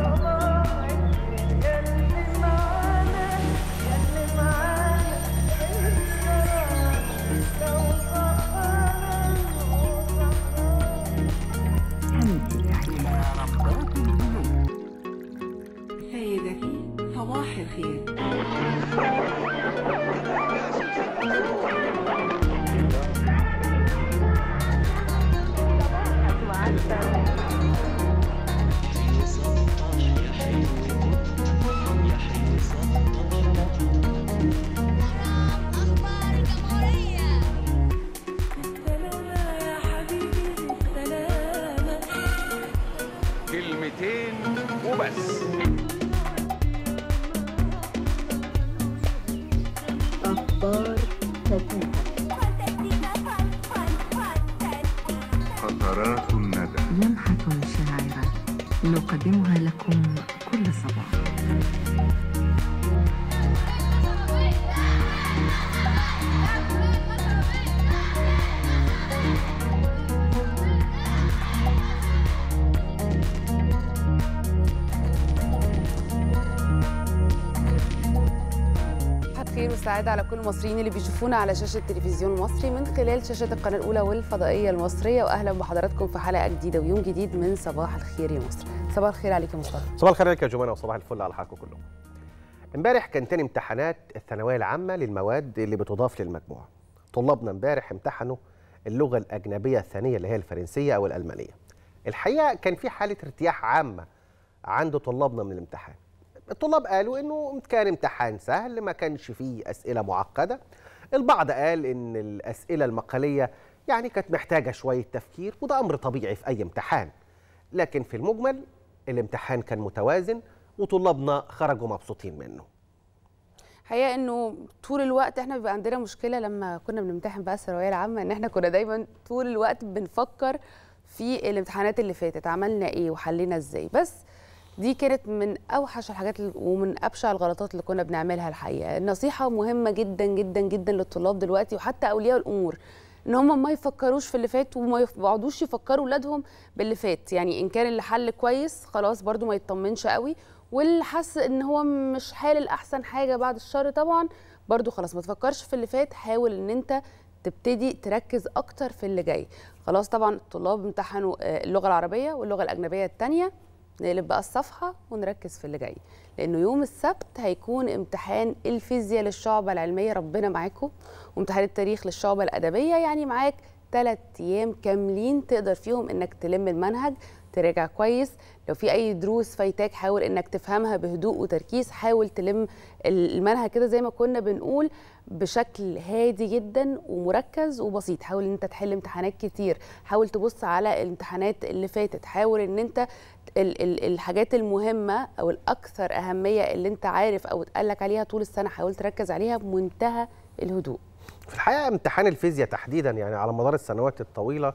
سيدتي صباح الخير أخبار الجمهورية سلامة يا حبيبي سلامة كلمتين وبس فانتستيكا فان فان فانتستيكا قطرات الندى لمحة شاعرة نقدمها لكم كل صباح صباح الخير والسعادة على كل المصريين اللي بيشوفونا على شاشة التلفزيون المصري من خلال شاشة القناة الأولى والفضائية المصرية وأهلا بحضراتكم في حلقة جديدة ويوم جديد من صباح الخير يا مصر صباح الخير عليك يا مصطفى صباح الخير عليك يا جمانة وصباح الفل على حالكم كلهم. امبارح كان تاني امتحانات الثانوية العامة للمواد اللي بتضاف للمجموع. طلابنا امبارح امتحنوا اللغة الأجنبية الثانية اللي هي الفرنسية أو الألمانية. الحقيقة كان في حالة ارتياح عامة عند طلابنا من الامتحان. الطلاب قالوا إنه كان امتحان سهل ما كانش فيه أسئلة معقدة. البعض قال إن الأسئلة المقالية يعني كانت محتاجة شوية تفكير وده أمر طبيعي في أي امتحان. لكن في المجمل الامتحان كان متوازن وطلابنا خرجوا مبسوطين منه حقيقة إنه طول الوقت إحنا بيبقى عندنا مشكلة لما كنا بنمتحن بقى الثانوية العامة إن إحنا كنا دايما طول الوقت بنفكر في الامتحانات اللي فاتت عملنا إيه وحلينا إزاي بس دي كانت من اوحش الحاجات ال- ومن ابشع الغلطات اللي كنا بنعملها الحقيقه النصيحه مهمه جدا جدا جدا للطلاب دلوقتي وحتى اولياء الامور ان هم ما يفكروش في اللي فات وما يقعدوش يفكروا ولادهم باللي فات يعني ان كان اللي حل كويس خلاص برضو ما يطمنش قوي واللي حس ان هو مش حالل احسن حاجه بعد الشر طبعا برضو خلاص ما تفكرش في اللي فات حاول ان انت تبتدي تركز اكتر في اللي جاي خلاص طبعا الطلاب امتحنوا آه، اللغه العربيه واللغه الاجنبيه الثانيه نقلب بقى الصفحه ونركز في اللي جاي لانه يوم السبت هيكون امتحان الفيزياء للشعبه العلميه ربنا معاكم وامتحان التاريخ للشعبه الادبيه يعني معاك ثلاث ايام كاملين تقدر فيهم انك تلم المنهج تراجع كويس لو في اي دروس فايتاك حاول انك تفهمها بهدوء وتركيز حاول تلم المنهج كده زي ما كنا بنقول بشكل هادي جدا ومركز وبسيط حاول ان انت تحل امتحانات كتير حاول تبص على الامتحانات اللي فاتت حاول ان انت ال ال الحاجات المهمه او الاكثر اهميه اللي انت عارف او اتقالك عليها طول السنه حاول تركز عليها بمنتهى الهدوء في الحقيقه امتحان الفيزياء تحديدا يعني على مدار السنوات الطويله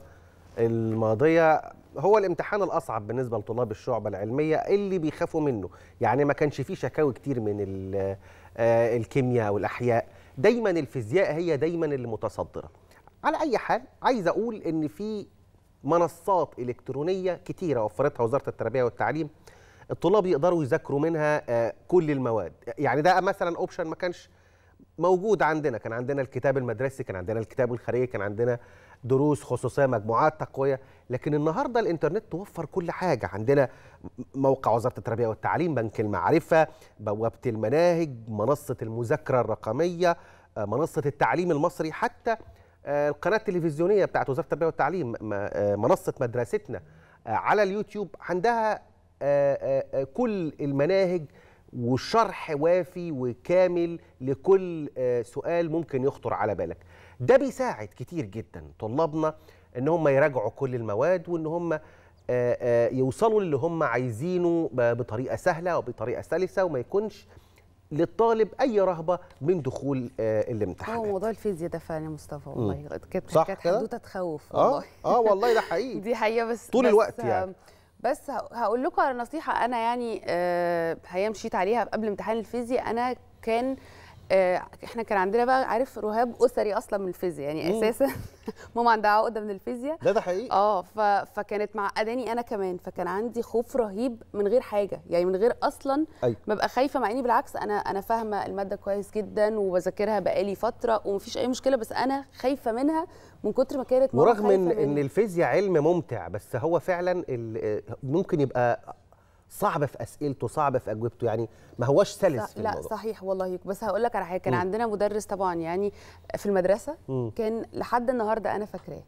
الماضيه هو الامتحان الاصعب بالنسبه لطلاب الشعبه العلميه اللي بيخافوا منه يعني ما كانش فيه شكاوي كتير من ال- آه، الكيمياء والاحياء دايما الفيزياء هي دايما اللي متصدره على اي حال عايز اقول ان في منصات الكترونيه كتيره وفرتها وزاره التربيه والتعليم الطلاب يقدروا يذاكروا منها آه، كل المواد يعني ده مثلا اوبشن ما كانش موجود عندنا كان عندنا الكتاب المدرسي كان عندنا الكتاب الخارجي كان عندنا دروس خصوصيه مجموعات تقويه لكن النهارده الانترنت توفر كل حاجه عندنا موقع وزاره التربيه والتعليم بنك المعرفه بوابه المناهج منصه المذاكره الرقميه آه، منصه التعليم المصري حتى آه، القناه التلفزيونيه بتاعت وزاره التربيه والتعليم م- آه، منصه مدرستنا آه، على اليوتيوب عندها آه، آه، آه، كل المناهج وشرح وافي وكامل لكل آه، سؤال ممكن يخطر على بالك ده بيساعد كتير جدا طلابنا ان هم يراجعوا كل المواد وان هم آه، آه، يوصلوا للي هم عايزينه ب- بطريقه سهله وبطريقه سلسه وما يكونش للطالب اي رهبه من دخول آه، هو الامتحانات موضوع الفيزياء ده فعلا يا مصطفى والله كانت صح كانت كده؟ حدوته تخوف اه والله اه والله ده حقيقي دي حقيقه بس طول بس الوقت يعني. بس ه- هقول لكم على نصيحه انا يعني آه، الحقيقه مشيت عليها قبل امتحان الفيزياء انا كان آه، احنا كان عندنا بقى عارف رهاب اسري اصلا من الفيزياء يعني مم. اساسا ماما عندها عقده من الفيزياء ده ده حقيقي اه ف... فكانت معقداني انا كمان فكان عندي خوف رهيب من غير حاجه يعني من غير اصلا أيوة. ببقى خايفه مع اني بالعكس انا انا فاهمه الماده كويس جدا وبذاكرها بقالي فتره ومفيش اي مشكله بس انا خايفه منها من كتر ما كانت ماما ورغم ان خايفة ان منها. الفيزياء علم ممتع بس هو فعلا ال- ممكن يبقى صعب في اسئلته صعب في اجوبته يعني ما هوش سلس صح في لا الموضوع صحيح والله بس هقول لك على حاجه كان مم. عندنا مدرس طبعا يعني في المدرسه مم. كان لحد النهارده انا فاكراه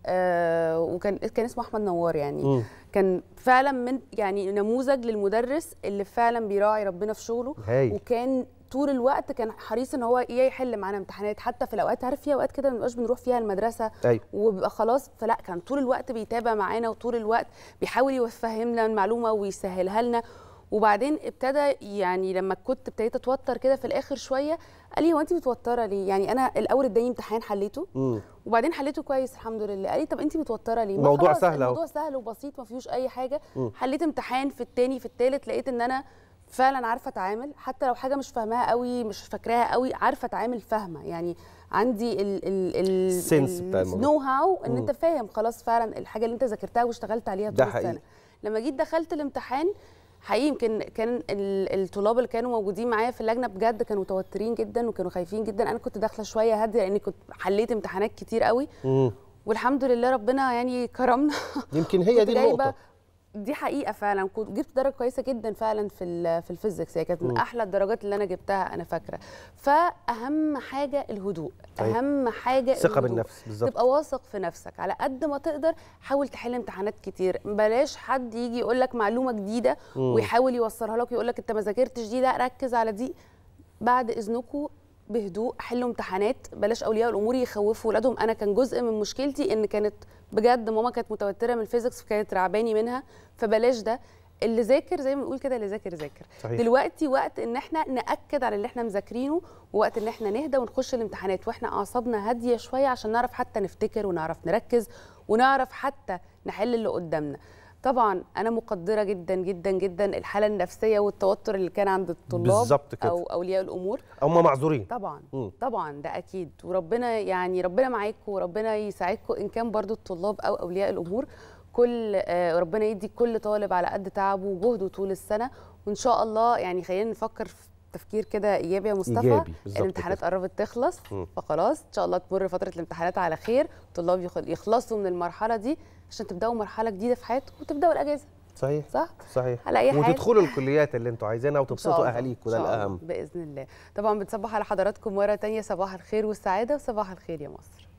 آه وكان كان اسمه احمد نوار يعني مم. كان فعلا من يعني نموذج للمدرس اللي فعلا بيراعي ربنا في شغله هايل. وكان طول الوقت كان حريص ان هو يا يحل معانا امتحانات حتى في الاوقات عارف في اوقات كده ما بنبقاش بنروح فيها المدرسه أيوة. وبيبقى خلاص فلا كان طول الوقت بيتابع معانا وطول الوقت بيحاول يفهمنا المعلومه ويسهلها لنا وبعدين ابتدى يعني لما كنت ابتديت اتوتر كده في الاخر شويه قال لي هو انت متوتره ليه يعني انا الاول اداني امتحان حليته مم. وبعدين حليته كويس الحمد لله قال لي طب انت متوتره ليه ما الموضوع خلاص، سهل أهو. الموضوع سهل وبسيط ما فيهوش اي حاجه مم. حليت امتحان في التاني في التالت لقيت ان انا فعلا عارفه اتعامل حتى لو حاجه مش فاهماها قوي مش فاكراها قوي عارفه اتعامل فاهمه يعني عندي ال ال ال السنس بتاع الموضوع. النو هاو ان مم. انت فاهم خلاص فعلا الحاجه اللي انت ذاكرتها واشتغلت عليها ده طول حقيقي. السنه لما جيت دخلت الامتحان حقيقي يمكن كان ال- الطلاب اللي كانوا موجودين معايا في اللجنه بجد كانوا متوترين جدا وكانوا خايفين جدا انا كنت داخله شويه هاديه لاني كنت حليت امتحانات كتير قوي مم. والحمد لله ربنا يعني كرمنا يمكن هي كنت دي جايبة- النقطه دي حقيقه فعلا كنت جبت درجه كويسه جدا فعلا في ال- في الفيزيكس هي كانت من مم. احلى الدرجات اللي انا جبتها انا فاكره فاهم حاجه الهدوء أيوة. اهم حاجه ثقه الهدوء. بالنفس بالظبط تبقى واثق في نفسك على قد ما تقدر حاول تحل امتحانات كتير بلاش حد يجي يقول لك معلومه جديده مم. ويحاول يوصلها لك ويقول لك انت ما ذاكرتش دي لا ركز على دي بعد اذنكم بهدوء حلوا امتحانات بلاش اولياء الامور يخوفوا ولادهم انا كان جزء من مشكلتي ان كانت بجد ماما كانت متوتره من الفيزيكس فكانت رعباني منها فبلاش ده اللي ذاكر زي ما بنقول كده اللي ذاكر ذاكر صحيح. دلوقتي وقت ان احنا ناكد على اللي احنا مذاكرينه ووقت ان احنا نهدى ونخش الامتحانات واحنا اعصابنا هاديه شويه عشان نعرف حتى نفتكر ونعرف نركز ونعرف حتى نحل اللي قدامنا طبعا انا مقدره جدا جدا جدا الحاله النفسيه والتوتر اللي كان عند الطلاب بالظبط كده. او اولياء الامور هم معذورين طبعا مم. طبعا ده اكيد وربنا يعني ربنا معاكم وربنا يساعدكم ان كان برضو الطلاب او اولياء الامور كل آه، ربنا يدي كل طالب على قد تعبه وجهده طول السنه وان شاء الله يعني خلينا نفكر في تفكير كده ايجابي يا مصطفى إيجابي، بالظبط الامتحانات كده. قربت تخلص مم. فخلاص ان شاء الله تمر فتره الامتحانات على خير الطلاب يخل- يخلصوا من المرحله دي عشان تبداوا مرحله جديده في حياتكم وتبداوا الاجازه صحيح صح صحيح على اي حال وتدخلوا الكليات اللي انتوا عايزينها إن شاء وتبسطوا الله، اهاليكم إن ده شاء الله، الاهم باذن الله طبعا بتصبح على حضراتكم مره تانية صباح الخير والسعاده وصباح الخير يا مصر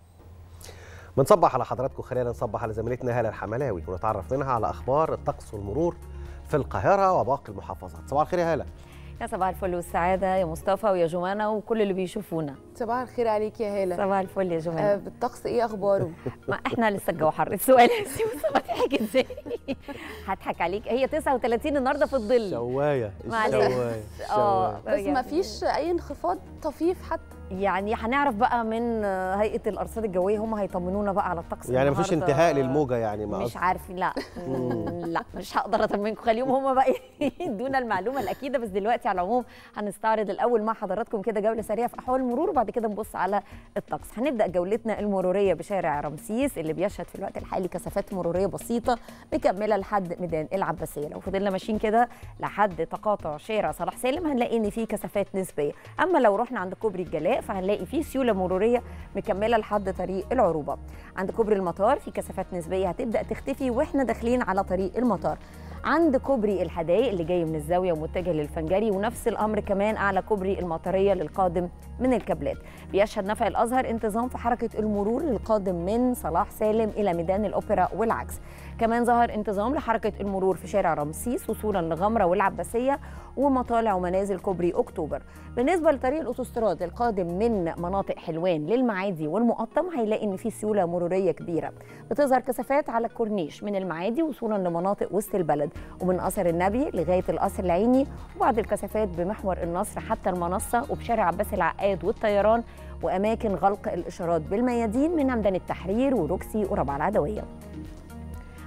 بنصبح على حضراتكم خلينا نصبح على زميلتنا هاله الحملاوي ونتعرف منها على اخبار الطقس والمرور في القاهره وباقي المحافظات صباح الخير يا هاله يا صباح الفل والسعادة يا مصطفى ويا جمانة وكل اللي بيشوفونا صباح الخير عليك يا هاله صباح الفل يا آه جمانة بالطقس ايه اخباره ما احنا لسه الجو حر السؤال يا مصطفى تضحك ازاي هضحك عليك هي 39 النهارده في الظل شوايه معلش. الشوايه اه بس يعني- ما فيش اي انخفاض طفيف حتى يعني هنعرف بقى من هيئة الأرصاد الجوية هم هيطمنونا بقى على الطقس يعني مفيش النهاردة. انتهاء للموجه يعني ما مش عارفين لا لا مش هقدر اطمنكم خليهم هم بقى يدونا المعلومه الاكيده بس دلوقتي على العموم هنستعرض الاول مع حضراتكم كده جوله سريعه في احوال المرور وبعد كده نبص على الطقس هنبدا جولتنا المروريه بشارع رمسيس اللي بيشهد في الوقت الحالي كثافات مروريه بسيطه مكمله لحد ميدان العباسيه لو فضلنا ماشيين كده لحد تقاطع شارع صلاح سالم هنلاقي ان في كثافات نسبيه اما لو رحنا عند كوبري الجلاء فهنلاقي في سيوله مروريه مكمله لحد طريق العروبه عند كوبري المطار في كثافات نسبيه هتبدا تختفي واحنا داخلين على طريق المطار عند كوبري الحدائق اللي جاي من الزاويه ومتجه للفنجري ونفس الامر كمان على كوبري المطريه للقادم من الكابلات بيشهد نفق الازهر انتظام في حركه المرور للقادم من صلاح سالم الى ميدان الاوبرا والعكس كمان ظهر انتظام لحركه المرور في شارع رمسيس وصولا لغمره والعباسيه ومطالع ومنازل كوبري اكتوبر بالنسبه لطريق الاوتوستراد القادم من مناطق حلوان للمعادي والمقطم هيلاقي ان في سيوله مروريه كبيره بتظهر كثافات على الكورنيش من المعادي وصولا لمناطق وسط البلد ومن قصر النبي لغايه القصر العيني وبعض الكثافات بمحور النصر حتى المنصه وبشارع عباس العقاد والطيران واماكن غلق الاشارات بالميادين من ميدان التحرير وروكسي وربع العدويه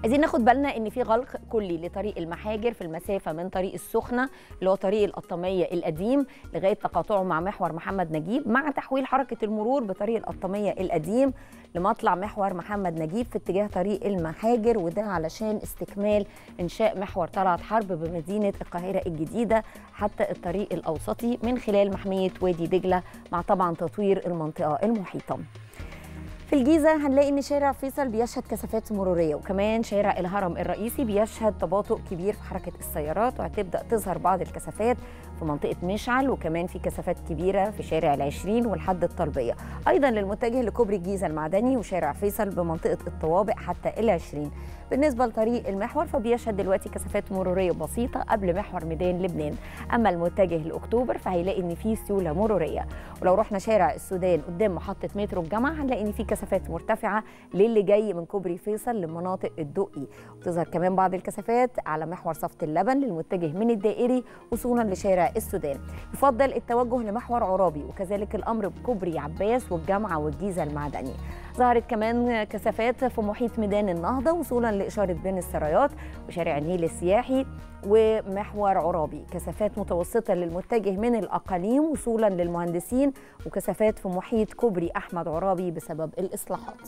عايزين ناخد بالنا ان في غلق كلي لطريق المحاجر في المسافه من طريق السخنه اللي هو طريق القطاميه القديم لغايه تقاطعه مع محور محمد نجيب مع تحويل حركه المرور بطريق القطاميه القديم لمطلع محور محمد نجيب في اتجاه طريق المحاجر وده علشان استكمال انشاء محور طلعت حرب بمدينه القاهره الجديده حتى الطريق الاوسطي من خلال محميه وادي دجله مع طبعا تطوير المنطقه المحيطه. في الجيزة هنلاقي إن شارع فيصل بيشهد كثافات مرورية وكمان شارع الهرم الرئيسي بيشهد تباطؤ كبير في حركة السيارات وهتبدأ تظهر بعض الكثافات في منطقة مشعل وكمان في كثافات كبيرة في شارع العشرين والحد الطلبية أيضا للمتجه لكوبري الجيزة المعدني وشارع فيصل بمنطقة الطوابق حتى العشرين بالنسبة لطريق المحور فبيشهد دلوقتي كثافات مرورية بسيطة قبل محور ميدان لبنان أما المتجه لأكتوبر فهيلاقي إن في سيولة مرورية ولو رحنا شارع السودان قدام محطة مترو الجامعة هنلاقي إن في كثافات مرتفعة للي جاي من كوبري فيصل لمناطق الدقي وتظهر كمان بعض الكثافات على محور صفت اللبن للمتجه من الدائري وصولا لشارع السودان يفضل التوجه لمحور عرابي وكذلك الأمر بكوبري عباس والجامعة والجيزة المعدني ظهرت كمان كثافات في محيط ميدان النهضة وصولا لإشارة بين السرايات وشارع النيل السياحي ومحور عرابي كثافات متوسطة للمتجه من الأقاليم وصولا للمهندسين وكثافات في محيط كوبري أحمد عرابي بسبب الإصلاحات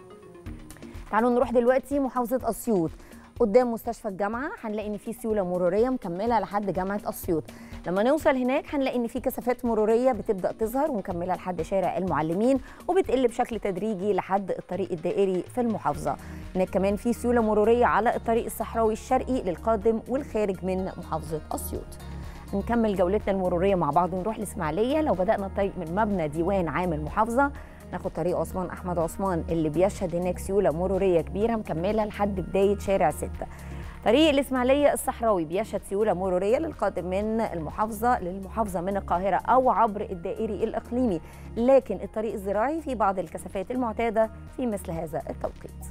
تعالوا نروح دلوقتي محافظة أسيوط قدام مستشفى الجامعة هنلاقي إن في سيولة مرورية مكملة لحد جامعة أسيوط لما نوصل هناك هنلاقي إن في كثافات مرورية بتبدأ تظهر ومكملة لحد شارع المعلمين وبتقل بشكل تدريجي لحد الطريق الدائري في المحافظة هناك كمان في سيولة مرورية على الطريق الصحراوي الشرقي للقادم والخارج من محافظة أسيوط نكمل جولتنا المرورية مع بعض ونروح الإسماعيلية لو بدأنا الطريق من مبنى ديوان عام المحافظة ناخد طريق عثمان احمد عثمان اللي بيشهد هناك سيوله مروريه كبيره مكمله لحد بدايه شارع 6 طريق الاسماعيليه الصحراوي بيشهد سيوله مروريه للقادم من المحافظه للمحافظه من القاهره او عبر الدائري الاقليمي لكن الطريق الزراعي في بعض الكثافات المعتاده في مثل هذا التوقيت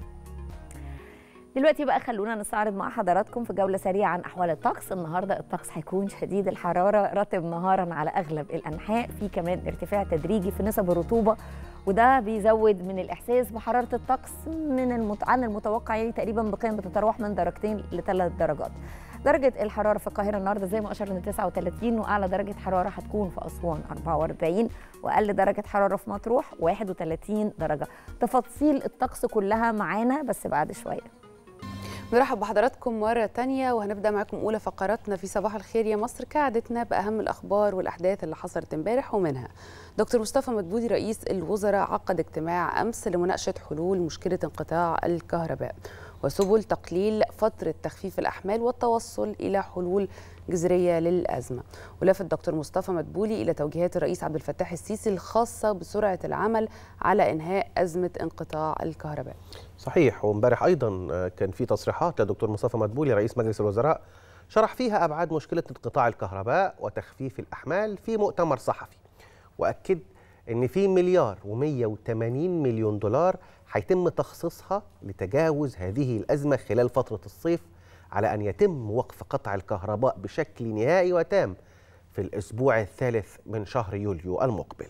دلوقتي بقى خلونا نستعرض مع حضراتكم في جوله سريعه عن احوال الطقس النهارده الطقس هيكون شديد الحراره رطب نهارا على اغلب الانحاء في كمان ارتفاع تدريجي في نسب الرطوبه وده بيزود من الاحساس بحراره الطقس من المت... عن المتوقع يعني تقريبا بقيم بتتراوح من درجتين لثلاث درجات درجة الحرارة في القاهرة النهاردة زي ما أشرنا 39 وأعلى درجة حرارة هتكون في أسوان 44 وأقل درجة حرارة في مطروح 31 درجة تفاصيل الطقس كلها معانا بس بعد شوية نرحب بحضراتكم مرة تانية وهنبدأ معاكم أولى فقراتنا في صباح الخير يا مصر كعادتنا بأهم الأخبار والأحداث اللي حصلت امبارح ومنها دكتور مصطفى مدبولي رئيس الوزراء عقد اجتماع أمس لمناقشة حلول مشكلة انقطاع الكهرباء وسبل تقليل فترة تخفيف الأحمال والتوصل إلى حلول جذرية للأزمة ولفت دكتور مصطفى مدبولي إلى توجيهات الرئيس عبد الفتاح السيسي الخاصة بسرعة العمل على إنهاء أزمة انقطاع الكهرباء صحيح وامبارح ايضا كان في تصريحات لدكتور مصطفى مدبولي رئيس مجلس الوزراء شرح فيها ابعاد مشكله انقطاع الكهرباء وتخفيف الاحمال في مؤتمر صحفي واكد ان في مليار و180 مليون دولار هيتم تخصيصها لتجاوز هذه الازمه خلال فتره الصيف على ان يتم وقف قطع الكهرباء بشكل نهائي وتام في الاسبوع الثالث من شهر يوليو المقبل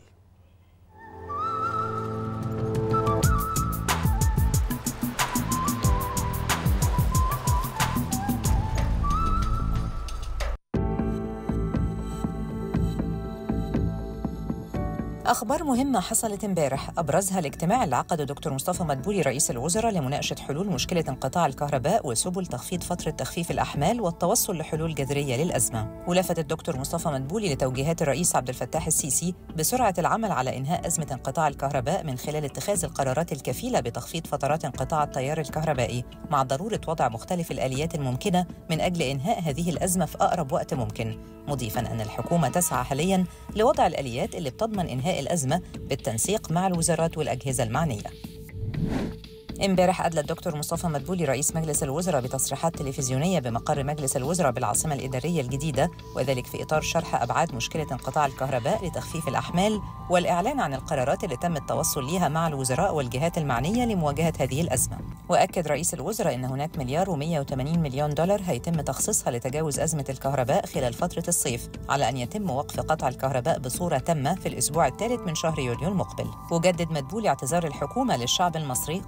أخبار مهمة حصلت امبارح أبرزها الاجتماع اللي عقده دكتور مصطفى مدبولي رئيس الوزراء لمناقشة حلول مشكلة انقطاع الكهرباء وسبل تخفيض فترة تخفيف الأحمال والتوصل لحلول جذرية للأزمة ولفت الدكتور مصطفى مدبولي لتوجيهات الرئيس عبد الفتاح السيسي بسرعة العمل على إنهاء أزمة انقطاع الكهرباء من خلال اتخاذ القرارات الكفيلة بتخفيض فترات انقطاع التيار الكهربائي مع ضرورة وضع مختلف الآليات الممكنة من أجل إنهاء هذه الأزمة في أقرب وقت ممكن مضيفا أن الحكومة تسعى حاليا لوضع الآليات اللي بتضمن إنهاء الأزمة بالتنسيق مع الوزارات والأجهزة المعنية امبارح أدلى الدكتور مصطفى مدبولي رئيس مجلس الوزراء بتصريحات تلفزيونية بمقر مجلس الوزراء بالعاصمة الإدارية الجديدة وذلك في إطار شرح أبعاد مشكلة انقطاع الكهرباء لتخفيف الأحمال والإعلان عن القرارات اللي تم التوصل ليها مع الوزراء والجهات المعنية لمواجهة هذه الأزمة وأكد رئيس الوزراء أن هناك مليار و180 مليون دولار هيتم تخصيصها لتجاوز أزمة الكهرباء خلال فترة الصيف على أن يتم وقف قطع الكهرباء بصورة تامة في الأسبوع الثالث من شهر يوليو المقبل وجدد مدبولي اعتذار الحكومة للشعب المصري قائلا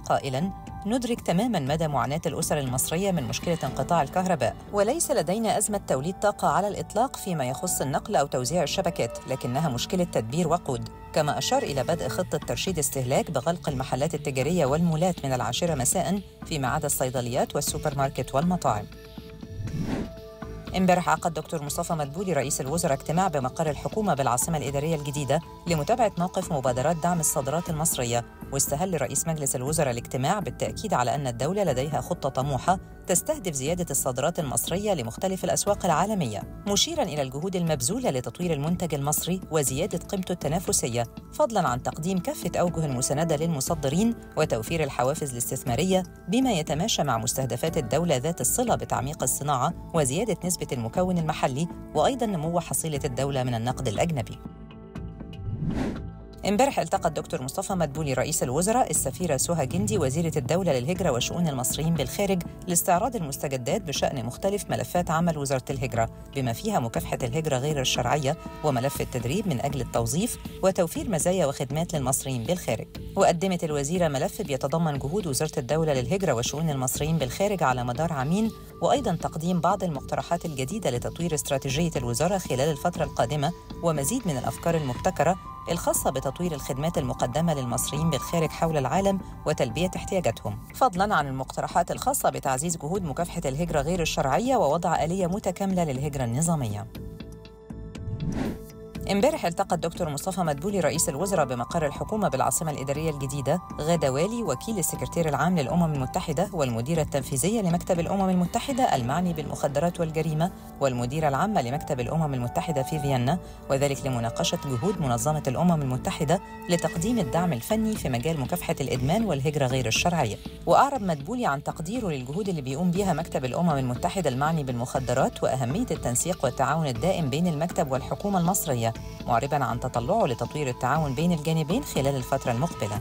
مساء ندرك تماما مدى معاناة الأسر المصرية من مشكلة انقطاع الكهرباء وليس لدينا أزمة توليد طاقة على الإطلاق فيما يخص النقل أو توزيع الشبكات لكنها مشكلة تدبير وقود كما أشار إلى بدء خطة ترشيد استهلاك بغلق المحلات التجارية والمولات من العاشرة مساء فيما عدا الصيدليات والسوبر ماركت والمطاعم امبارح عقد دكتور مصطفى مدبولي رئيس الوزراء اجتماع بمقر الحكومة بالعاصمة الإدارية الجديدة لمتابعة موقف مبادرات دعم الصادرات المصرية واستهل رئيس مجلس الوزراء الاجتماع بالتأكيد على أن الدولة لديها خطة طموحة تستهدف زيادة الصادرات المصرية لمختلف الأسواق العالمية مشيرا إلى الجهود المبذولة لتطوير المنتج المصري وزيادة قيمته التنافسية فضلا عن تقديم كافة أوجه المساندة للمصدرين وتوفير الحوافز الاستثمارية بما يتماشى مع مستهدفات الدولة ذات الصلة بتعميق الصناعة وزيادة نسبة المكون المحلي وأيضا نمو حصيلة الدولة من النقد الأجنبي امبارح التقى الدكتور مصطفى مدبولي رئيس الوزراء السفيرة سهى جندي وزيرة الدولة للهجرة وشؤون المصريين بالخارج لاستعراض المستجدات بشأن مختلف ملفات عمل وزارة الهجرة بما فيها مكافحة الهجرة غير الشرعية وملف التدريب من أجل التوظيف وتوفير مزايا وخدمات للمصريين بالخارج وقدمت الوزيرة ملف بيتضمن جهود وزارة الدولة للهجرة وشؤون المصريين بالخارج على مدار عامين وأيضا تقديم بعض المقترحات الجديدة لتطوير استراتيجية الوزارة خلال الفترة القادمة ومزيد من الأفكار المبتكرة الخاصة بتطوير الخدمات المقدمة للمصريين بالخارج حول العالم وتلبية احتياجاتهم فضلا عن المقترحات الخاصة بتعزيز جهود مكافحة الهجرة غير الشرعية ووضع آلية متكاملة للهجرة النظامية امبارح التقى الدكتور مصطفى مدبولي رئيس الوزراء بمقر الحكومة بالعاصمة الإدارية الجديدة غدا والي وكيل السكرتير العام للأمم المتحدة والمديرة التنفيذية لمكتب الأمم المتحدة المعني بالمخدرات والجريمة والمديرة العامة لمكتب الأمم المتحدة في فيينا وذلك لمناقشة جهود منظمة الأمم المتحدة لتقديم الدعم الفني في مجال مكافحة الإدمان والهجرة غير الشرعية وأعرب مدبولي عن تقديره للجهود اللي بيقوم بها مكتب الأمم المتحدة المعني بالمخدرات وأهمية التنسيق والتعاون الدائم بين المكتب والحكومة المصرية معربا عن تطلعه لتطوير التعاون بين الجانبين خلال الفترة المقبلة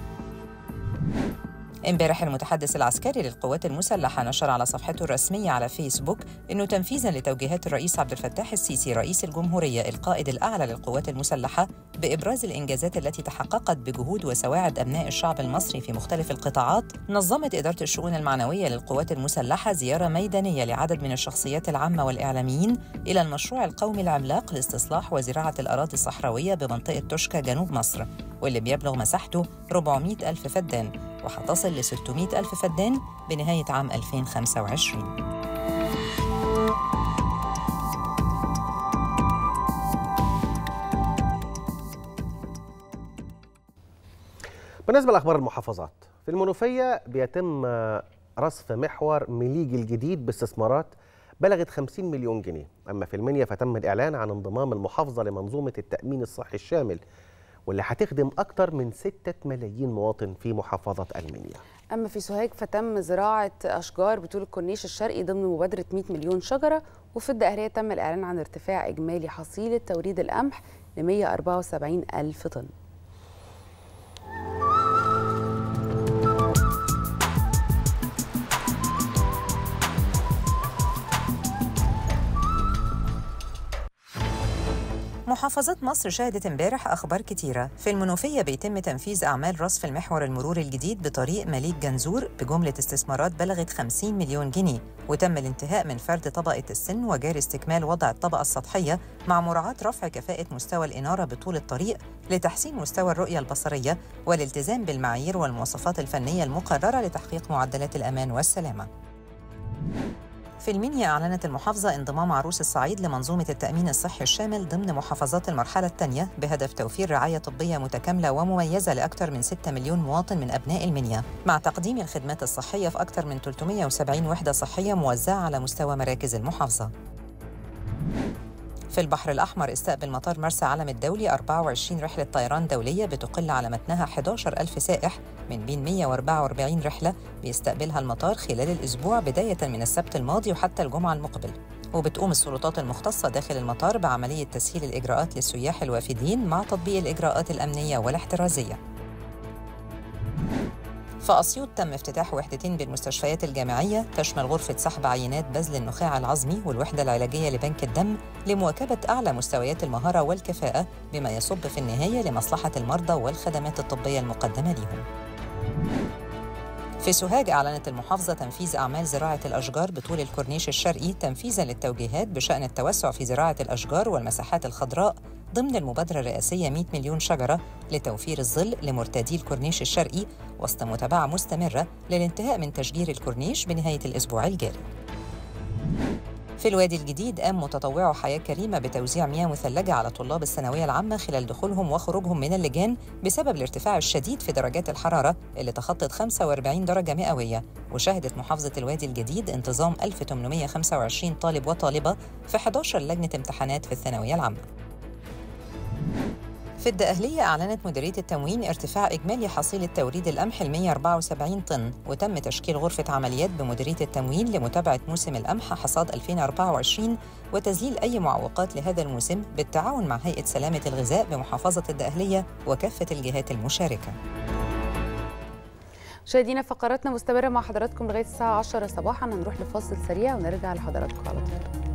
امبارح المتحدث العسكري للقوات المسلحة نشر على صفحته الرسمية على فيسبوك أنه تنفيذا لتوجيهات الرئيس عبد الفتاح السيسي رئيس الجمهورية القائد الأعلى للقوات المسلحة بإبراز الإنجازات التي تحققت بجهود وسواعد أبناء الشعب المصري في مختلف القطاعات نظمت إدارة الشؤون المعنوية للقوات المسلحة زيارة ميدانية لعدد من الشخصيات العامة والإعلاميين إلى المشروع القومي العملاق لاستصلاح وزراعة الأراضي الصحراوية بمنطقة توشكا جنوب مصر واللي بيبلغ مساحته 400 ألف فدان وهتصل ل 600 ألف فدان بنهاية عام 2025 بالنسبة لأخبار المحافظات في المنوفية بيتم رصف محور مليجي الجديد باستثمارات بلغت 50 مليون جنيه أما في المنيا فتم الإعلان عن انضمام المحافظة لمنظومة التأمين الصحي الشامل واللي هتخدم أكثر من 6 ملايين مواطن في محافظة المنيا اما في سوهاج فتم زراعه اشجار بطول الكورنيش الشرقي ضمن مبادره 100 مليون شجره وفي الدقهليه تم الاعلان عن ارتفاع اجمالي حصيله توريد القمح ل 174 الف طن محافظات مصر شهدت امبارح أخبار كتيرة في المنوفية بيتم تنفيذ أعمال رصف المحور المروري الجديد بطريق مليك جنزور بجملة استثمارات بلغت 50 مليون جنيه وتم الانتهاء من فرد طبقة السن وجاري استكمال وضع الطبقة السطحية مع مراعاة رفع كفاءة مستوى الإنارة بطول الطريق لتحسين مستوى الرؤية البصرية والالتزام بالمعايير والمواصفات الفنية المقررة لتحقيق معدلات الأمان والسلامة في المنيا أعلنت المحافظة انضمام عروس الصعيد لمنظومة التأمين الصحي الشامل ضمن محافظات المرحلة الثانية بهدف توفير رعاية طبية متكاملة ومميزة لأكثر من 6 مليون مواطن من أبناء المنيا مع تقديم الخدمات الصحية في أكثر من 370 وحدة صحية موزعة على مستوى مراكز المحافظة في البحر الأحمر استقبل مطار مرسى علم الدولي 24 رحلة طيران دولية بتقل على متنها 11 ألف سائح من بين 144 رحلة بيستقبلها المطار خلال الأسبوع بداية من السبت الماضي وحتى الجمعة المقبل وبتقوم السلطات المختصة داخل المطار بعملية تسهيل الإجراءات للسياح الوافدين مع تطبيق الإجراءات الأمنية والاحترازية في أسيوط تم افتتاح وحدتين بالمستشفيات الجامعية تشمل غرفة سحب عينات بذل النخاع العظمي والوحدة العلاجية لبنك الدم لمواكبة أعلى مستويات المهارة والكفاءة بما يصب في النهاية لمصلحة المرضى والخدمات الطبية المقدمة لهم. في سوهاج أعلنت المحافظة تنفيذ أعمال زراعة الأشجار بطول الكورنيش الشرقي تنفيذاً للتوجيهات بشأن التوسع في زراعة الأشجار والمساحات الخضراء ضمن المبادرة الرئاسية 100 مليون شجرة لتوفير الظل لمرتدي الكورنيش الشرقي وسط متابعة مستمرة للانتهاء من تشجير الكورنيش بنهاية الأسبوع الجاري. في الوادي الجديد قام متطوعو حياة كريمة بتوزيع مياه مثلجة على طلاب الثانوية العامة خلال دخولهم وخروجهم من اللجان بسبب الارتفاع الشديد في درجات الحرارة اللي تخطت 45 درجة مئوية وشهدت محافظة الوادي الجديد انتظام 1825 طالب وطالبة في 11 لجنة امتحانات في الثانوية العامة في الدقهلية أعلنت مديرية التموين ارتفاع إجمالي حصيلة توريد القمح ل 174 طن وتم تشكيل غرفة عمليات بمديرية التموين لمتابعة موسم القمح حصاد 2024 وتذليل أي معوقات لهذا الموسم بالتعاون مع هيئة سلامة الغذاء بمحافظة الدقهلية وكافة الجهات المشاركة مشاهدينا فقراتنا مستمره مع حضراتكم لغايه الساعه 10 صباحا هنروح لفاصل سريع ونرجع لحضراتكم على طول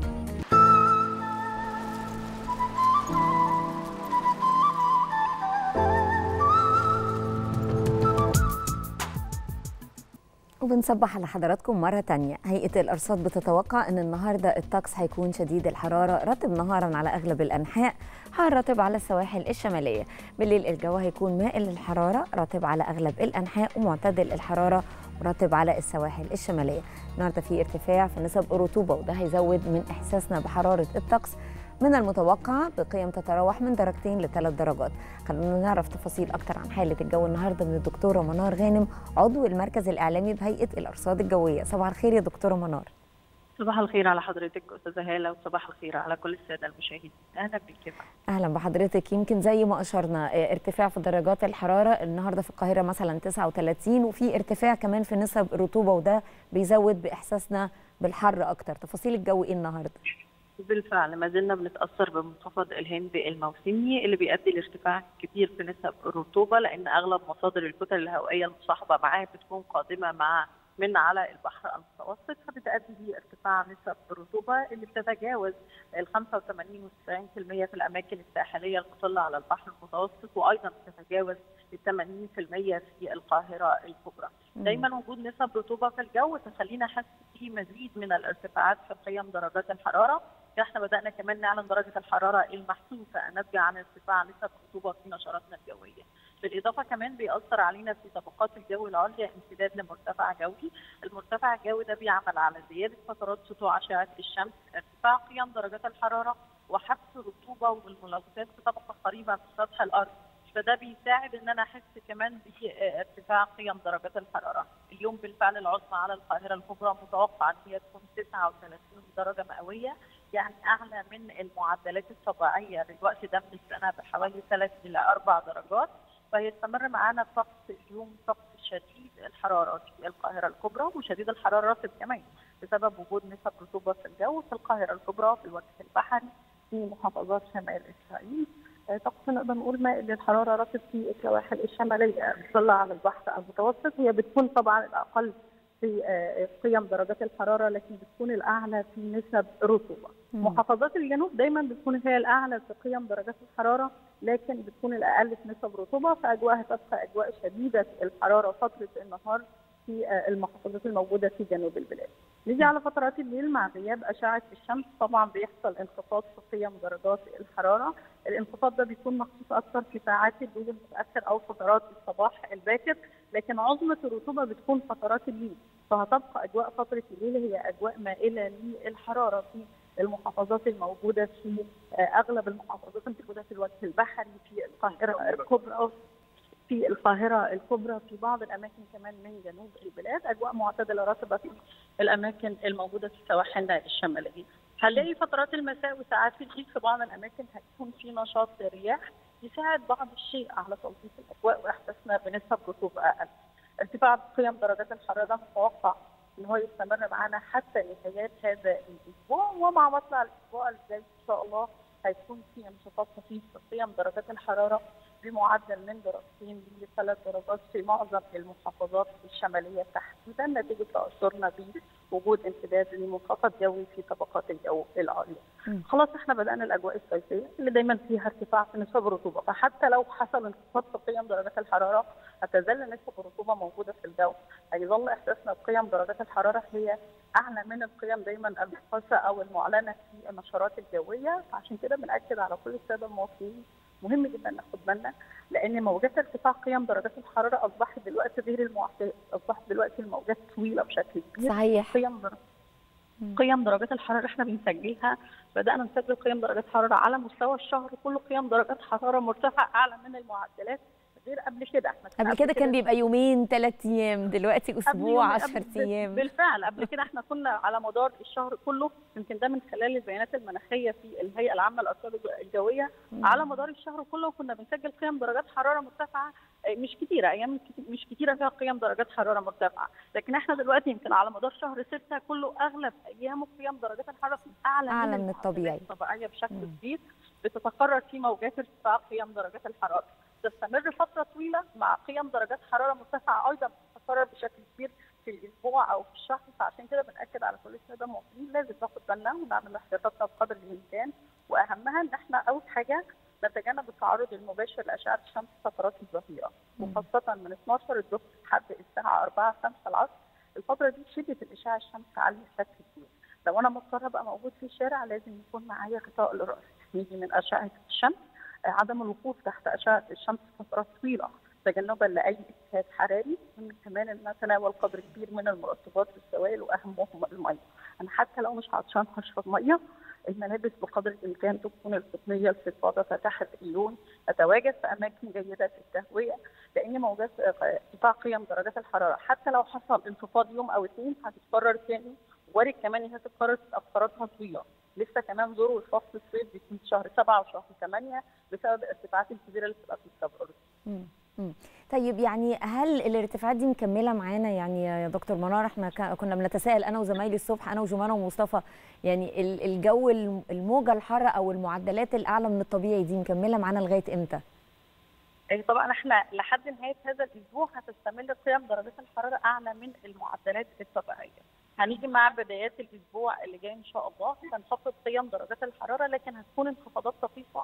وبنصبح على حضراتكم مرة تانية هيئة الأرصاد بتتوقع أن النهاردة الطقس هيكون شديد الحرارة رطب نهارا على أغلب الأنحاء حار رطب على السواحل الشمالية بالليل الجو هيكون مائل للحرارة رطب على أغلب الأنحاء ومعتدل الحرارة ورطب على السواحل الشمالية النهاردة في ارتفاع في نسب الرطوبة وده هيزود من إحساسنا بحرارة الطقس من المتوقع بقيم تتراوح من درجتين لثلاث درجات خلونا نعرف تفاصيل أكتر عن حالة الجو النهاردة من الدكتورة منار غانم عضو المركز الإعلامي بهيئة الأرصاد الجوية صباح الخير يا دكتورة منار صباح الخير على حضرتك استاذه هاله وصباح الخير على كل الساده المشاهدين اهلا بك يا فندم. اهلا بحضرتك يمكن زي ما اشرنا آه، ارتفاع في درجات الحراره النهارده في القاهره مثلا 39 وفي ارتفاع كمان في نسب الرطوبه وده بيزود باحساسنا بالحر اكتر تفاصيل الجو ايه النهارده بالفعل ما زلنا بنتاثر بمنخفض الهند الموسمي اللي بيؤدي لارتفاع كبير في نسب الرطوبه لان اغلب مصادر الكتل الهوائيه المصاحبه معاه بتكون قادمه مع من على البحر المتوسط فبتؤدي لارتفاع نسب الرطوبه اللي بتتجاوز ال 85 و 90% في الاماكن الساحليه المطله على البحر المتوسط وايضا بتتجاوز ال 80% في القاهره الكبرى. دايما وجود نسب رطوبه في الجو تخلينا حاسس في مزيد من الارتفاعات في قيم درجات الحراره احنا بدانا كمان نعلن درجه الحراره المحسوسه الناتجه عن ارتفاع نسب الرطوبه في نشراتنا الجويه. بالاضافه كمان بيأثر علينا في طبقات الجو العليا امتداد لمرتفع جوي، المرتفع الجوي ده بيعمل على زياده فترات سطوع اشعه الشمس، ارتفاع قيم درجات الحراره وحبس الرطوبه والملوثات في طبقه قريبه من سطح الارض. فده بيساعد ان انا احس كمان بارتفاع قيم درجات الحراره. اليوم بالفعل العظمى على القاهره الكبرى متوقع ان هي تكون 39 درجه مئويه يعني اعلى من المعدلات الطبيعيه للوقت ده من السنه بحوالي 3 الى 4 درجات فيستمر معانا طقس اليوم طقس شديد الحراره في القاهره الكبرى وشديد الحراره رطب كمان بسبب وجود نسب رطوبه في الجو في القاهره الكبرى في الوجه البحري في محافظات شمال اسرائيل آه، طقس نقدر نقول مائل للحراره رطب في السواحل الشماليه بتطلع على البحر المتوسط هي بتكون طبعا الاقل في آه، قيم درجات الحراره لكن بتكون الاعلى في نسب الرطوبه. محافظات الجنوب دايما بتكون هي الاعلى في قيم درجات الحراره لكن بتكون الاقل في نسب رطوبه فاجواءها تبقى اجواء شديده الحراره فتره النهار في آه، المحافظات الموجوده في جنوب البلاد. نيجي على فترات الليل مع غياب اشعه الشمس طبعا بيحصل انخفاض في قيم درجات الحراره، الانخفاض ده بيكون مخصوص اكثر في ساعات الليل المتاخر او فترات الصباح الباكر، لكن عظمه الرطوبه بتكون فترات الليل، فهتبقى اجواء فتره الليل هي اجواء مائله للحراره في المحافظات الموجوده في آه، اغلب المحافظات الموجوده في الوجه البحري في القاهره الكبرى في القاهرة الكبرى في بعض الأماكن كمان من جنوب البلاد أجواء معتدلة رطبة في الأماكن الموجودة في سواحلنا الشمالية هنلاقي فترات المساء وساعات الليل في بعض الأماكن هيكون في نشاط رياح يساعد بعض الشيء على تلطيف الأجواء وإحساسنا بنسب رطوبة أقل ارتفاع قيم درجات الحرارة ده متوقع ان هو يستمر معانا حتى نهايات هذا الاسبوع ومع مطلع الاسبوع الجاي ان شاء الله هيكون في انخفاض خفيف في قيم درجات الحراره بمعدل من درجتين لثلاث درجات في معظم المحافظات الشماليه تحديدا نتيجه تاثرنا بوجود امتداد لمنخفض جوي في طبقات الجو العليا. خلاص احنا بدانا الاجواء الصيفيه اللي دايما فيها ارتفاع في نسب الرطوبه فحتى لو حصل انخفاض في قيم درجات الحراره هتظل نسب الرطوبه موجوده في الجو هيظل احساسنا بقيم درجات الحراره هي اعلى من القيم دايما المقاسه او المعلنه في النشرات الجويه فعشان كده بناكد على كل الساده المواطنين مهم جدا ناخد بالنا لان موجات ارتفاع قيم درجات الحراره اصبحت دلوقتي غير المعتاد اصبحت دلوقتي الموجات طويله بشكل كبير صحيح قيم در... قيم درجات الحراره احنا بنسجلها بدانا نسجل قيم درجات حراره على مستوى الشهر كله قيم درجات حراره مرتفعه اعلى من المعدلات غير قبل كده احنا قبل كده كان بيبقى يومين ثلاث ايام دلوقتي قبل اسبوع يوم- 10 قبل- ايام بالفعل قبل كده احنا كنا على مدار الشهر كله يمكن ده من خلال البيانات المناخيه في الهيئه العامه للارصاد الجويه على مدار الشهر كله كنا بنسجل قيم درجات حراره مرتفعه آه، مش كتيره ايام كت- مش كتيره فيها قيم درجات حراره مرتفعه لكن احنا دلوقتي يمكن على مدار شهر ستة كله اغلب ايامه قيم درجات الحراره اعلى, أعلى من المعدلات الطبيعي. الطبيعيه بشكل كبير بتتكرر في موجات ارتفاع قيم درجات الحراره تستمر فتره طويله مع قيم درجات حراره مرتفعه ايضا بتتكرر بشكل كبير في الاسبوع او في الشهر فعشان كده بناكد على كل الساده المواطنين لازم ناخد بالنا ونعمل احتياطاتنا بقدر الامكان واهمها ان احنا اول حاجه نتجنب التعرض المباشر لاشعه الشمس فترات الظهيره وخاصه من 12 الظهر لحد الساعه 4 5 العصر الفتره دي شده الاشعاع الشمس عاليه بشكل كبير لو انا مضطره ابقى موجود في الشارع لازم يكون معايا غطاء للراس يحميني من اشعه الشمس آه، عدم الوقوف تحت اشعه الشمس فترات طويله تجنبا لاي اجهاد حراري مهم كمان ان نتناول قدر كبير من المرطبات والسوائل واهمهم الميه انا حتى لو مش عطشان هشرب ميه الملابس بقدر الامكان تكون القطنيه الفضفاضه فاتحه اللون اتواجد في اماكن جيده التهويه لان موجات آه، ارتفاع قيم درجات الحراره حتى لو حصل انخفاض يوم او اثنين هتتكرر تاني وارد كمان انها تتكرر تبقى فتراتها طويله لسه كمان ذروه فصل الصيف بيكون في شهر سبعه وشهر ثمانيه بسبب الارتفاعات الكبيره اللي بتبقى في السبب مم. مم. طيب يعني هل الارتفاعات دي مكمله معانا يعني يا دكتور منار احنا كا- كنا بنتساءل انا وزمايلي الصبح انا وجمانه ومصطفى يعني ال- الجو الم- الموجه الحاره او المعدلات الاعلى من الطبيعي دي مكمله معانا لغايه امتى؟ أي طبعا احنا لحد نهايه هذا الاسبوع هتستمر قيم درجات الحراره اعلى من المعدلات الطبيعيه. هنيجي مع بدايات الاسبوع اللي جاي ان شاء الله هنخفض قيم درجات الحراره لكن هتكون انخفاضات طفيفه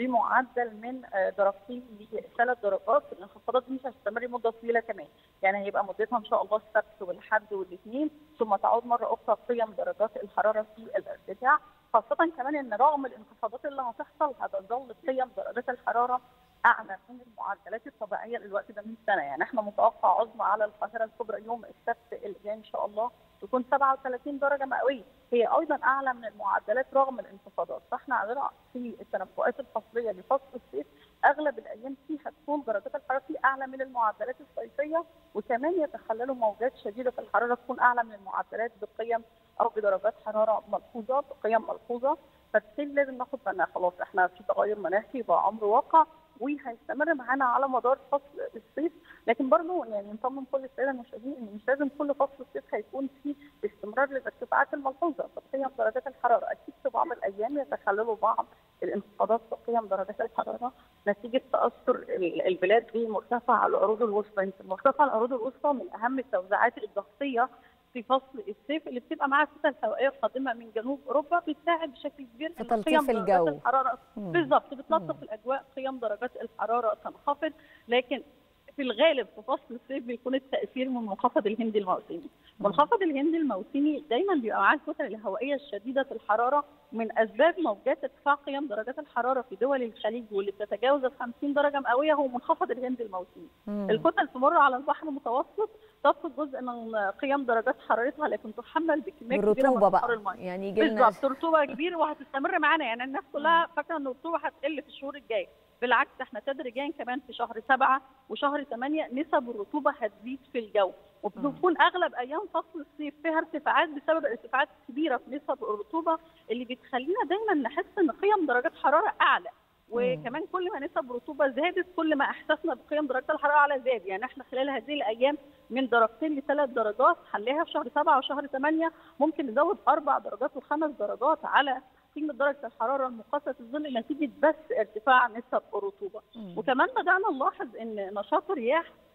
بمعدل من آه، درجتين لثلاث درجات الانخفاضات دي مش هتستمر مده طويله كمان يعني هيبقى مدتها ان شاء الله السبت والحد والاثنين ثم تعود مره اخرى قيم درجات الحراره في الارتفاع خاصه كمان ان رغم الانخفاضات اللي هتحصل هتظل قيم درجات الحراره اعلى من المعدلات الطبيعيه للوقت ده من سنه يعني احنا متوقع عظمى على القاهره الكبرى يوم السبت اللي جاي ان شاء الله تكون 37 درجه مئويه هي ايضا اعلى من المعدلات رغم الانخفاضات فاحنا عندنا في التنبؤات الفصليه لفصل الصيف اغلب الايام فيها تكون درجات الحراره فيه اعلى من المعدلات الصيفيه وكمان يتخللوا موجات شديده في الحراره تكون اعلى من المعدلات بقيم او بدرجات حراره ملحوظه بقيم ملحوظه فبالتالي لازم ناخد بالنا خلاص احنا في تغير مناخي بقى امر واقع وهيستمر معانا على مدار فصل الصيف لكن برضه يعني نطمن كل الساده المشاهدين ان مش لازم كل فصل الصيف هيكون فيه استمرار للارتفاعات الملحوظه فقيم درجات الحراره اكيد في بعض الايام يتخللوا بعض الانخفاضات في قيم درجات الحراره نتيجه تاثر ال- البلاد بمرتفع العروض الوسطى يمكن مرتفع العروض الوسطى من اهم التوزيعات الضغطيه في فصل الصيف اللي بتبقى معاها كتل هوائيه قادمه من جنوب اوروبا بتساعد بشكل كبير في إن تلطيف قيم درجات الجو. الحراره مم. بالظبط بتلطف الاجواء قيم درجات الحراره تنخفض لكن في الغالب في فصل الصيف بيكون التاثير من منخفض الهندي الموسمي منخفض الهندي الموسمي دايما بيبقى معاه الكتل الهوائيه الشديده الحراره من اسباب موجات ارتفاع قيم درجات الحراره في دول الخليج واللي بتتجاوز ال 50 درجه مئويه هو منخفض الهندي الموسمي مم. الكتل تمر على البحر المتوسط تفقد جزء من قيم درجات حرارتها لكن تحمل بكميه كبيره من بالرطوبه بحار بقى الميه يعني يجي لنا بالظبط رطوبه كبيره وهتستمر معانا يعني الناس كلها فاكره ان الرطوبه هتقل في الشهور الجايه بالعكس احنا تدريجيا كمان في شهر سبعة وشهر ثمانية نسب الرطوبة هتزيد في الجو وبتكون اغلب ايام فصل الصيف فيها ارتفاعات بسبب ارتفاعات كبيره في نسب الرطوبه اللي بتخلينا دايما نحس ان قيم درجات حراره اعلى وكمان كل ما نسب الرطوبه زادت كل ما احساسنا بقيم درجات الحراره اعلى زاد يعني احنا خلال هذه الايام من درجتين لثلاث درجات هنلاقيها في شهر سبعة وشهر ثمانية ممكن نزود اربع درجات وخمس درجات على قيمه درجه الحراره المقاسه في الظل نتيجه بس ارتفاع نسب الرطوبه وكمان بدانا نلاحظ ان نشاط الرياح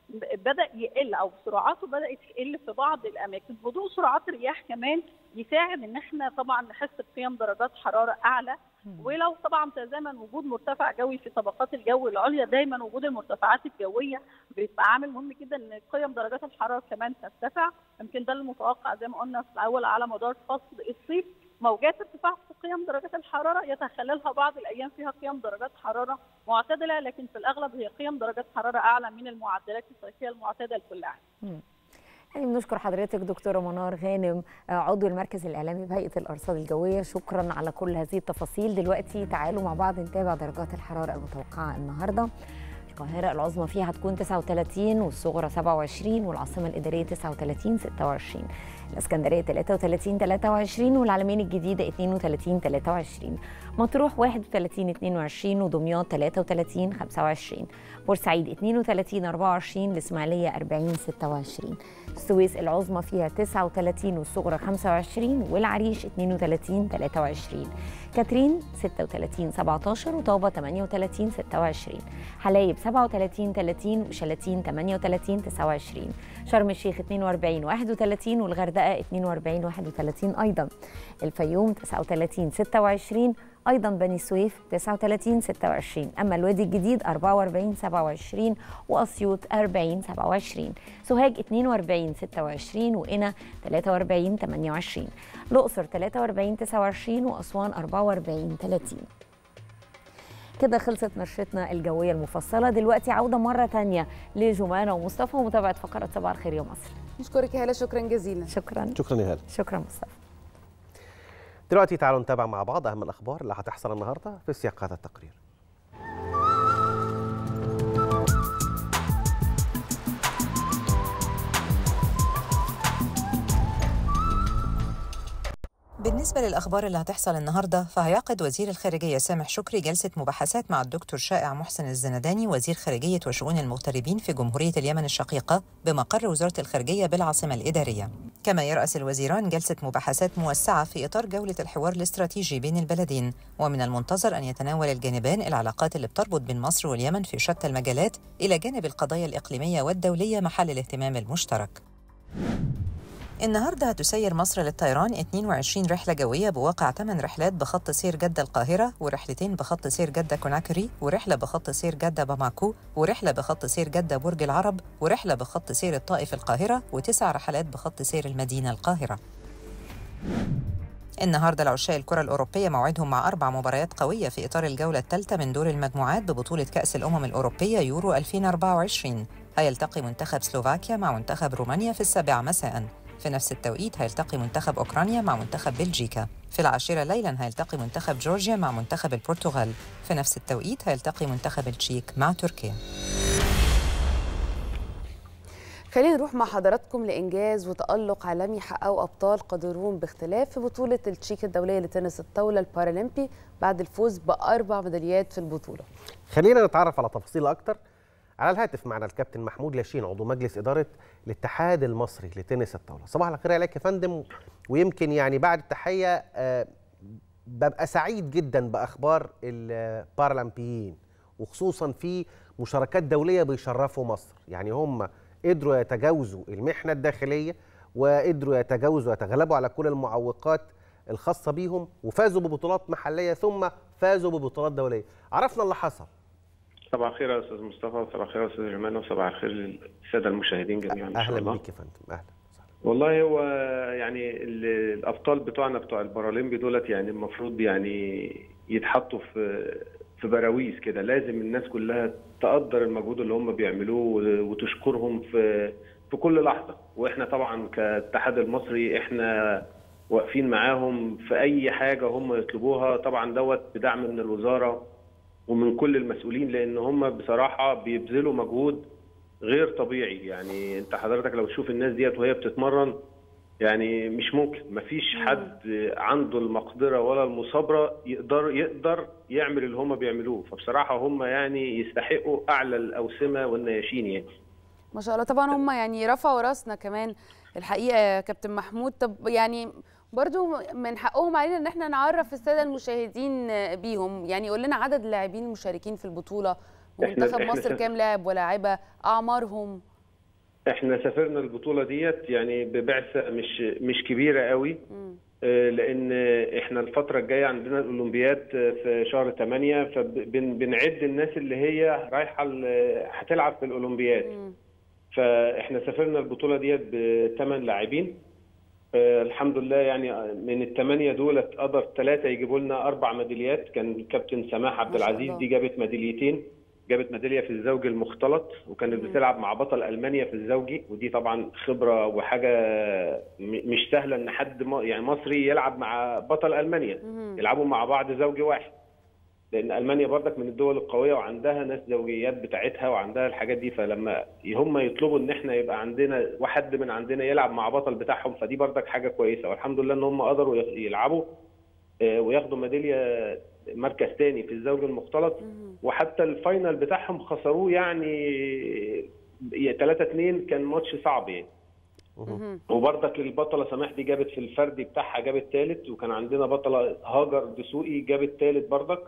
بدا يقل او سرعاته بدات تقل في بعض الاماكن هدوء سرعات الرياح كمان يساعد ان احنا طبعا نحس بقيم درجات حراره اعلى ولو طبعا تزامن وجود مرتفع جوي في طبقات الجو العليا دايما وجود المرتفعات الجويه بيبقى عامل مهم جدا ان قيم درجات الحراره كمان ترتفع يمكن ده المتوقع زي ما قلنا في الاول على مدار فصل الصيف موجات ارتفاع في قيم درجات الحراره يتخللها بعض الايام فيها قيم درجات حراره معتدله لكن في الاغلب هي قيم درجات حراره اعلى من المعدلات الصيفيه المعتاده لكل عام. يعني بنشكر حضرتك دكتوره منار غانم آه، عضو المركز الاعلامي بهيئه الارصاد الجويه شكرا على كل هذه التفاصيل دلوقتي تعالوا مع بعض نتابع درجات الحراره المتوقعه النهارده القاهرة العظمى فيها هتكون 39 والصغرى 27 والعاصمة الإدارية 39 26 الإسكندرية 33 23 والعلمين الجديدة 32 23 مطروح 31 22 ودمياط 33 25 بورسعيد 32 24 الإسماعيلية 40 26 السويس العظمى فيها 39 والصغرى 25 والعريش 32 23 كاترين 36 17 وطابة 38 26 حلايب 37 30 وشلاتين 38 29 شرم الشيخ 42 31 والغردقة 42 31 أيضا الفيوم 39 26 ايضا بني سويف 39 26 اما الوادي الجديد 44 27 واسيوط 40 27 سوهاج 42 26 وقنا 43 28 الاقصر 43 29 واسوان 44 30 كده خلصت نشرتنا الجويه المفصله دلوقتي عوده مره تانية لجمانه ومصطفى ومتابعه فقره صباح الخير يا مصر نشكرك يا هلا شكرا جزيلا شكرا شكرا يا هلا شكرا مصطفى دلوقتي تعالوا نتابع مع بعض اهم الاخبار اللي هتحصل النهارده في سياق هذا التقرير بالنسبة للأخبار اللي هتحصل النهاردة فهيعقد وزير الخارجية سامح شكري جلسة مباحثات مع الدكتور شائع محسن الزنداني وزير خارجية وشؤون المغتربين في جمهورية اليمن الشقيقة بمقر وزارة الخارجية بالعاصمة الإدارية كما يرأس الوزيران جلسة مباحثات موسعة في إطار جولة الحوار الاستراتيجي بين البلدين ومن المنتظر أن يتناول الجانبان العلاقات اللي بتربط بين مصر واليمن في شتى المجالات إلى جانب القضايا الإقليمية والدولية محل الاهتمام المشترك النهارده هتسير مصر للطيران 22 رحلة جوية بواقع 8 رحلات بخط سير جدة القاهرة ورحلتين بخط سير جدة كوناكري ورحلة بخط سير جدة باماكو ورحلة بخط سير جدة برج العرب ورحلة بخط سير الطائف القاهرة وتسع رحلات بخط سير المدينة القاهرة النهارده العشاء الكرة الأوروبية موعدهم مع أربع مباريات قوية في إطار الجولة الثالثة من دور المجموعات ببطولة كأس الأمم الأوروبية يورو 2024 هيلتقي منتخب سلوفاكيا مع منتخب رومانيا في السابعة مساءً في نفس التوقيت هيلتقي منتخب أوكرانيا مع منتخب بلجيكا في العاشرة ليلا هيلتقي منتخب جورجيا مع منتخب البرتغال في نفس التوقيت هيلتقي منتخب التشيك مع تركيا خلينا نروح مع حضراتكم لإنجاز وتألق عالمي حققه أبطال قادرون باختلاف في بطولة التشيك الدولية لتنس الطاولة البارالمبي بعد الفوز بأربع ميداليات في البطولة خلينا نتعرف على تفاصيل اكتر على الهاتف معنا الكابتن محمود لاشين عضو مجلس اداره الاتحاد المصري لتنس الطاوله صباح الخير عليك يا فندم ويمكن يعني بعد التحيه آه، ببقى سعيد جدا باخبار البارالمبيين وخصوصا في مشاركات دوليه بيشرفوا مصر يعني هم قدروا يتجاوزوا المحنه الداخليه وقدروا يتجاوزوا ويتغلبوا على كل المعوقات الخاصه بيهم وفازوا ببطولات محليه ثم فازوا ببطولات دوليه عرفنا اللي حصل صباح الخير يا استاذ مصطفى وصباح الخير يا استاذ جمال وصباح الخير للساده المشاهدين جميعا ان شاء اهلا الله بيك يا فندم اهلا والله هو يعني ال- الابطال بتوعنا بتوع البارالمبي دولت يعني المفروض يعني يتحطوا في في براويز كده لازم الناس كلها تقدر المجهود اللي هم بيعملوه وتشكرهم في في كل لحظه واحنا طبعا كاتحاد المصري احنا واقفين معاهم في اي حاجه هم يطلبوها طبعا دوت بدعم من الوزاره ومن كل المسؤولين لان هم بصراحه بيبذلوا مجهود غير طبيعي يعني انت حضرتك لو تشوف الناس ديت وهي بتتمرن يعني مش ممكن مفيش حد عنده المقدره ولا المصابره يقدر يقدر يعمل اللي هم بيعملوه فبصراحه هم يعني يستحقوا اعلى الاوسمه والنياشين يعني ما شاء الله طبعا هم يعني رفعوا راسنا كمان الحقيقه يا كابتن محمود طب يعني برضو من حقهم علينا ان احنا نعرف الساده المشاهدين بيهم يعني قول لنا عدد اللاعبين المشاركين في البطوله إحنا- ومنتخب إحنا مصر سن- كام لاعب ولاعبه اعمارهم احنا سافرنا البطوله ديت يعني ببعثه مش مش كبيره قوي آه، لان احنا الفتره الجايه عندنا الاولمبياد في شهر 8 فبنعد الناس اللي هي رايحه ال- هتلعب في الاولمبياد فاحنا سافرنا البطوله ديت بثمان لاعبين آه، الحمد لله يعني من الثمانيه دولت قدر ثلاثه يجيبوا لنا اربع ميداليات كان الكابتن سماح عبد ما شاء العزيز الله. دي جابت ميداليتين جابت ميداليه في الزوج المختلط وكانت بتلعب مع بطل المانيا في الزوجي ودي طبعا خبره وحاجه م- مش سهله ان حد م- يعني مصري يلعب مع بطل المانيا يلعبوا مع بعض زوجي واحد لان المانيا برضك من الدول القويه وعندها ناس زوجيات بتاعتها وعندها الحاجات دي فلما هم يطلبوا ان احنا يبقى عندنا واحد من عندنا يلعب مع بطل بتاعهم فدي برضك حاجه كويسه والحمد لله ان هم قدروا يخ- يلعبوا آه، وياخدوا ميداليه مركز تاني في الزوج المختلط وحتى الفاينل بتاعهم خسروه يعني 3 2 كان ماتش صعب يعني وبرضك البطله سماح دي جابت في الفردي بتاعها جابت ثالث وكان عندنا بطله هاجر دسوقي جابت ثالث برضك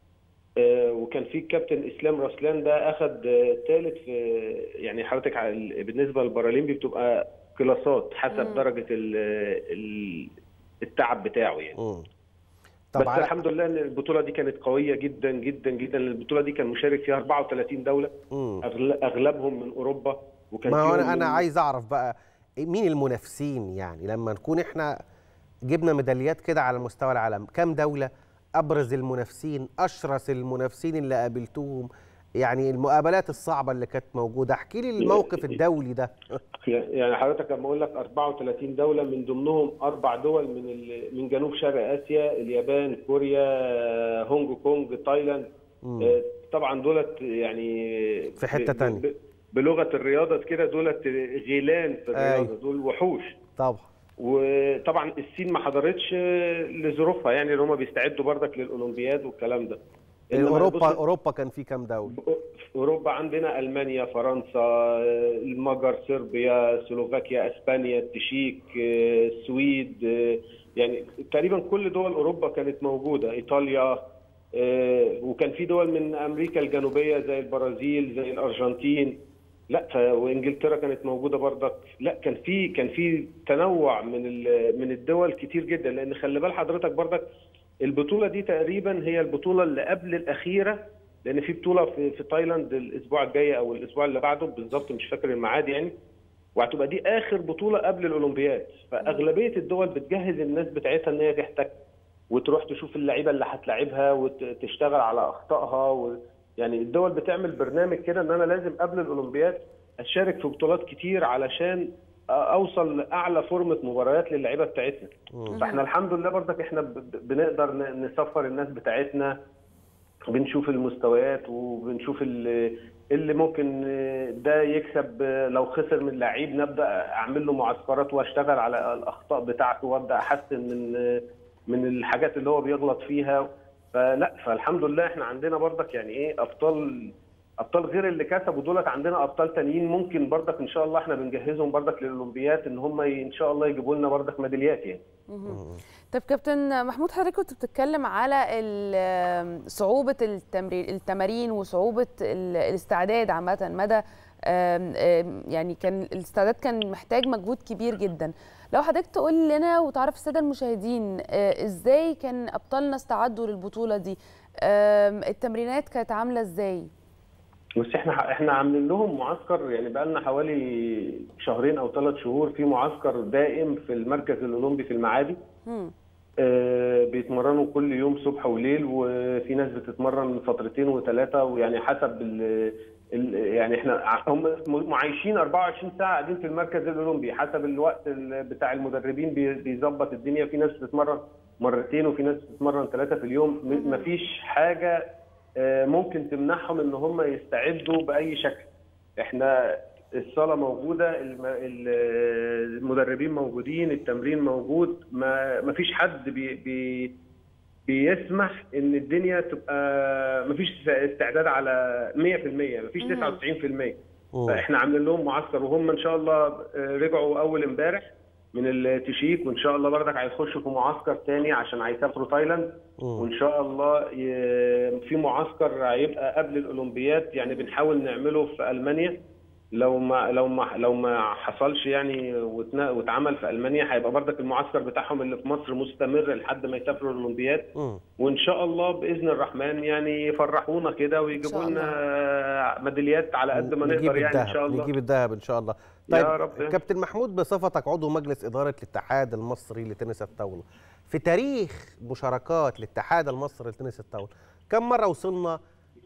آه، وكان في الكابتن اسلام رسلان ده اخذ ثالث في يعني حضرتك على ال- بالنسبه للبارالمبي بتبقى كلاسات حسب درجه ال ال التعب بتاعه يعني مم. بس طب على الحمد لله ان البطوله دي كانت قويه جدا جدا جدا لأن البطوله دي كان مشارك فيها 34 دوله مم. أغل- اغلبهم من اوروبا وكان ما هو فيهم انا انا من- عايز اعرف بقى مين المنافسين يعني لما نكون احنا جبنا ميداليات كده على مستوى العالم كام دوله ابرز المنافسين اشرس المنافسين اللي قابلتوهم يعني المقابلات الصعبه اللي كانت موجوده احكي لي الموقف الدولي ده يعني حضرتك لما اقول لك 34 دوله من ضمنهم اربع دول من ال- من جنوب شرق اسيا اليابان كوريا هونج كونج تايلاند مم. آه، طبعا دولت يعني في حتة ب- تانية. ب- بلغه الرياضه كده دولت غيلان في الرياضه أيوة. دول وحوش طبعا وطبعا الصين ما حضرتش آه، لظروفها يعني ان هم بيستعدوا بردك للاولمبياد والكلام ده إنما اوروبا بص- اوروبا كان في كام دوله في اوروبا عندنا المانيا فرنسا المجر صربيا سلوفاكيا اسبانيا التشيك آه، السويد آه، يعني تقريبا كل دول اوروبا كانت موجوده ايطاليا آه، وكان في دول من امريكا الجنوبيه زي البرازيل زي الارجنتين لا ف- وانجلترا كانت موجوده برضك لا كان في كان في تنوع من ال- من الدول كتير جدا لان خلي بال حضرتك برضك البطوله دي تقريبا هي البطوله اللي قبل الاخيره لان في بطوله في, في تايلاند الاسبوع الجاي او الاسبوع اللي بعده بالظبط مش فاكر الميعاد يعني وهتبقى دي اخر بطوله قبل الاولمبياد فاغلبيه الدول بتجهز الناس بتاعتها ان هي تحتك وتروح تشوف اللعيبه اللي هتلاعبها وتشتغل على اخطائها و... يعني الدول بتعمل برنامج كده ان انا لازم قبل الاولمبياد اشارك في بطولات كتير علشان اوصل لاعلى فورمه مباريات للعيبه بتاعتنا فاحنا الحمد لله برضك احنا ب- ب- بنقدر ن- نسفر الناس بتاعتنا بنشوف المستويات وبنشوف ال- اللي ممكن ده يكسب لو خسر من لعيب نبدا اعمل له معسكرات واشتغل على الاخطاء بتاعته وابدا احسن من من الحاجات اللي هو بيغلط فيها فلا فالحمد لله احنا عندنا برضك يعني ايه ابطال ابطال غير اللي كسبوا دولت عندنا ابطال تانيين ممكن برضك ان شاء الله احنا بنجهزهم برضك للاولمبيات ان هم ي- ان شاء الله يجيبوا لنا برضك ميداليات يعني طب كابتن محمود حضرتك كنت بتتكلم على ال- صعوبة التمرين التمارين وصعوبة ال- الاستعداد عامة مدى آم، آم، يعني كان الاستعداد كان محتاج مجهود كبير جدا لو حضرتك تقول لنا وتعرف السادة المشاهدين آه، ازاي كان ابطالنا استعدوا للبطولة دي آم، التمرينات كانت عاملة ازاي بس احنا احنا عاملين لهم معسكر يعني بقى لنا حوالي شهرين او ثلاث شهور في معسكر دائم في المركز الاولمبي في المعادي مم. آه، بيتمرنوا كل يوم صبح وليل وفي ناس بتتمرن فترتين وثلاثه ويعني حسب ال ال يعني احنا ع- هم معايشين 24 ساعه قاعدين في المركز الاولمبي حسب الوقت ال- بتاع المدربين بي- بيظبط الدنيا في ناس بتتمرن مرتين وفي ناس بتتمرن ثلاثه في اليوم م- مفيش حاجه آه، ممكن تمنعهم ان هم يستعدوا باي شكل احنا الصاله موجوده الم- ال- المدربين موجودين التمرين موجود ما ما فيش حد بي بي بيسمح ان الدنيا تبقى ما فيش استعداد على 100% ما فيش 99% فاحنا عاملين لهم معسكر وهم ان شاء الله آه، رجعوا اول امبارح من التشيك وان شاء الله برضك هيخشوا في معسكر تاني عشان هيسافروا تايلاند وان شاء الله ي- في معسكر هيبقى قبل الاولمبياد يعني بنحاول نعمله في المانيا لو ما لو ما لو ما حصلش يعني واتنا- واتعمل في المانيا هيبقى برضك المعسكر بتاعهم اللي في مصر مستمر لحد ما يسافروا الاولمبياد مم. وان شاء الله باذن الرحمن يعني يفرحونا كده ويجيبوا شاء لنا ميداليات على قد ما نجيب نقدر يعني ان الذهب شاء الله نجيب الذهب ان شاء الله يا طيب رب. كابتن محمود بصفتك عضو مجلس اداره الاتحاد المصري لتنس الطاوله في تاريخ مشاركات الاتحاد المصري لتنس الطاوله كم مره وصلنا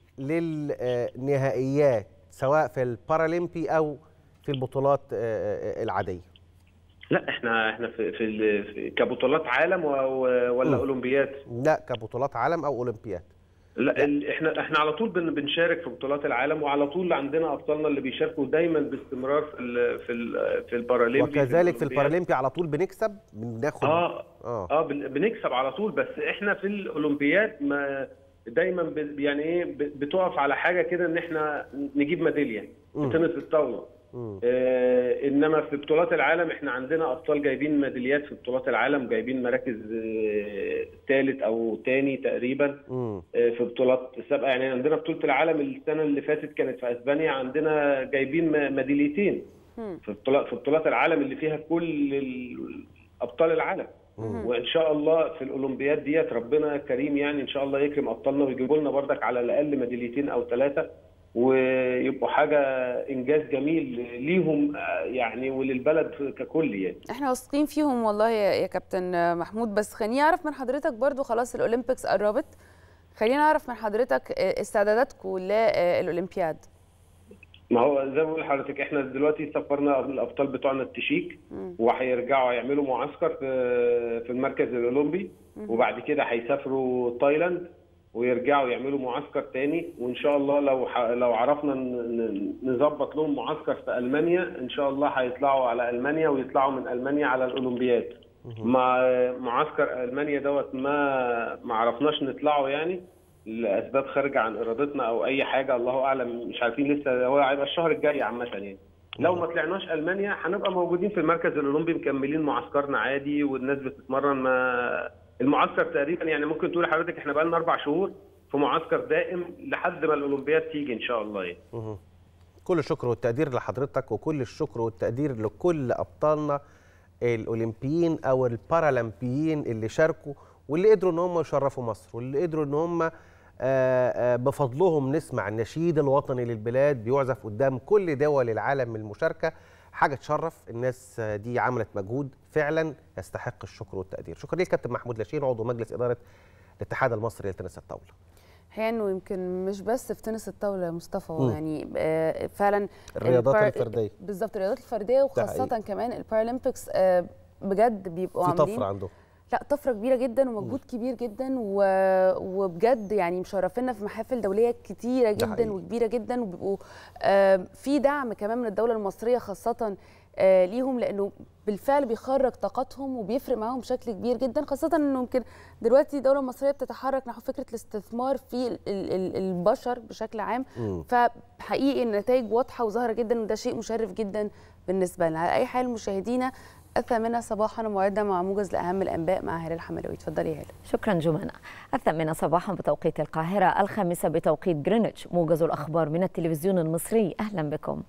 للنهائيات سواء في البارالمبي او في البطولات آه، آه، العاديه لا احنا احنا في, في, ال- في كبطولات عالم و- و- ولا مم. اولمبياد لا كبطولات عالم او اولمبياد لا ال- احنا احنا على طول بن- بنشارك في بطولات العالم وعلى طول عندنا ابطالنا اللي بيشاركوا دايما باستمرار في ال في ال في البارالمبي وكذلك في الأولمبياد. البارالمبي على طول بنكسب بناخد اه اه اه بن- بنكسب على طول بس احنا في الاولمبياد ما دايما ب- يعني ايه ب- بتقف على حاجه كده ان احنا نجيب ميداليه مم. في تنس الطاوله مم. آه انما في بطولات العالم احنا عندنا ابطال جايبين ميداليات في بطولات العالم جايبين مراكز ثالث او ثاني تقريبا مم. آه، في بطولات سابقه يعني عندنا بطوله العالم السنه اللي فاتت كانت في اسبانيا عندنا جايبين م- ميداليتين في بطولات في بطولات العالم اللي فيها كل ال- ابطال العالم وان شاء الله في الاولمبياد ديت ربنا كريم يعني ان شاء الله يكرم ابطالنا ويجيبوا لنا بردك على الاقل ميداليتين او ثلاثه ويبقوا حاجه انجاز جميل ليهم آه، يعني وللبلد ككل يعني احنا واثقين فيهم والله يا يا كابتن محمود بس خليني اعرف من حضرتك برضو خلاص الاولمبيكس قربت خلينا اعرف من حضرتك استعداداتكم للاولمبياد ما هو زي ما بقول لحضرتك احنا دلوقتي سفرنا الابطال بتوعنا التشيك وهيرجعوا يعملوا معسكر في في المركز الاولمبي وبعد كده هيسافروا تايلاند ويرجعوا يعملوا معسكر تاني وان شاء الله لو ح... لو عرفنا ن- ن- نظبط لهم معسكر في المانيا ان شاء الله هيطلعوا على المانيا ويطلعوا من المانيا على الاولمبياد مع معسكر المانيا دوت ما ما عرفناش نطلعه يعني لاسباب خارجه عن ارادتنا او اي حاجه الله اعلم مش عارفين لسه هو هيبقى الشهر الجاي عامه يعني لو ما طلعناش المانيا هنبقى موجودين في المركز الاولمبي مكملين معسكرنا عادي والناس بتتمرن ما المعسكر تقريبا يعني ممكن تقول لحضرتك احنا بقى لنا اربع شهور في معسكر دائم لحد ما الاولمبياد تيجي ان شاء الله يعني. مهم. كل الشكر والتقدير لحضرتك وكل الشكر والتقدير لكل ابطالنا الاولمبيين او البارالمبيين اللي شاركوا واللي قدروا ان هم يشرفوا مصر واللي قدروا ان هم آه، آه، بفضلهم نسمع النشيد الوطني للبلاد بيعزف قدام كل دول العالم المشاركه حاجه تشرف الناس آه، دي عملت مجهود فعلا يستحق الشكر والتقدير شكرا ليك كابتن محمود لاشين عضو مجلس اداره الاتحاد المصري لتنس الطاوله هي انه يمكن مش بس في تنس الطاوله يا مصطفى مم. يعني آه، فعلا الرياضات البار- الفردية. بالظبط الرياضات الفرديه وخاصه حقيقي. كمان البارالمبيكس آه، بجد بيبقوا في عاملين طفره عندهم لا طفره كبيره جدا ومجهود كبير جدا و... وبجد يعني مشرفينا في محافل دوليه كتيره ده حقيقي. جدا وكبيره جدا وبيبقوا آه، في دعم كمان من الدوله المصريه خاصه آه، ليهم لانه بالفعل بيخرج طاقتهم وبيفرق معاهم بشكل كبير جدا خاصه انه يمكن دلوقتي الدوله المصريه بتتحرك نحو فكره الاستثمار في ال- ال- البشر بشكل عام مم. فحقيقي النتائج واضحه وظاهره جدا وده شيء مشرف جدا بالنسبه لنا على اي حال مشاهدينا الثامنة صباحا موعدنا مع موجز لأهم الأنباء مع هلال الحملوي اتفضلي يا هلال شكرا جمانة الثامنة صباحا بتوقيت القاهرة الخامسة بتوقيت جرينتش موجز الأخبار من التلفزيون المصري أهلا بكم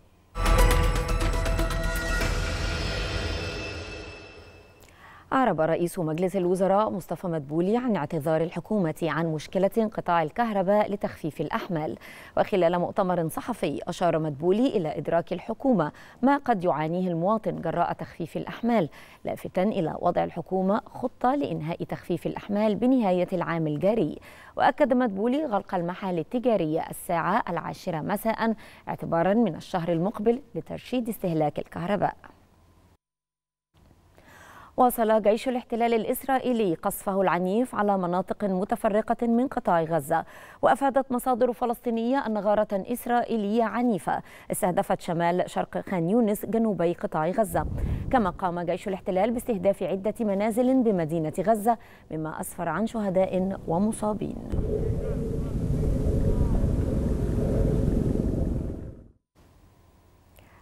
أعرب رئيس مجلس الوزراء مصطفى مدبولي عن اعتذار الحكومة عن مشكلة انقطاع الكهرباء لتخفيف الأحمال وخلال مؤتمر صحفي أشار مدبولي إلى إدراك الحكومة ما قد يعانيه المواطن جراء تخفيف الأحمال لافتا إلى وضع الحكومة خطة لإنهاء تخفيف الأحمال بنهاية العام الجاري وأكد مدبولي غلق المحال التجارية الساعة العاشرة مساء اعتبارا من الشهر المقبل لترشيد استهلاك الكهرباء واصل جيش الاحتلال الإسرائيلي قصفه العنيف على مناطق متفرقة من قطاع غزة وأفادت مصادر فلسطينية أن غارة إسرائيلية عنيفة استهدفت شمال شرق خان يونس جنوبي قطاع غزة كما قام جيش الاحتلال باستهداف عدة منازل بمدينة غزة مما أسفر عن شهداء ومصابين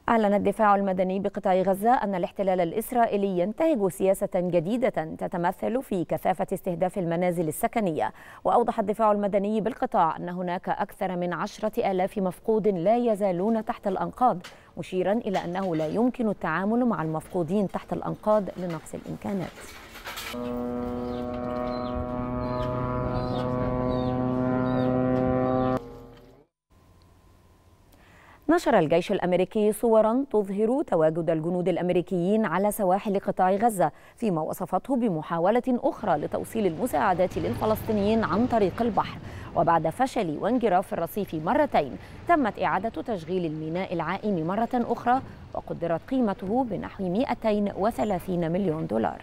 أعلن الدفاع المدني بقطاع غزة أن الاحتلال الإسرائيلي ينتهج سياسة جديدة تتمثل في كثافة استهداف المنازل السكنية وأوضح الدفاع المدني بالقطاع أن هناك أكثر من عشرة آلاف مفقود لا يزالون تحت الأنقاض مشيرا إلى أنه لا يمكن التعامل مع المفقودين تحت الأنقاض لنقص الإمكانات نشر الجيش الامريكي صورا تظهر تواجد الجنود الامريكيين على سواحل قطاع غزه فيما وصفته بمحاوله اخرى لتوصيل المساعدات للفلسطينيين عن طريق البحر وبعد فشل وانجراف الرصيف مرتين تمت اعاده تشغيل الميناء العائم مره اخرى وقدرت قيمته بنحو 230 مليون دولار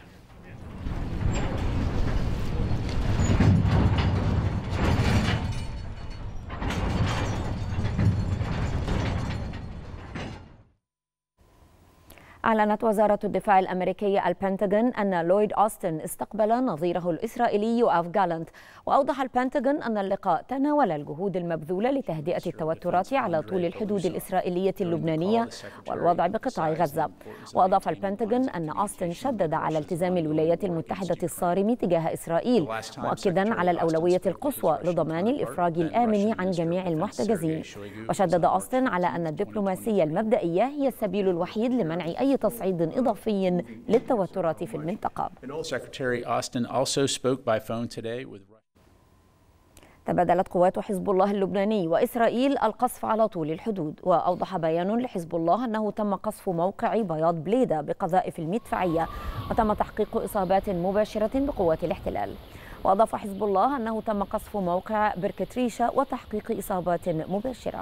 أعلنت وزارة الدفاع الأمريكية البنتاغون أن لويد أوستن استقبل نظيره الإسرائيلي يوآف جالانت وأوضح البنتاغون أن اللقاء تناول الجهود المبذولة لتهدئة التوترات على طول الحدود الإسرائيلية اللبنانية والوضع بقطاع غزة وأضاف البنتاغون أن أوستن شدد على التزام الولايات المتحدة الصارم تجاه إسرائيل مؤكدا على الأولوية القصوى لضمان الإفراج الآمن عن جميع المحتجزين وشدد أوستن على أن الدبلوماسية المبدئية هي السبيل الوحيد لمنع أي تصعيد إضافي للتوترات في المنطقة Secretary Austin also spoke by phone today with تبادلت قوات حزب الله اللبناني وإسرائيل القصف على طول الحدود وأوضح بيان لحزب الله أنه تم قصف موقع بياض بليدة بقذائف المدفعية وتم تحقيق إصابات مباشرة بقوات الاحتلال وأضاف حزب الله أنه تم قصف موقع بركتريشة وتحقيق إصابات مباشرة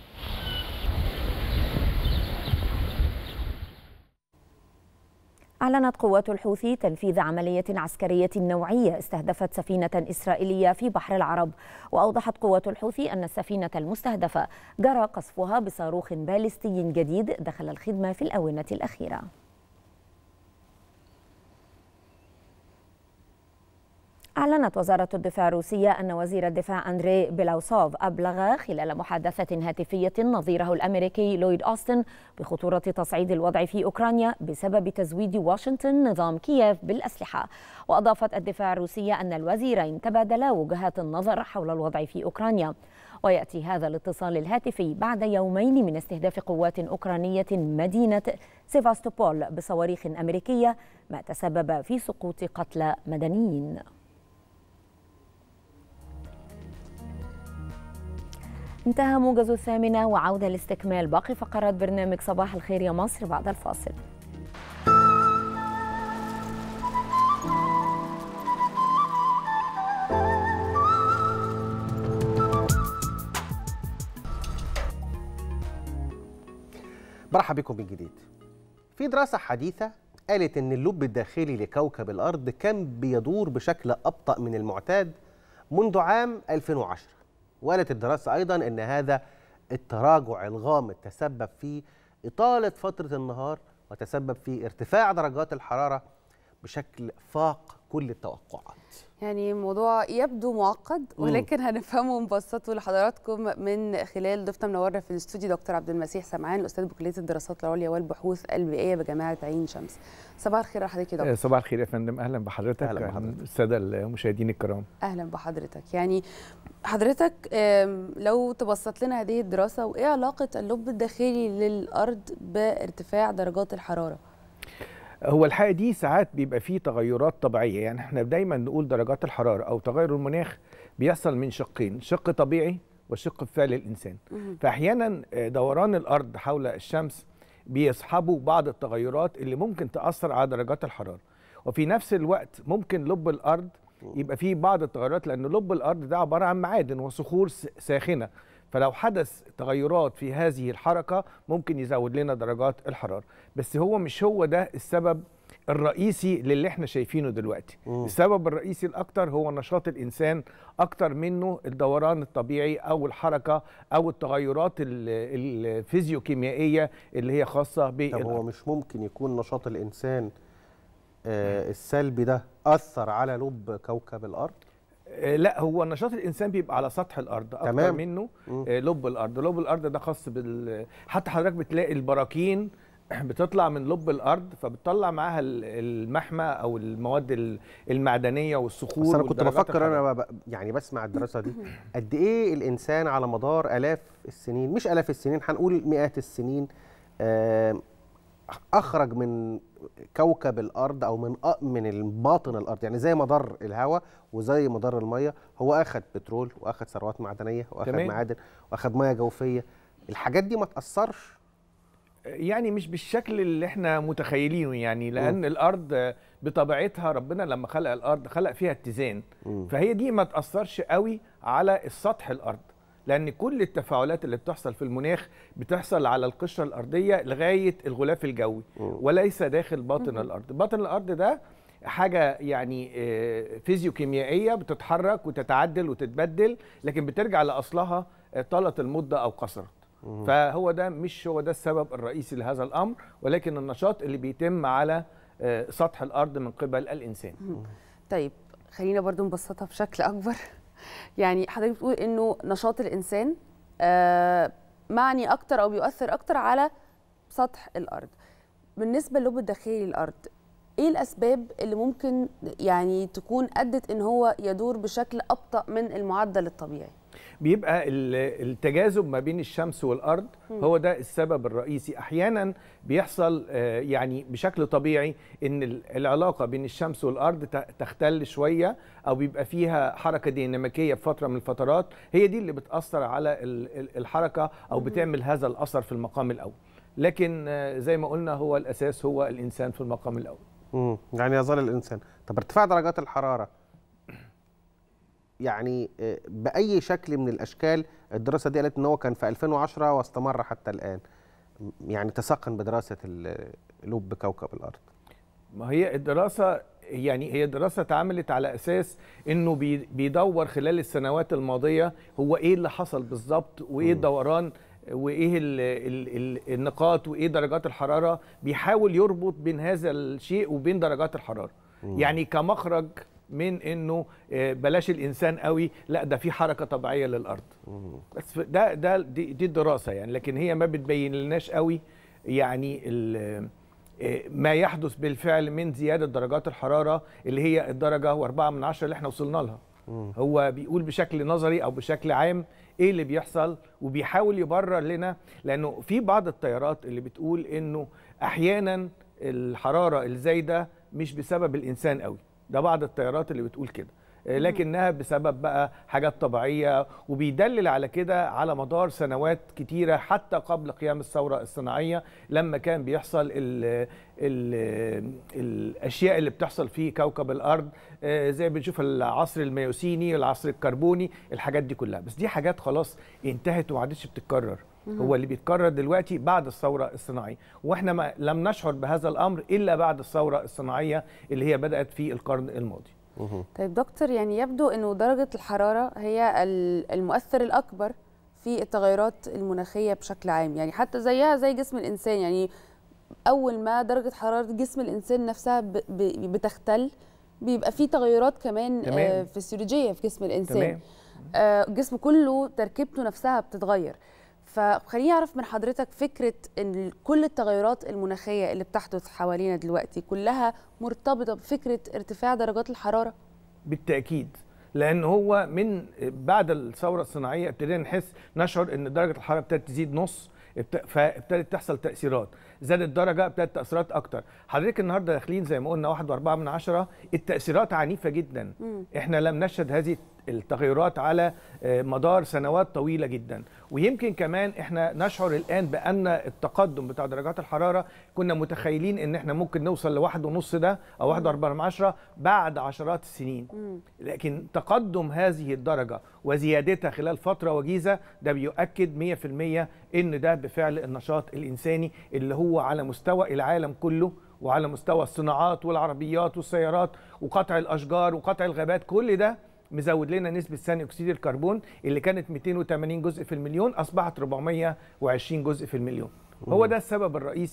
أعلنت قوات الحوثي تنفيذ عملية عسكرية نوعية استهدفت سفينة إسرائيلية في بحر العرب وأوضحت قوات الحوثي أن السفينة المستهدفة جرى قصفها بصاروخ باليستي جديد دخل الخدمة في الآونة الأخيرة أعلنت وزارة الدفاع الروسية أن وزير الدفاع أندري بيلاوسوف أبلغ خلال محادثة هاتفية نظيره الأمريكي لويد أوستن بخطورة تصعيد الوضع في أوكرانيا بسبب تزويد واشنطن نظام كييف بالأسلحة وأضافت الدفاع الروسية أن الوزيرين تبادلا وجهات النظر حول الوضع في أوكرانيا ويأتي هذا الاتصال الهاتفي بعد يومين من استهداف قوات أوكرانية مدينة سيفاستوبول بصواريخ أمريكية ما تسبب في سقوط قتلى مدنيين انتهى موجز الثامنة وعودة لاستكمال باقي فقرات برنامج صباح الخير يا مصر بعد الفاصل مرحبا بكم من جديد في دراسة حديثة قالت إن اللب الداخلي لكوكب الأرض كان بيدور بشكل أبطأ من المعتاد منذ عام 2010 وقالت الدراسة أيضا أن هذا التراجع الغامض تسبب في إطالة فترة النهار وتسبب في ارتفاع درجات الحرارة بشكل فاق كل التوقعات يعني موضوع يبدو معقد ولكن هنفهمه ونبسطه لحضراتكم من خلال ضيفنا منورنا في الاستوديو دكتور عبد المسيح سمعان الاستاذ بكليه الدراسات العليا والبحوث البيئيه بجامعه عين شمس صباح الخير على حضرتك يا دكتور صباح الخير يا فندم اهلا بحضرتك أهلا بحضرتك. الساده المشاهدين الكرام اهلا بحضرتك يعني حضرتك آم، لو تبسط لنا هذه الدراسه وايه علاقه اللب الداخلي للارض بارتفاع درجات الحراره هو الحقيقه دي ساعات بيبقى فيه تغيرات طبيعيه يعني احنا دايما نقول درجات الحراره او تغير المناخ بيحصل من شقين شق طبيعي وشق بفعل الانسان فاحيانا دوران الارض حول الشمس بيصحبوا بعض التغيرات اللي ممكن تاثر على درجات الحراره وفي نفس الوقت ممكن لب الارض يبقى فيه بعض التغيرات لان لب الارض ده عباره عن معادن وصخور س- ساخنه فلو حدث تغيرات في هذه الحركه ممكن يزود لنا درجات الحراره بس هو مش هو ده السبب الرئيسي للي احنا شايفينه دلوقتي مم. السبب الرئيسي الاكتر هو نشاط الانسان اكتر منه الدوران الطبيعي او الحركه او التغيرات ال- الفيزيوكيميائيه اللي هي خاصه طب بالارض هو مش ممكن يكون نشاط الإنسان آه السلبي ده أثر على لب كوكب الأرض آه، لا هو نشاط الانسان بيبقى على سطح الارض اكتر تمام. منه مم. آه، لب الارض لب الارض ده خاص بال حتى حضرتك بتلاقي البراكين بتطلع من لب الارض فبتطلع معاها ال- المحمى او المواد ال- المعدنيه والصخور بس انا كنت والدرجات بفكر الحرارية. انا ب- يعني بسمع الدراسه دي قد ايه الانسان على مدار الاف السنين مش الاف السنين هنقول مئات السنين آم، اخرج من كوكب الارض او من أ- من باطن الارض يعني زي مدار الهواء وزي مدار الميه هو اخذ بترول واخذ ثروات معدنيه واخذ تمام. معادن واخذ ميه جوفيه الحاجات دي ما تاثرش يعني مش بالشكل اللي احنا متخيلينه يعني لان الارض بطبيعتها ربنا لما خلق الارض خلق فيها اتزان مم. فهي دي ما تاثرش قوي على السطح الارض لان كل التفاعلات اللي بتحصل في المناخ بتحصل على القشره الارضيه لغايه الغلاف الجوي وليس داخل باطن الارض باطن الارض ده حاجه يعني آه، فيزيوكيميائيه بتتحرك وتتعدل وتتبدل لكن بترجع لاصلها آه، طالت المده او قصرت فهو ده مش هو ده السبب الرئيسي لهذا الامر ولكن النشاط اللي بيتم على آه، سطح الارض من قبل الانسان طيب خلينا برضو نبسطها بشكل اكبر يعني حضرتك بتقول انه نشاط الانسان آه، معني اكتر او بيؤثر اكتر على سطح الارض بالنسبه للب الداخلي للارض ايه الاسباب اللي ممكن يعني تكون ادت ان هو يدور بشكل ابطا من المعدل الطبيعي بيبقى ال- التجاذب ما بين الشمس والارض مم. هو ده السبب الرئيسي احيانا بيحصل آه، يعني بشكل طبيعي ان ال- العلاقه بين الشمس والارض ت- تختل شويه او بيبقى فيها حركه ديناميكيه في فتره من الفترات هي دي اللي بتاثر على ال- ال- الحركه او بتعمل هذا الاثر في المقام الاول لكن آه، زي ما قلنا هو الاساس هو الانسان في المقام الاول مم. يعني يظل الانسان طب ارتفاع درجات الحراره يعني آه، باي شكل من الاشكال الدراسه دي قالت ان هو كان في 2010 واستمر حتى الان م- يعني تساقا بدراسه ال- لب كوكب الارض ما هي الدراسة يعني هي دراسة اتعملت على أساس إنه بي- بيدور خلال السنوات الماضية هو إيه اللي حصل بالظبط وإيه الدوران وإيه ال ال ال النقاط وإيه درجات الحرارة بيحاول يربط بين هذا الشيء وبين درجات الحرارة يعني كمخرج من إنه آه، بلاش الإنسان قوي لا ده في حركة طبيعية للأرض بس ف- ده ده دي, دي الدراسة يعني لكن هي ما بتبين لناش قوي يعني ال- آه، ما يحدث بالفعل من زيادة درجات الحرارة اللي هي الدرجة واربعة من عشرة اللي احنا وصلنا لها هو بيقول بشكل نظري أو بشكل عام إيه اللي بيحصل وبيحاول يبرر لنا لأنه في بعض التيارات اللي بتقول إنه أحيانا الحرارة الزايدة مش بسبب الإنسان قوي ده بعض التيارات اللي بتقول كده آه، لكنها بسبب بقى حاجات طبيعيه وبيدلل على كده على مدار سنوات كتيره حتى قبل قيام الثوره الصناعيه لما كان بيحصل ال ال الاشياء اللي بتحصل في كوكب الارض آه، زي بنشوف العصر الميوسيني العصر الكربوني الحاجات دي كلها بس دي حاجات خلاص انتهت وما عادتش بتتكرر مهم. هو اللي بيتكرر دلوقتي بعد الثوره الصناعيه واحنا ما لم نشعر بهذا الامر الا بعد الثوره الصناعيه اللي هي بدات في القرن الماضي طيب دكتور يعني يبدو انه درجه الحراره هي ال- المؤثر الاكبر في التغيرات المناخيه بشكل عام يعني حتى زيها زي جسم الانسان يعني اول ما درجه حراره جسم الانسان نفسها ب- ب- بتختل بيبقى في تغيرات كمان تمام. آه، فسيولوجيه في جسم الانسان تمام. آه، الجسم كله تركيبته نفسها بتتغير فخليني اعرف من حضرتك فكره ان كل التغيرات المناخيه اللي بتحدث حوالينا دلوقتي كلها مرتبطه بفكره ارتفاع درجات الحراره بالتاكيد لان هو من بعد الثوره الصناعيه ابتدينا نحس نشعر ان درجه الحراره ابتدت تزيد نص ابت- فابتدت تحصل تاثيرات زادت درجه ابتدت تاثيرات اكتر حضرتك النهارده داخلين زي ما قلنا واحد واربعة من عشرة التاثيرات عنيفه جدا مم. احنا لم نشهد هذه التغيرات على آه، مدار سنوات طويله جدا ويمكن كمان احنا نشعر الان بان التقدم بتاع درجات الحراره كنا متخيلين ان احنا ممكن نوصل لواحد ونص ده او واحد واربعة من عشرة بعد عشرات السنين لكن تقدم هذه الدرجة وزيادتها خلال فترة وجيزة ده بيؤكد 100% ان ده بفعل النشاط الانساني اللي هو على مستوى العالم كله وعلى مستوى الصناعات والعربيات والسيارات وقطع الاشجار وقطع الغابات كل ده مزود لنا نسبة ثاني أكسيد الكربون اللي كانت 280 جزء في المليون أصبحت 420 جزء في المليون هو ده السبب الرئيسي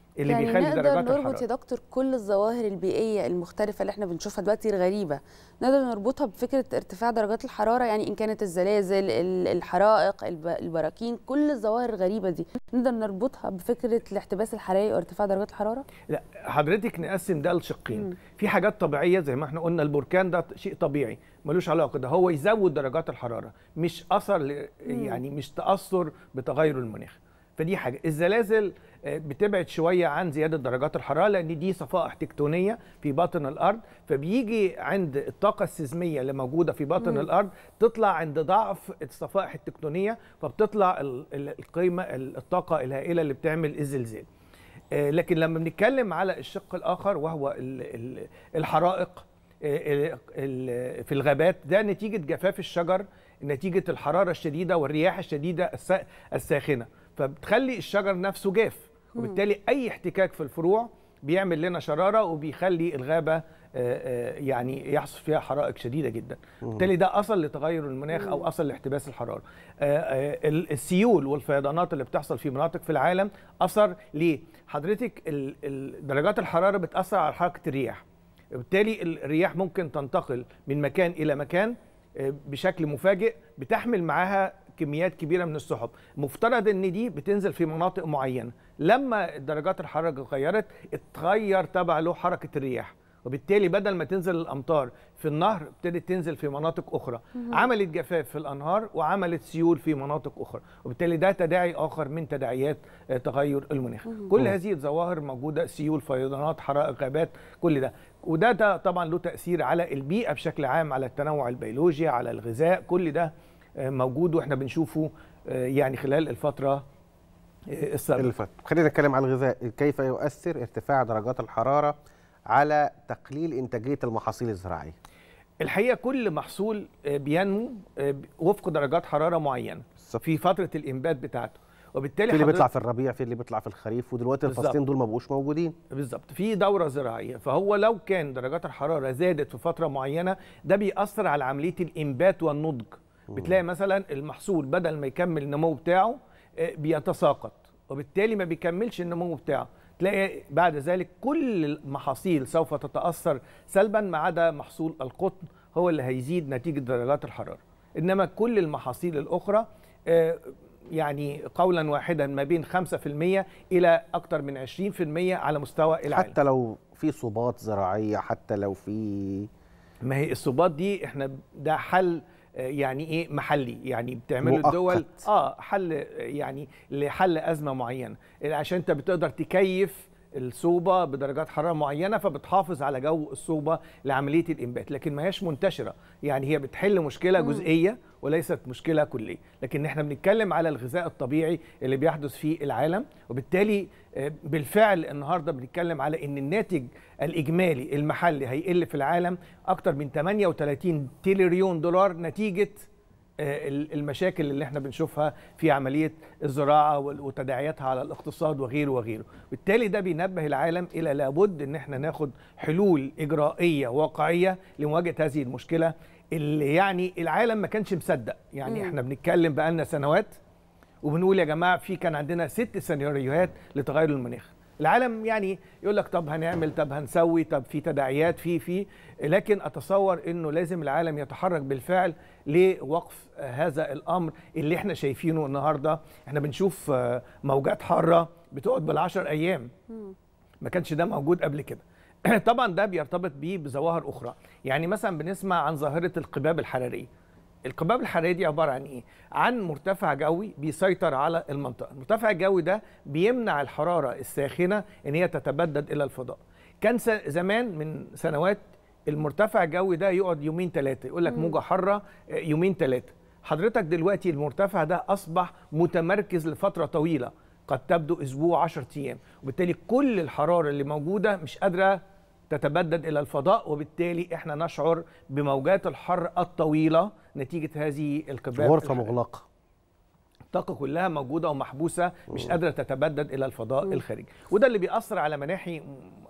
اللي يعني بيخلي نقدر درجات نربط الحراره يا دكتور كل الظواهر البيئيه المختلفه اللي احنا بنشوفها دلوقتي الغريبه نقدر نربطها بفكره ارتفاع درجات الحراره يعني ان كانت الزلازل ال- الحرائق الب- البراكين كل الظواهر الغريبه دي نقدر نربطها بفكره الاحتباس الحراري وارتفاع درجات الحراره لا حضرتك نقسم ده لشقين في حاجات طبيعيه زي ما احنا قلنا البركان ده شيء طبيعي ملوش علاقه ده هو يزود درجات الحراره مش اثر ل- يعني مش تاثر بتغير المناخ فدي حاجه الزلازل آه، بتبعد شويه عن زياده درجات الحراره لان دي صفائح تكتونيه في باطن الارض فبيجي عند الطاقه السيزميه اللي موجوده في باطن مم. الارض تطلع عند ضعف الصفائح التكتونيه فبتطلع ال- ال- القيمه الطاقه الهائله اللي بتعمل الزلزال آه، لكن لما بنتكلم على الشق الاخر وهو ال- ال- الحرائق آه، ال- ال- في الغابات ده نتيجه جفاف الشجر نتيجه الحراره الشديده والرياح الشديده الس- الساخنه فبتخلي الشجر نفسه جاف وبالتالي اي احتكاك في الفروع بيعمل لنا شراره وبيخلي الغابه آه، آه، يعني يحصل فيها حرائق شديده جدا بالتالي ده اصل لتغير المناخ او اصل لاحتباس الحراره آه، آه، ال- السيول والفيضانات اللي بتحصل في مناطق في العالم اثر ليه حضرتك ال- ال- درجات الحراره بتاثر على حركه الرياح بالتالي الرياح ممكن تنتقل من مكان الى مكان آه، بشكل مفاجئ بتحمل معاها كميات كبيره من السحب مفترض ان دي بتنزل في مناطق معينه لما درجات الحراره اتغيرت اتغير تبع له حركه الرياح وبالتالي بدل ما تنزل الامطار في النهر ابتدت تنزل في مناطق اخرى مهم. عملت جفاف في الانهار وعملت سيول في مناطق اخرى وبالتالي ده تداعي اخر من تداعيات آه، تغير المناخ مهم. كل مم. هذه الظواهر موجوده سيول فيضانات حرائق غابات كل ده وده ده طبعا له تاثير على البيئه بشكل عام على التنوع البيولوجي على الغذاء كل ده آه، موجود واحنا بنشوفه آه، يعني خلال الفتره آه، السابقه الفترة. خلينا نتكلم عن الغذاء كيف يؤثر ارتفاع درجات الحرارة على تقليل إنتاجية المحاصيل الزراعية الحقيقه كل محصول آه، بينمو آه، وفق درجات حراره معينه في فتره الانبات بتاعته وبالتالي في اللي حضرتك- بيطلع في الربيع في اللي بيطلع في الخريف ودلوقتي بالظبط. الفصلين دول ما بقوش موجودين بالظبط في دوره زراعيه فهو لو كان درجات الحراره زادت في فتره معينه ده بيأثر على عمليه الانبات والنضج بتلاقي مثلا المحصول بدل ما يكمل النمو بتاعه آه، بيتساقط وبالتالي ما بيكملش النمو بتاعه تلاقي بعد ذلك كل المحاصيل سوف تتأثر سلبا ما عدا محصول القطن هو اللي هيزيد نتيجة درجات الحرارة إنما كل المحاصيل الأخرى آه، يعني قولا واحدا ما بين 5% إلى أكثر من 20% على مستوى العالم حتى لو في صوبات زراعية حتى لو في ما هي الصوبات دي احنا ده حل آه، يعني ايه محلي يعني بتعمله مؤقت. الدول اه حل آه، يعني لحل ازمه معينه عشان انت بتقدر تكيف الصوبه بدرجات حراره معينه فبتحافظ على جو الصوبه لعمليه الانبات لكن ما هياش منتشره يعني هي بتحل مشكله مم. جزئيه وليست مشكله كليه لكن احنا بنتكلم على الغذاء الطبيعي اللي بيحدث في العالم وبالتالي آه، بالفعل النهارده بنتكلم على ان الناتج الاجمالي المحلي هيقل في العالم اكتر من 38 تريليون دولار نتيجه آه، ال- المشاكل اللي احنا بنشوفها في عمليه الزراعه وال- وتداعياتها على الاقتصاد وغيره وغيره بالتالي ده بينبه العالم الى لابد ان احنا ناخد حلول اجرائيه واقعيه لمواجهه هذه المشكله اللي يعني العالم ما كانش مصدق يعني مم. احنا بنتكلم بقالنا سنوات وبنقول يا جماعه في كان عندنا ست سيناريوهات لتغير المناخ العالم يعني يقول لك طب هنعمل طب هنسوي طب في تداعيات في في لكن اتصور انه لازم العالم يتحرك بالفعل لوقف هذا الامر اللي احنا شايفينه النهارده احنا بنشوف آه، موجات حاره بتقعد بالعشر ايام ما كانش ده موجود قبل كده طبعا ده بيرتبط بيه بظواهر اخرى يعني مثلا بنسمع عن ظاهره القباب الحراريه القباب الحراريه دي عباره عن ايه عن مرتفع جوي بيسيطر على المنطقه المرتفع الجوي ده بيمنع الحراره الساخنه ان هي تتبدد الى الفضاء كان س- زمان من سنوات المرتفع الجوي ده يقعد يومين ثلاثه يقول لك مم. موجه حاره آه، يومين ثلاثه حضرتك دلوقتي المرتفع ده اصبح متمركز لفتره طويله قد تبدو اسبوع 10 ايام وبالتالي كل الحراره اللي موجوده مش قادره تتبدد الى الفضاء وبالتالي احنا نشعر بموجات الحر الطويله نتيجه هذه القباب غرفة الحرارية. مغلقة الطاقه كلها موجوده ومحبوسه مش قادره تتبدد الى الفضاء الخارجي وده اللي بيأثر على مناحي م-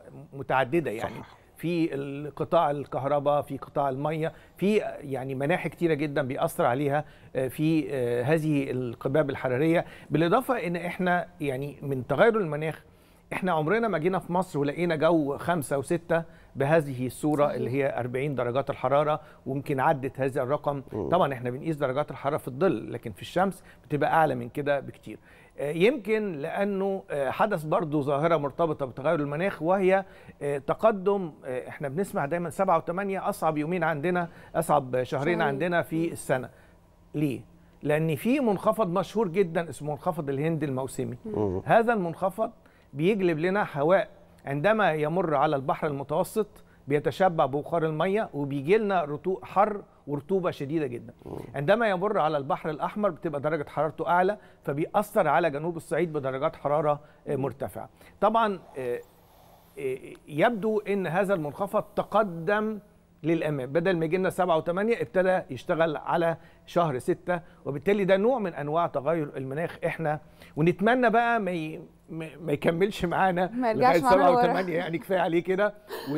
متعدده يعني صح. في قطاع الكهرباء في قطاع الميه في يعني مناحي كتيره جدا بيأثر عليها آه، في آه، هذه القباب الحراريه بالاضافه ان احنا يعني من تغير المناخ احنا عمرنا ما جينا في مصر ولقينا جو خمسة وستة بهذه الصورة صحيح. اللي هي 40 درجات الحرارة ويمكن عدت هذا الرقم طبعا احنا بنقيس درجات الحرارة في الظل لكن في الشمس بتبقى أعلى من كده بكتير آه، يمكن لأنه آه، حدث برضو ظاهرة مرتبطة بتغير المناخ وهي آه، تقدم آه، احنا بنسمع دايما سبعة وثمانية أصعب يومين عندنا أصعب شهرين شهرين. عندنا في السنة ليه؟ لأن في منخفض مشهور جدا اسمه منخفض الهند الموسمي مم. هذا المنخفض بيجلب لنا هواء عندما يمر على البحر المتوسط بيتشبع ببخار الميه وبيجي لنا رطوب حر ورطوبه شديده جدا عندما يمر على البحر الاحمر بتبقى درجه حرارته اعلى فبيأثر على جنوب الصعيد بدرجات حراره آه، مرتفعه طبعا آه، آه، يبدو ان هذا المنخفض تقدم للامام بدل ما يجي لنا 7 و8 ابتدى يشتغل على شهر 6 وبالتالي ده نوع من انواع تغير المناخ احنا ونتمنى بقى ما ي... ما ما يكملش معانا ما يرجعش لغاية معانا 7 لورا. و8 يعني كفايه عليه كده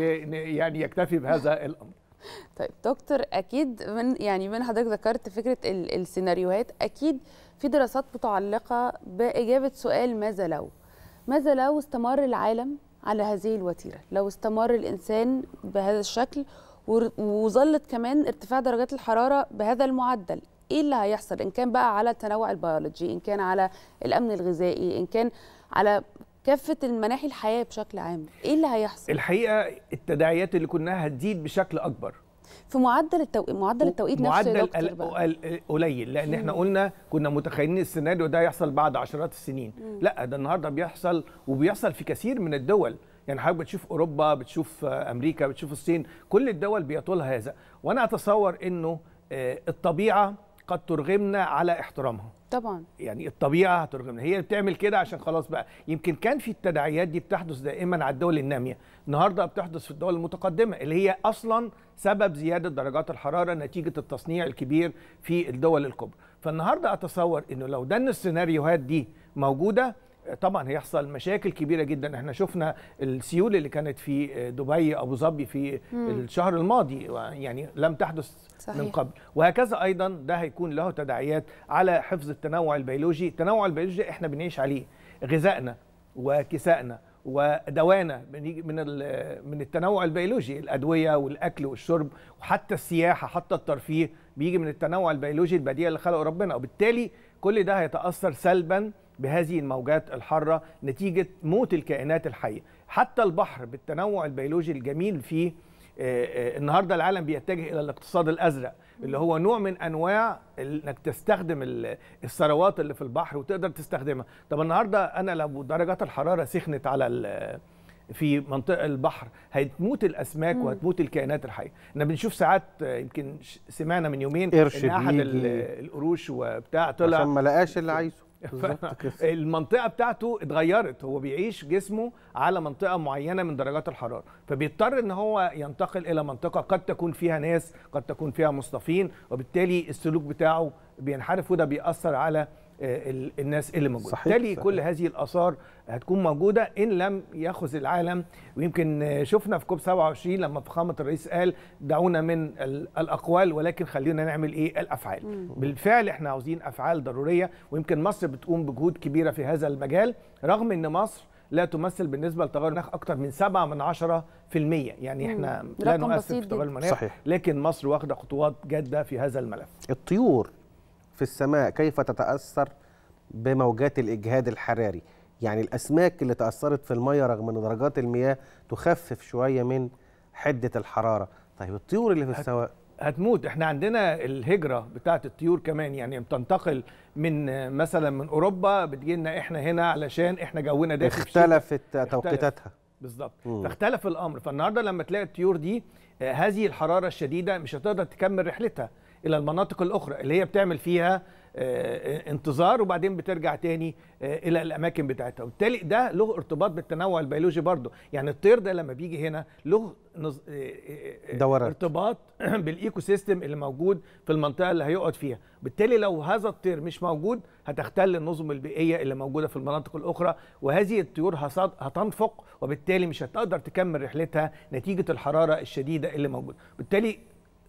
ويعني يكتفي بهذا الامر طيب دكتور اكيد من يعني من حضرتك ذكرت فكره ال- السيناريوهات اكيد في دراسات متعلقه باجابه سؤال ماذا لو ماذا لو استمر العالم على هذه الوتيره لو استمر الانسان بهذا الشكل ور- وظلت كمان ارتفاع درجات الحراره بهذا المعدل ايه اللي هيحصل ان كان بقى على التنوع البيولوجي ان كان على الامن الغذائي ان كان على كافه المناحي الحياه بشكل عام ايه اللي هيحصل الحقيقه التداعيات اللي كنا هتزيد بشكل اكبر في معدل التوقيت معدل التوقيت نفسه يا معدل دكتور ال- بقى. ال- قليل لان احنا مم. قلنا كنا متخيلين السيناريو ده يحصل بعد عشرات السنين مم. لا ده النهارده بيحصل وبيحصل في كثير من الدول يعني حضرتك بتشوف اوروبا بتشوف آه، امريكا بتشوف الصين كل الدول بيطولها هذا وانا اتصور انه آه، الطبيعه قد ترغمنا على احترامها طبعا يعني الطبيعه هترغمنا هي بتعمل كده عشان خلاص بقى يمكن كان في التداعيات دي بتحدث دائما على الدول الناميه النهارده بتحدث في الدول المتقدمه اللي هي اصلا سبب زياده درجات الحراره نتيجه التصنيع الكبير في الدول الكبرى فالنهارده اتصور انه لو ده إن السيناريوهات دي موجوده طبعا هيحصل مشاكل كبيره جدا احنا شفنا السيول اللي كانت في دبي ابو ظبي في مم. الشهر الماضي يعني لم تحدث صحيح. من قبل وهكذا ايضا ده هيكون له تداعيات على حفظ التنوع البيولوجي التنوع البيولوجي احنا بنعيش عليه غذائنا وكسائنا ودوانا بنيجي من ال- من التنوع البيولوجي الادويه والاكل والشرب وحتى السياحه حتى الترفيه بيجي من التنوع البيولوجي البديع اللي خلقه ربنا وبالتالي كل ده هيتاثر سلبا بهذه الموجات الحاره نتيجه موت الكائنات الحيه حتى البحر بالتنوع البيولوجي الجميل فيه آه، آه، النهارده العالم بيتجه الى الاقتصاد الازرق اللي هو نوع من انواع ال- انك تستخدم ال- الثروات اللي في البحر وتقدر تستخدمها طب النهارده انا لو درجات الحراره سخنت على ال- في منطقه البحر هتموت الاسماك مم. وهتموت الكائنات الحيه احنا بنشوف ساعات آه، يمكن ش- سمعنا من يومين قرش ان احد ال- بيجي. القروش وبتاع طلع عشان ما لقاش اللي عايزه بالظبط كده. المنطقه بتاعته اتغيرت هو بيعيش جسمه على منطقه معينه من درجات الحراره فبيضطر ان هو ينتقل الى منطقه قد تكون فيها ناس قد تكون فيها مصطفين وبالتالي السلوك بتاعه بينحرف وده بيأثر على آه، ال- الناس اللي موجوده صحيح، بالتالي صحيح. كل هذه الاثار هتكون موجوده ان لم ياخذ العالم ويمكن آه، شفنا في كوب 27 لما فخامه الرئيس قال دعونا من ال- الاقوال ولكن خلينا نعمل ايه الافعال مم. بالفعل احنا عاوزين افعال ضروريه ويمكن مصر بتقوم بجهود كبيره في هذا المجال رغم ان مصر لا تمثل بالنسبه لتغير المناخ اكثر من 7 من 10 في المية يعني مم. احنا لا رقم نؤثر بسيط في تغير جدا. المناخ صحيح. لكن مصر واخده خطوات جاده في هذا الملف الطيور في السماء كيف تتأثر بموجات الإجهاد الحراري يعني الأسماك اللي تأثرت في المية رغم أن درجات المياه تخفف شوية من حدة الحرارة طيب الطيور اللي في السماء هتموت احنا عندنا الهجره بتاعه الطيور كمان يعني بتنتقل من آه، مثلا من اوروبا بتجي لنا احنا هنا علشان احنا جونا دافي في الشتاء. اختلفت اختلف. توقيتاتها بالظبط مم. فاختلف الامر فالنهارده لما تلاقي الطيور دي آه، هذه الحراره الشديده مش هتقدر تكمل رحلتها الى المناطق الاخرى اللي هي بتعمل فيها آه، انتظار وبعدين بترجع تاني آه، الى الاماكن بتاعتها وبالتالي ده له ارتباط بالتنوع البيولوجي برضه يعني الطير ده لما بيجي هنا له نظ... آه، آه، آه، دورات. ارتباط بالايكو سيستم اللي موجود في المنطقه اللي هيقعد فيها بالتالي لو هذا الطير مش موجود هتختل النظم البيئيه اللي موجوده في المناطق الاخرى وهذه الطيور هصد- هتنفق وبالتالي مش هتقدر تكمل رحلتها نتيجه الحراره الشديده اللي موجوده بالتالي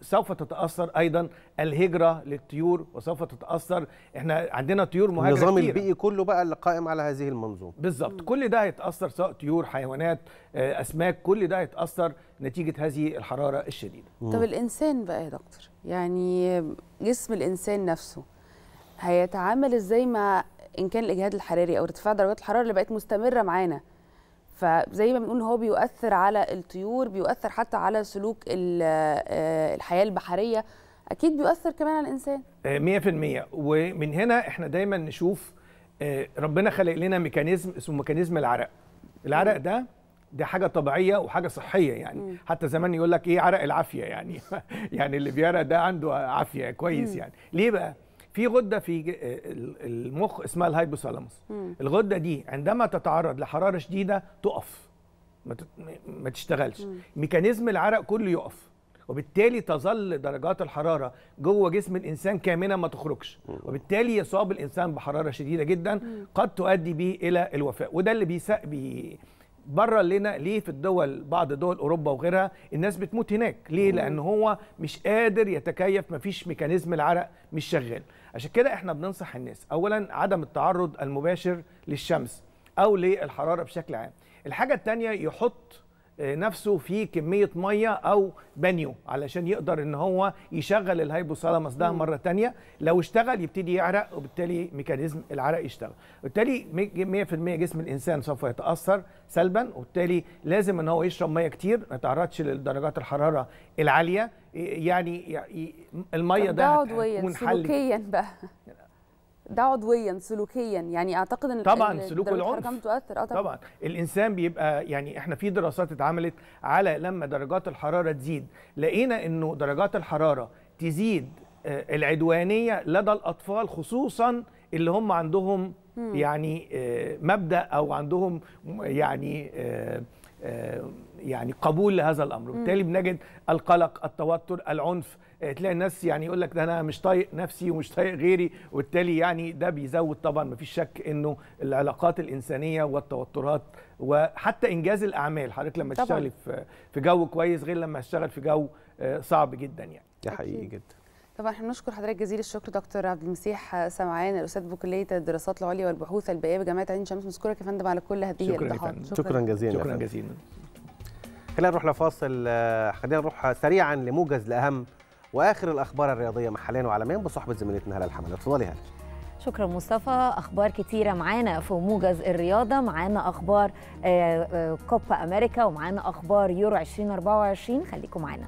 سوف تتاثر ايضا الهجره للطيور وسوف تتاثر احنا عندنا طيور مهاجره النظام كتيرة. البيئي كله بقى اللي قائم على هذه المنظومه بالظبط كل ده هيتاثر سواء طيور حيوانات آه، اسماك كل ده هيتاثر نتيجه هذه الحراره الشديده طب الانسان بقى يا دكتور يعني جسم الانسان نفسه هيتعامل ازاي مع ان كان الاجهاد الحراري او ارتفاع درجات الحراره اللي بقت مستمره معانا فزي ما بنقول هو بيؤثر على الطيور بيؤثر حتى على سلوك ال- آه، الحياه البحريه اكيد بيؤثر كمان على الانسان آه، 100% ومن هنا احنا دايما نشوف آه، ربنا خلق لنا ميكانيزم اسمه ميكانيزم العرق العرق ده دي حاجه طبيعيه وحاجه صحيه يعني مم. حتى زمان يقول لك ايه عرق العافيه يعني يعني اللي بيعرق ده عنده عافيه كويس مم. يعني ليه بقى في غده في ج- آه، ال- المخ اسمها الهايبوثالاموس مم. الغده دي عندما تتعرض لحراره شديده تقف ما تت- ما تشتغلش مم. ميكانيزم العرق كله يقف وبالتالي تظل درجات الحراره جوه جسم الانسان كامنه ما تخرجش وبالتالي يصاب الانسان بحراره شديده جدا قد تؤدي به الى الوفاه وده اللي بيسا بي بره لنا ليه في الدول بعض دول اوروبا وغيرها الناس بتموت هناك ليه لان هو مش قادر يتكيف مفيش ميكانيزم العرق مش شغال عشان كده احنا بننصح الناس اولا عدم التعرض المباشر للشمس او للحراره بشكل عام الحاجه الثانيه يحط آه، نفسه في كميه ميه او بانيو علشان يقدر ان هو يشغل الهايبوثالاموس ده مره تانية لو اشتغل يبتدي يعرق وبالتالي ميكانيزم العرق يشتغل وبالتالي مي- 100% جسم الانسان سوف يتاثر سلبا وبالتالي لازم ان هو يشرب ميه كتير ما يتعرضش لدرجات الحراره العاليه يعني ي- الميه طب ده عضويا هتكون حل سلوكيا بقى ده عضويا سلوكيا يعني اعتقد ان طبعا ال- سلوك درجات العنف الحرارة كمان بتؤثر اه طبعا, طبعا الانسان بيبقى يعني احنا في دراسات اتعملت على لما درجات الحراره تزيد لقينا انه درجات الحراره تزيد آه، العدوانيه لدى الاطفال خصوصا اللي هم عندهم مم. يعني آه، مبدا او عندهم م- يعني آه، آه، يعني قبول لهذا الامر مم. بالتالي بنجد القلق التوتر العنف آه، تلاقي الناس يعني يقول لك ده انا مش طايق نفسي ومش طايق غيري وبالتالي يعني ده بيزود طبعا مفيش شك انه العلاقات الانسانيه والتوترات وحتى انجاز الاعمال حضرتك لما طبعاً. تشتغلي في في جو كويس غير لما تشتغل في جو آه، صعب جدا يعني ده حقيقي جدا طبعا احنا بنشكر حضرتك جزيل الشكر دكتور عبد المسيح سمعان الاستاذ بكليه الدراسات العليا والبحوث البيئيه بجامعه عين شمس نشكرك يا فندم على كل هذه شكرا يا الايضاحات فندم. شكرا جزيلا يا شكرا فندم. جزيلا خلينا نروح لفاصل آه، خلينا نروح سريعا لموجز لاهم واخر الاخبار الرياضيه محليا وعالميا بصحبه زميلتنا هلا الحمل اتفضلي هلا شكرا مصطفى اخبار كتيره معانا في موجز الرياضه معانا اخبار آه، آه، كوبا امريكا ومعانا اخبار يورو 2024 خليكم معانا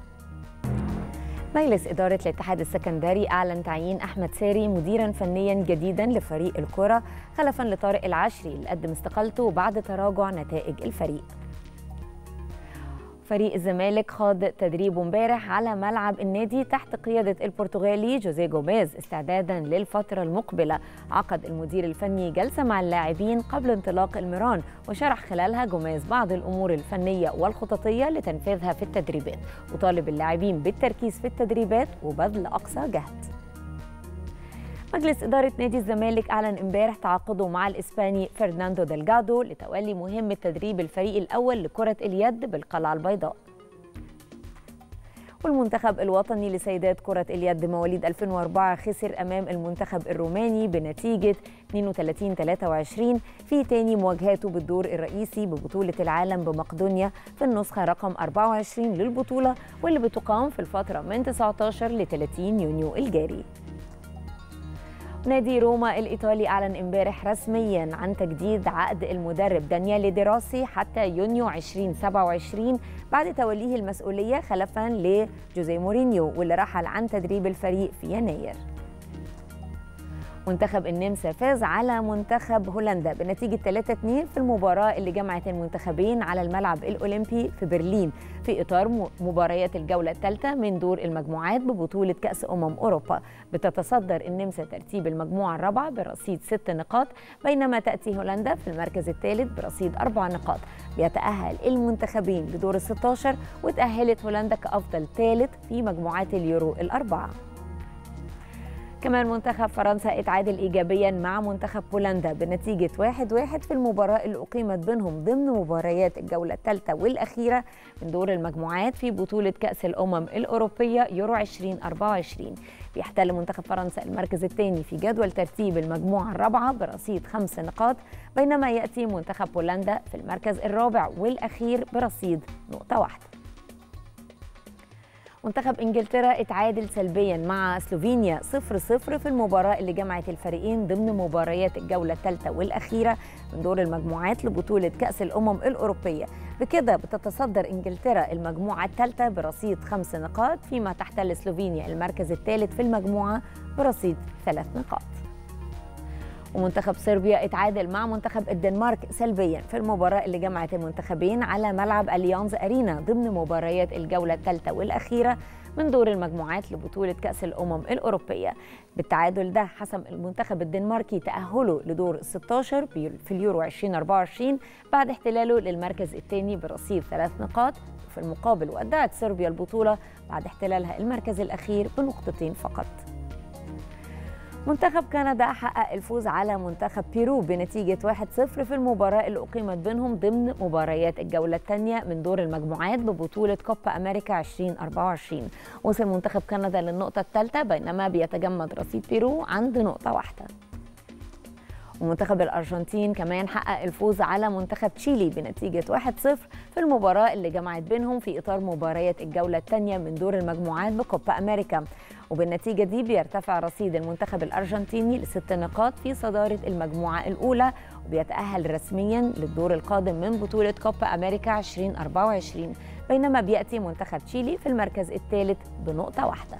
مجلس إدارة الاتحاد السكندري أعلن تعيين أحمد ساري مديرا فنيا جديدا لفريق الكرة خلفا لطارق العشري اللي قدم استقالته بعد تراجع نتائج الفريق فريق الزمالك خاض تدريبه امبارح على ملعب النادي تحت قيادة البرتغالي جوزيه جوميز استعدادا للفترة المقبلة عقد المدير الفني جلسة مع اللاعبين قبل انطلاق المران وشرح خلالها جوميز بعض الأمور الفنية والخططية لتنفيذها في التدريبات وطالب اللاعبين بالتركيز في التدريبات وبذل أقصى جهد مجلس إدارة نادي الزمالك أعلن امبارح تعاقده مع الإسباني فرناندو دلجادو لتولي مهمة تدريب الفريق الأول لكرة اليد بالقلعة البيضاء والمنتخب الوطني لسيدات كرة اليد مواليد 2004 خسر أمام المنتخب الروماني بنتيجة 32-23 في تاني مواجهاته بالدور الرئيسي ببطولة العالم بمقدونيا في النسخة رقم 24 للبطولة واللي بتقام في الفترة من 19 ل 30 يونيو الجاري نادي روما الإيطالي أعلن امبارح رسميا عن تجديد عقد المدرب دانييلي ديراسي حتى يونيو 2027 بعد توليه المسؤولية خلفا لجوزيه مورينيو واللي رحل عن تدريب الفريق في يناير منتخب النمسا فاز على منتخب هولندا بنتيجة 3-2 في المباراة اللي جمعت المنتخبين على الملعب الأولمبي في برلين في إطار م- مباريات الجولة الثالثة من دور المجموعات ببطولة كأس أمم أوروبا بتتصدر النمسا ترتيب المجموعة الرابعة برصيد ست نقاط بينما تأتي هولندا في المركز الثالث برصيد أربع نقاط بيتأهل المنتخبين لدور ال 16 وتأهلت هولندا كأفضل ثالث في مجموعات اليورو الأربعة كمان منتخب فرنسا اتعادل إيجابيا مع منتخب بولندا بنتيجة 1-1 في المباراة اللي أقيمت بينهم ضمن مباريات الجولة الثالثة والأخيرة من دور المجموعات في بطولة كأس الأمم الأوروبية يورو 2024 بيحتل منتخب فرنسا المركز الثاني في جدول ترتيب المجموعة الرابعة برصيد خمس نقاط بينما يأتي منتخب بولندا في المركز الرابع والأخير برصيد نقطة واحدة منتخب انجلترا اتعادل سلبيا مع سلوفينيا 0-0 في المباراة اللي جمعت الفريقين ضمن مباريات الجولة الثالثة والأخيرة من دور المجموعات لبطولة كأس الأمم الأوروبية بكده بتتصدر انجلترا المجموعة الثالثة برصيد خمس نقاط فيما تحتل سلوفينيا المركز الثالث في المجموعة برصيد ثلاث نقاط ومنتخب صربيا اتعادل مع منتخب الدنمارك سلبيا في المباراة اللي جمعت المنتخبين على ملعب اليانز أرينا ضمن مباريات الجولة الثالثة والأخيرة من دور المجموعات لبطولة كأس الأمم الأوروبية بالتعادل ده حسم المنتخب الدنماركي تأهله لدور 16 في اليورو 2024 بعد احتلاله للمركز الثاني برصيد ثلاث نقاط وفي المقابل ودعت صربيا البطولة بعد احتلالها المركز الأخير بنقطتين فقط منتخب كندا حقق الفوز على منتخب بيرو بنتيجة 1-0 في المباراة اللي أقيمت بينهم ضمن مباريات الجولة الثانية من دور المجموعات ببطولة كوبا أمريكا 2024 وصل منتخب كندا للنقطة الثالثة بينما بيتجمد رصيد بيرو عند نقطة واحدة ومنتخب الأرجنتين كمان حقق الفوز على منتخب تشيلي بنتيجة 1-0 في المباراة اللي جمعت بينهم في إطار مباريات الجولة الثانية من دور المجموعات بكوبا أمريكا وبالنتيجة دي بيرتفع رصيد المنتخب الأرجنتيني لست نقاط في صدارة المجموعة الأولى وبيتأهل رسميا للدور القادم من بطولة كوبا أمريكا 2024 بينما بيأتي منتخب تشيلي في المركز الثالث بنقطة واحدة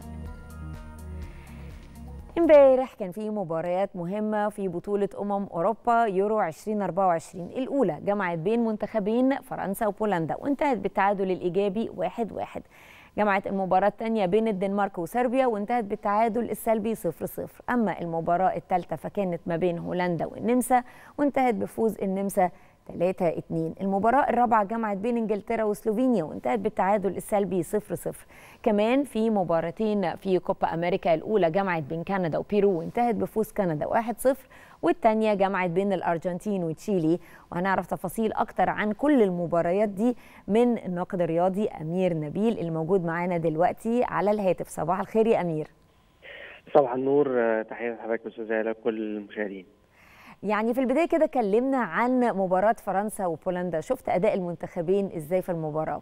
امبارح كان في مباريات مهمة في بطولة أمم أوروبا يورو 2024 الأولى جمعت بين منتخبين فرنسا وبولندا وانتهت بالتعادل الإيجابي 1-1 واحد واحد. جمعت المباراة الثانية بين الدنمارك وصربيا وانتهت بالتعادل السلبي 0-0 أما المباراة الثالثة فكانت ما بين هولندا والنمسا وانتهت بفوز النمسا 3 2 المباراة الرابعة جمعت بين انجلترا وسلوفينيا وانتهت بالتعادل السلبي 0 0 كمان في مباراتين في كوبا امريكا الاولى جمعت بين كندا وبيرو وانتهت بفوز كندا 1 0 والثانية جمعت بين الارجنتين وتشيلي وهنعرف تفاصيل اكتر عن كل المباريات دي من الناقد الرياضي امير نبيل الموجود معانا دلوقتي على الهاتف صباح الخير يا امير صباح النور آه، تحية لحضرتك استاذ لكل المشاهدين يعني في البدايه كده كلمنا عن مباراه فرنسا وبولندا شفت اداء المنتخبين ازاي في المباراه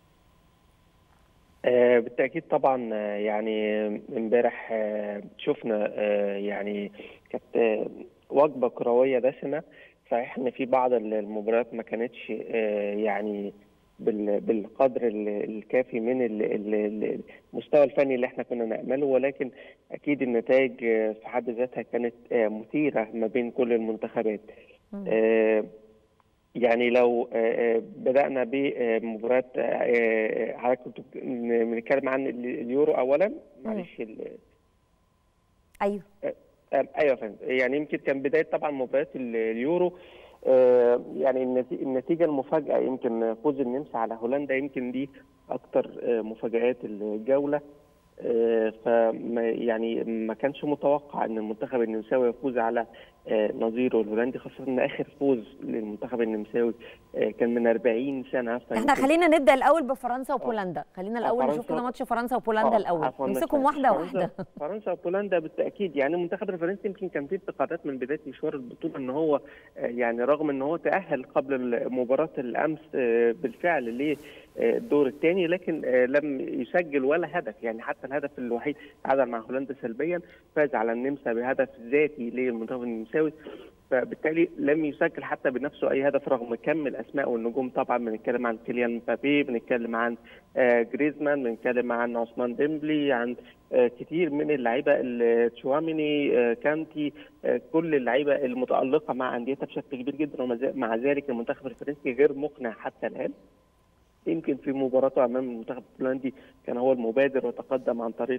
آه، بالتأكيد طبعا آه، يعني امبارح آه، شفنا آه، يعني كانت آه، وجبة كروية دسمة صحيح ان في بعض المباريات ما كانتش آه، يعني بال- بالقدر ال- الكافي من ال- ال- المستوى الفني اللي احنا كنا نأمله ولكن اكيد النتائج آه، في حد ذاتها كانت آه، مثيرة ما بين كل المنتخبات آه، يعني لو آه، آه، بدأنا بمباراة آه، آه، حضرتك كنت بت- بنتكلم عن ال- اليورو أولا معلش ال- ايوه آه، ايوه يا فندم يعني يمكن كان بدايه طبعا مباريات ال- اليورو آه، يعني النتي- النتيجه المفاجاه يمكن فوز النمسا على هولندا يمكن دي اكتر آه، مفاجآت الجوله آه، فما يعني ما كانش متوقع ان المنتخب النمساوي يفوز على آه، نظيره الهولندي خاصه ان اخر فوز للمنتخب النمساوي آه، كان من 40 سنه احنا فيمكن- خلينا نبدا الاول بفرنسا وبولندا خلينا الاول نشوف فرنسا- كده ماتش فرنسا وبولندا آه، الاول عفواً، نمسكهم بس واحده فرنسا- واحده فرنسا وبولندا بالتاكيد يعني المنتخب الفرنسي يمكن كان فيه انتقادات من بدايه مشوار البطوله ان هو آه، يعني رغم ان هو تاهل قبل مباراه الامس آه، بالفعل للدور الثاني لكن آه، لم يسجل ولا هدف يعني حتى الهدف الوحيد تعادل مع هولندا سلبيا فاز على النمسا بهدف ذاتي للمنتخب النمساوي فبالتالي لم يسجل حتى بنفسه اي هدف رغم كم الاسماء والنجوم طبعا بنتكلم عن كيليان مبابي بنتكلم عن آه، جريزمان بنتكلم عن عثمان ديمبلي عن آه، كتير من اللعيبه ال- تشواميني آه، كانتي آه، كل اللعيبه المتالقه مع انديتها بشكل كبير جدا ومع ذلك المنتخب الفرنسي غير مقنع حتى الان يمكن في مباراته امام المنتخب البولندي كان هو المبادر وتقدم عن طريق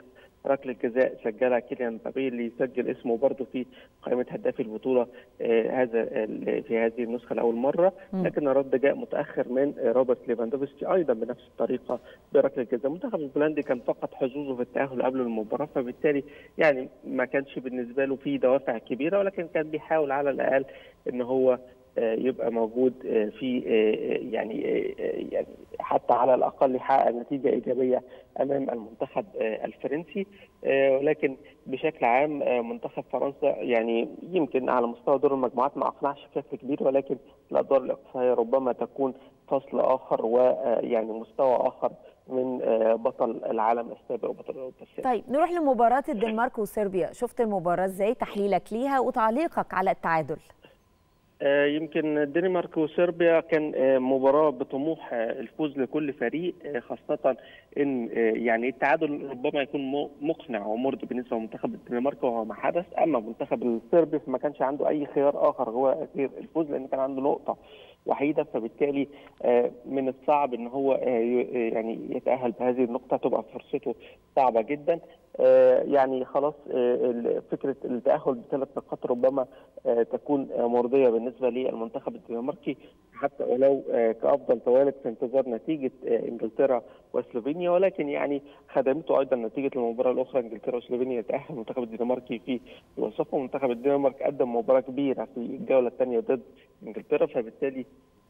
ركله جزاء سجلها كيليان مبابي اللي يسجل اسمه برضه في قائمه هدافي البطوله آه، هذا ال- في هذه النسخه لاول مره مم. لكن الرد جاء متاخر من آه، روبرت ليفاندوفسكي ايضا بنفس الطريقه بركله جزاء المنتخب البولندي كان فقط حظوظه في التاهل قبل المباراه فبالتالي يعني ما كانش بالنسبه له في دوافع كبيره ولكن كان بيحاول على الاقل ان هو آه، يبقى موجود آه، في آه، آه، يعني آه، آه، يعني حتى على الاقل يحقق نتيجه ايجابيه امام المنتخب آه، الفرنسي آه، ولكن بشكل عام آه، منتخب فرنسا يعني يمكن على مستوى دور المجموعات ما اقنعش بشكل كبير ولكن الادوار الاقصائيه ربما تكون فصل اخر ويعني مستوى اخر من آه، بطل العالم السابق وبطل اوروبا السابق طيب نروح لمباراة الدنمارك وصربيا شفت المباراة ازاي تحليلك ليها وتعليقك على التعادل آه، يمكن الدنمارك وصربيا كان آه، مباراة بطموح آه، الفوز لكل فريق آه، خاصة ان آه، يعني التعادل ربما يكون م- مقنع ومرضي بالنسبة لمنتخب الدنمارك وهو ما حدث اما المنتخب الصربي فما كانش عنده اي خيار اخر هو غير الفوز لان كان عنده نقطة وحيدة فبالتالي آه، من الصعب ان هو آه، ي- آه، يعني يتأهل بهذه النقطة تبقى فرصته صعبة جدا آه، يعني خلاص آه، ال- فكرة التأهل بثلاث نقاط ربما آه، تكون آه، مرضية بالنسبة للمنتخب الدنماركي حتى ولو آه، كأفضل توالد في انتظار نتيجة آه، إنجلترا وسلوفينيا ولكن يعني خدمته أيضا نتيجة المباراة الأخرى إنجلترا وسلوفينيا يتأهل المنتخب الدنماركي في الوصف ومنتخب الدنمارك قدم مباراة كبيرة في الجولة الثانية ضد إنجلترا فبالتالي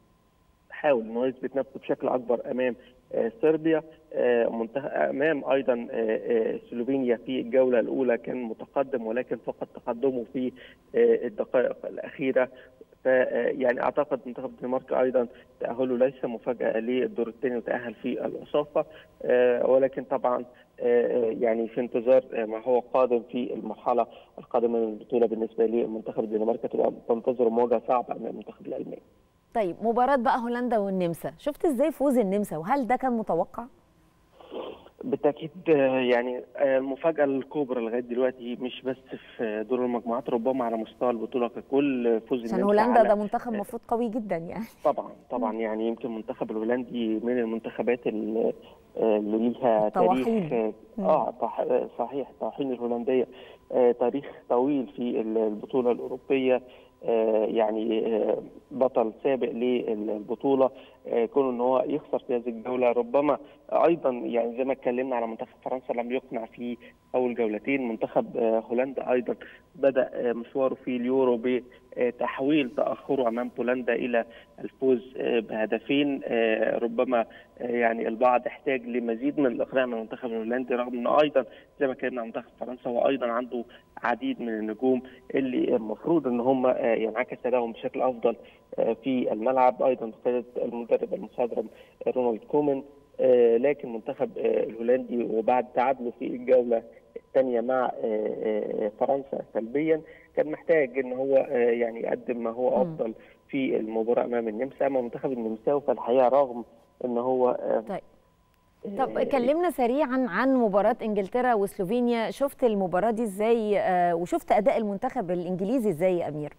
حاول انه يثبت نفسه بشكل اكبر امام آه، صربيا آه، منتخب امام ايضا آه، آه، سلوفينيا في الجوله الاولى كان متقدم ولكن فقد تقدمه في آه، الدقائق الاخيره ف يعني اعتقد منتخب الدنمارك ايضا تاهله ليس مفاجاه للدور الثاني وتاهل في الوصافه آه، ولكن طبعا آه، يعني في انتظار آه، ما هو قادم في المرحله القادمه من البطوله بالنسبه للمنتخب الدنمارك تبقى تنتظر مواجهه صعبه امام المنتخب الالماني طيب مباراة بقى هولندا والنمسا شفت ازاي فوز النمسا وهل ده كان متوقع؟ بالتاكيد آه، يعني آه، المفاجاه الكبرى لغايه دلوقتي مش بس في دور المجموعات ربما على مستوى البطوله ككل آه، فوز عشان النمسا هولندا على- ده منتخب المفروض قوي جدا يعني طبعا طبعا يعني يمكن المنتخب الهولندي من المنتخبات اللي اللي ليها الطواحين. تاريخ اه طح- صحيح الطواحين الهولنديه آه تاريخ طويل في البطوله الاوروبيه آه يعني آه بطل سابق للبطوله آه كونه ان هو يخسر في هذه الجوله ربما ايضا يعني زي ما اتكلمنا على منتخب فرنسا لم يقنع في اول جولتين منتخب آه هولندا ايضا بدا آه مشواره في اليورو بتحويل تاخره امام بولندا الى الفوز آه بهدفين آه ربما آه يعني البعض احتاج لمزيد من الاقناع من المنتخب الهولندي رغم انه ايضا زي ما اتكلمنا عن منتخب فرنسا هو ايضا عنده عديد من النجوم اللي المفروض ان هم آه ينعكس ادائهم بشكل افضل آه في الملعب ايضا بقياده المدرب المخضرم رونالد كومان آه لكن منتخب آه الهولندي وبعد تعادله في الجوله الثانيه مع آه، آه، فرنسا سلبيا كان محتاج ان هو آه، يعني يقدم ما هو افضل في المباراه امام النمسا اما المنتخب النمساوي فالحقيقه رغم ان هو آه، طيب طب كلمنا سريعا عن مباراة انجلترا وسلوفينيا شفت المباراة دي ازاي آه، وشفت اداء المنتخب الانجليزي ازاي يا امير؟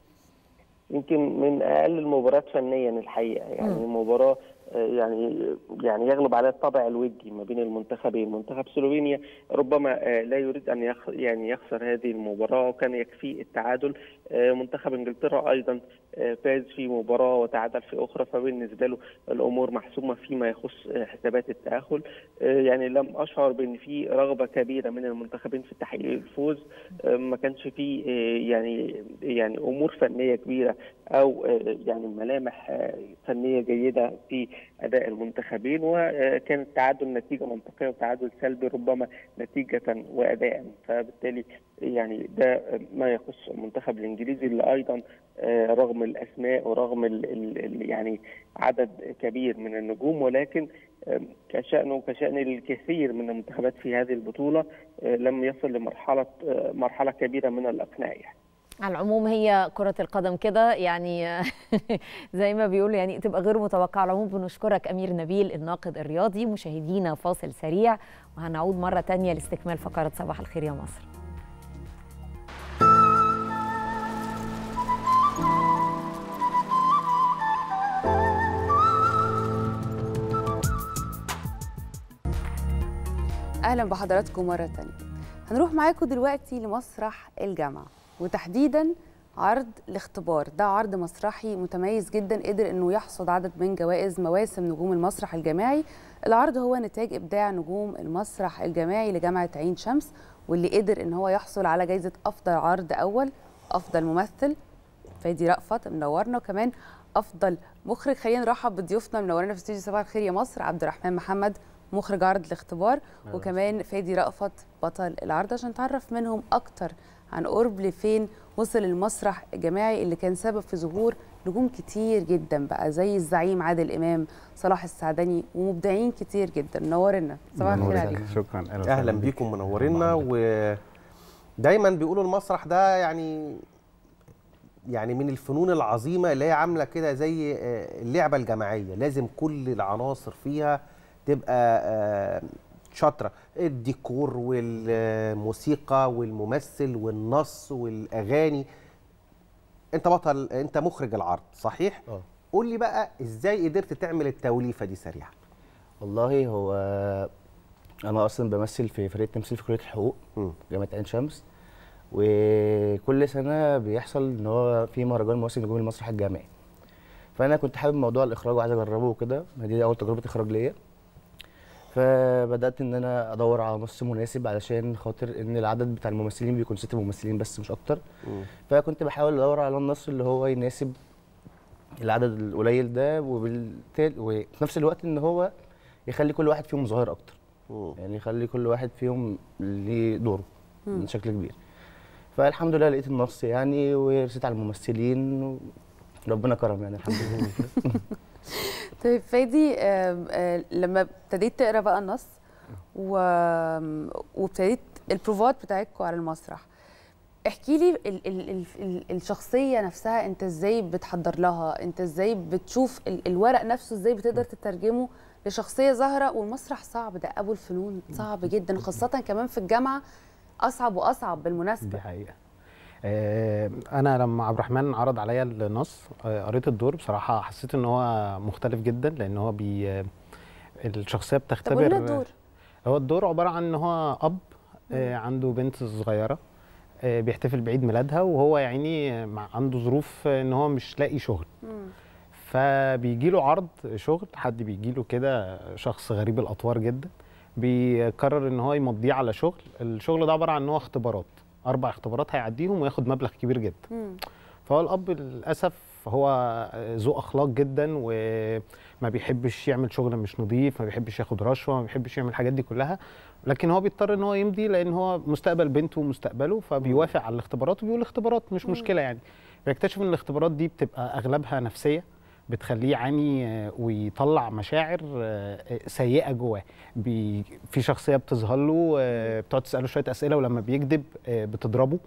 يمكن من اقل المباريات فنيا الحقيقه يعني مم. مباراه آه، يعني يعني يغلب عليها الطابع الودي ما بين المنتخبين منتخب سلوفينيا ربما آه، لا يريد ان يخ يعني يخسر هذه المباراه وكان يكفيه التعادل آه، منتخب انجلترا ايضا آه، فاز في مباراه وتعادل في اخرى فبالنسبه له الامور محسومه فيما يخص آه، حسابات التاهل آه، يعني لم اشعر بان في رغبه كبيره من المنتخبين في تحقيق الفوز آه، ما كانش في آه، يعني يعني امور فنيه كبيره او آه، يعني ملامح آه، فنيه جيده في اداء المنتخبين وكان التعادل نتيجه منطقيه وتعادل سلبي ربما نتيجه واداء فبالتالي يعني ده ما يخص المنتخب الانجليزي اللي ايضا آه، رغم الاسماء ورغم ال ال ال يعني عدد كبير من النجوم ولكن آه، كشأنه كشأن الكثير من المنتخبات في هذه البطوله آه، لم يصل لمرحله آه، مرحله كبيره من الاقناع يعني. على العموم هي كرة القدم كده يعني زي ما بيقولوا يعني تبقى غير متوقعة على العموم بنشكرك أمير نبيل الناقد الرياضي مشاهدينا فاصل سريع وهنعود مرة تانية لاستكمال فقرة صباح الخير يا مصر اهلا بحضراتكم مره تانية هنروح معاكم دلوقتي لمسرح الجامعة وتحديدا عرض الاختبار ده عرض مسرحي متميز جدا قدر انه يحصد عدد من جوائز مواسم نجوم المسرح الجامعي العرض هو نتاج ابداع نجوم المسرح الجامعي لجامعة عين شمس واللي قدر ان هو يحصل على جائزة افضل عرض اول افضل ممثل فادي رأفت منورنا وكمان افضل مخرج خلينا نرحب بضيوفنا منورنا في استوديو صباح الخير يا مصر عبد الرحمن محمد مخرج عرض الاختبار وكمان فادي رأفت بطل العرض عشان نتعرف منهم اكتر عن قرب لفين وصل المسرح الجماعي اللي كان سبب في ظهور نجوم كتير جدا بقى زي الزعيم عادل امام صلاح السعدني ومبدعين كتير جدا نورنا صباح الخير عليك شكرا اهلا بيكم منورينا ودايما بيقولوا المسرح ده يعني يعني من الفنون العظيمه اللي هي عامله كده زي آه، اللعبه الجماعيه لازم كل العناصر فيها تبقى آه، شاطره الديكور والموسيقى والممثل والنص والاغاني انت بطل انت مخرج العرض صحيح اه قول لي بقى ازاي قدرت تعمل التوليفه دي سريعه والله هو انا اصلا بمثل في فريق تمثيل في كليه الحقوق جامعه عين شمس وكل سنه بيحصل ان هو في مهرجان مواسم نجوم المسرح الجامعي فانا كنت حابب موضوع الاخراج وعايز اجربه وكده دي اول تجربه اخراج ليا فبدات ان انا ادور على نص مناسب علشان خاطر ان العدد بتاع الممثلين بيكون ست ممثلين بس مش اكتر فكنت بحاول ادور على النص اللي هو يناسب العدد القليل ده وبالتالي وفي نفس الوقت ان هو يخلي كل واحد فيهم ظاهر اكتر يعني يخلي كل واحد فيهم ليه دوره مم. بشكل كبير فالحمد لله لقيت النص يعني ورسيت على الممثلين وربنا كرم يعني الحمد لله طيب فادي آم، آه، لما ابتديت تقرا بقى النص و... وابتديت البروفات بتاعتكم على المسرح احكي لي ال ال ال ال الشخصيه نفسها انت ازاي بتحضر لها انت ازاي بتشوف ال الورق نفسه ازاي بتقدر تترجمه لشخصيه ظاهره والمسرح صعب ده ابو الفنون صعب جدا خاصه كمان في الجامعه اصعب واصعب بالمناسبه دي حقيقه آه، انا لما عبد الرحمن عرض عليا النص آه، قريت الدور بصراحه حسيت ان هو مختلف جدا لان هو بي آه، الشخصيه طب قول لنا بتختبر الدور هو الدور عباره عن ان هو اب آه، عنده بنت صغيره آه، بيحتفل بعيد ميلادها وهو يعني مع عنده ظروف آه، ان هو مش لاقي شغل فبيجي له عرض شغل حد بيجي له كده شخص غريب الاطوار جدا بيقرر ان هو يمضيه على شغل الشغل ده عباره عن ان هو اختبارات اربع اختبارات هيعديهم وياخد مبلغ كبير جدا فهو الاب للاسف هو ذو اخلاق جدا وما بيحبش يعمل شغل مش نظيف ما بيحبش ياخد رشوه ما بيحبش يعمل الحاجات دي كلها لكن هو بيضطر ان هو يمضي لان هو مستقبل بنته ومستقبله فبيوافق على الاختبارات وبيقول اختبارات مش مم. مشكله يعني بيكتشف ان الاختبارات دي بتبقى اغلبها نفسيه بتخليه يعاني آه، ويطلع مشاعر آه، آه، سيئه جواه بي في شخصيه بتظهر له آه، بتقعد تساله شويه اسئله ولما بيكذب آه، بتضربه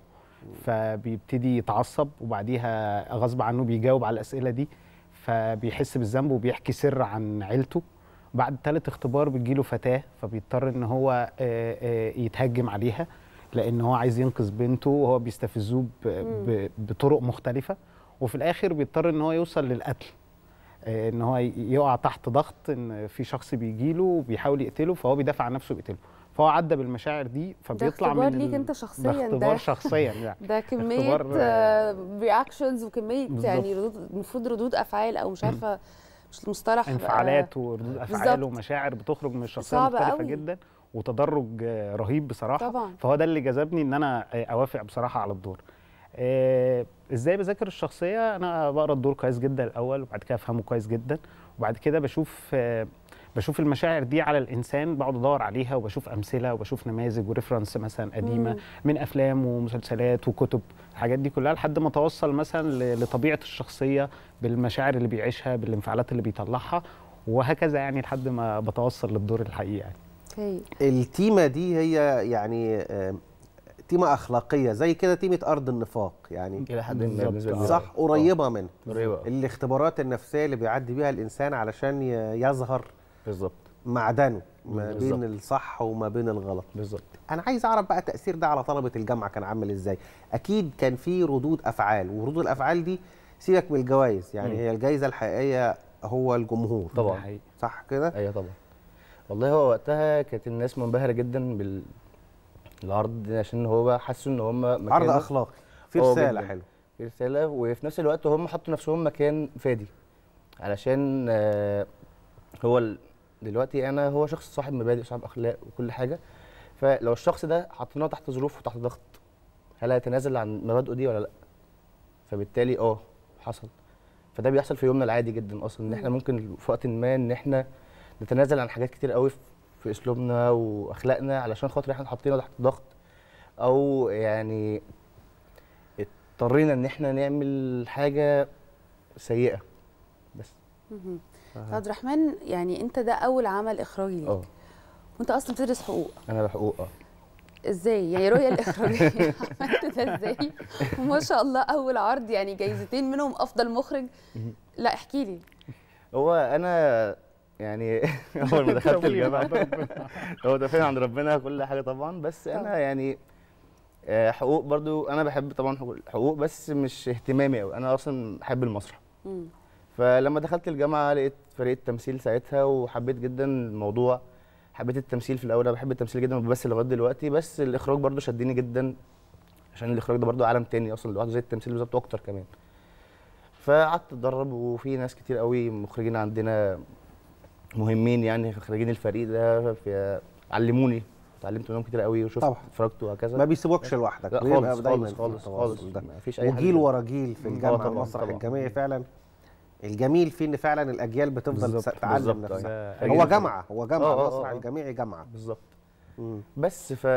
فبيبتدي يتعصب وبعديها غصب عنه بيجاوب على الاسئله دي فبيحس بالذنب وبيحكي سر عن عيلته بعد ثالث اختبار بتجيله فتاه فبيضطر ان هو آه، آه، يتهجم عليها لان هو عايز ينقذ بنته وهو بيستفزوه ب- ب- بطرق مختلفه وفي الاخر بيضطر ان هو يوصل للقتل آه، ان هو ي- يقع تحت ضغط ان في شخص بيجي له وبيحاول يقتله فهو بيدافع عن نفسه بيقتله فهو عدى بالمشاعر دي فبيطلع اختبار من ليك ال- انت شخصيا ده ده. اختبار شخصيا يعني ده كميه اختبار، آه، رياكشنز وكميه بالظبط. يعني ردود المفروض ردود افعال او مش عارفه مش المصطلح بقى. انفعالات وردود افعال بالظبط. ومشاعر بتخرج من الشخصيه صعبة مختلفه قوي. جدا وتدرج آه، رهيب بصراحه طبعاً. فهو ده اللي جذبني ان انا آه، اوافق بصراحه على الدور آه، ازاي بذاكر الشخصيه انا بقرا الدور كويس جدا الاول وبعد كده افهمه كويس جدا وبعد كده بشوف آه، بشوف المشاعر دي على الانسان بقعد ادور عليها وبشوف امثله وبشوف نماذج وريفرنس مثلا قديمه مم. من افلام ومسلسلات وكتب الحاجات دي كلها لحد ما اتوصل مثلا ل- لطبيعه الشخصيه بالمشاعر اللي بيعيشها بالانفعالات اللي بيطلعها وهكذا يعني لحد ما بتوصل للدور الحقيقي يعني اوكي التيمه دي هي يعني آه، تيمه اخلاقيه زي كده تيمه ارض النفاق يعني إلى حد ما بالنسبة كبيرة. صح قريبه منه قريبة. الاختبارات النفسيه اللي بيعدي بيها الانسان علشان ي- يظهر بالظبط معدنه ما بالظبط. بين الصح وما بين الغلط بالظبط انا عايز اعرف بقى التاثير ده على طلبه الجامعه كان عامل ازاي اكيد كان في ردود افعال وردود الافعال دي سيبك من الجوائز يعني مم. هي الجائزه الحقيقيه هو الجمهور طبعا صح كده ايوه طبعا والله هو وقتها كانت الناس منبهره جدا بال العرض عشان هو حسوا ان هم مكانه عرض أخلاقي. في آه رسالة جداً. حلوة. في رساله وفي نفس الوقت هم حطوا نفسهم مكان فادي علشان آه، هو ال- دلوقتي انا هو شخص صاحب مبادئ صاحب اخلاق وكل حاجه فلو الشخص ده حطيناه تحت ظروف وتحت ضغط هل هيتنازل عن مبادئه دي ولا لا فبالتالي اه حصل فده بيحصل في يومنا العادي جدا اصلا ان احنا مم. ممكن في وقت ما ان احنا نتنازل عن حاجات كتير قوي في- في اسلوبنا واخلاقنا علشان خاطر احنا حاطينه تحت ضغط او يعني اضطرينا ان احنا نعمل حاجه سيئه بس مهم. أها. عبد الرحمن يعني انت ده اول عمل اخراجي ليك اه وانت اصلا بتدرس حقوق انا بحقوق اه ازاي يعني رؤيه الاخراجيه عملت ده ازاي وما شاء الله اول عرض يعني جايزتين منهم افضل مخرج لا احكي لي هو انا يعني اول ما دخلت توفيق الجامعه عند ربنا. هو توفيق عند ربنا كل حاجه طبعا بس انا يعني آه، حقوق برضو انا بحب طبعا حقوق- حقوق بس مش اهتمامي قوي انا اصلا بحب المسرح مم. فلما دخلت الجامعه لقيت فريق التمثيل ساعتها وحبيت جدا الموضوع حبيت التمثيل في الاول انا بحب التمثيل جدا بس لغايه دلوقتي بس الاخراج برضو شدني جدا عشان الاخراج ده برضو عالم تاني اصلا لوحده زي التمثيل بالظبط واكتر كمان فقعدت اتدرب وفي ناس كتير قوي مخرجين عندنا مهمين يعني خريجين الفريق ده في علموني اتعلمت منهم كتير قوي وشفت طبعا. اتفرجت وهكذا ما بيسيبوكش لوحدك لا بيبقى خالص دايماً خالص في خالص التواصل خالص ده. ما فيش اي حاجه وجيل ورا جيل في مم. آه الجامعه طبعاً، المسرح طبعاً. الجامعي فعلا الجميل فيه ان فعلا الاجيال بتفضل بالظبط، تعلم بالظبط، نفسها آه. هو أجيال جامعه هو جامعه آه، آه، المسرح آه. الجامعي جامعه بالظبط مم. بس ف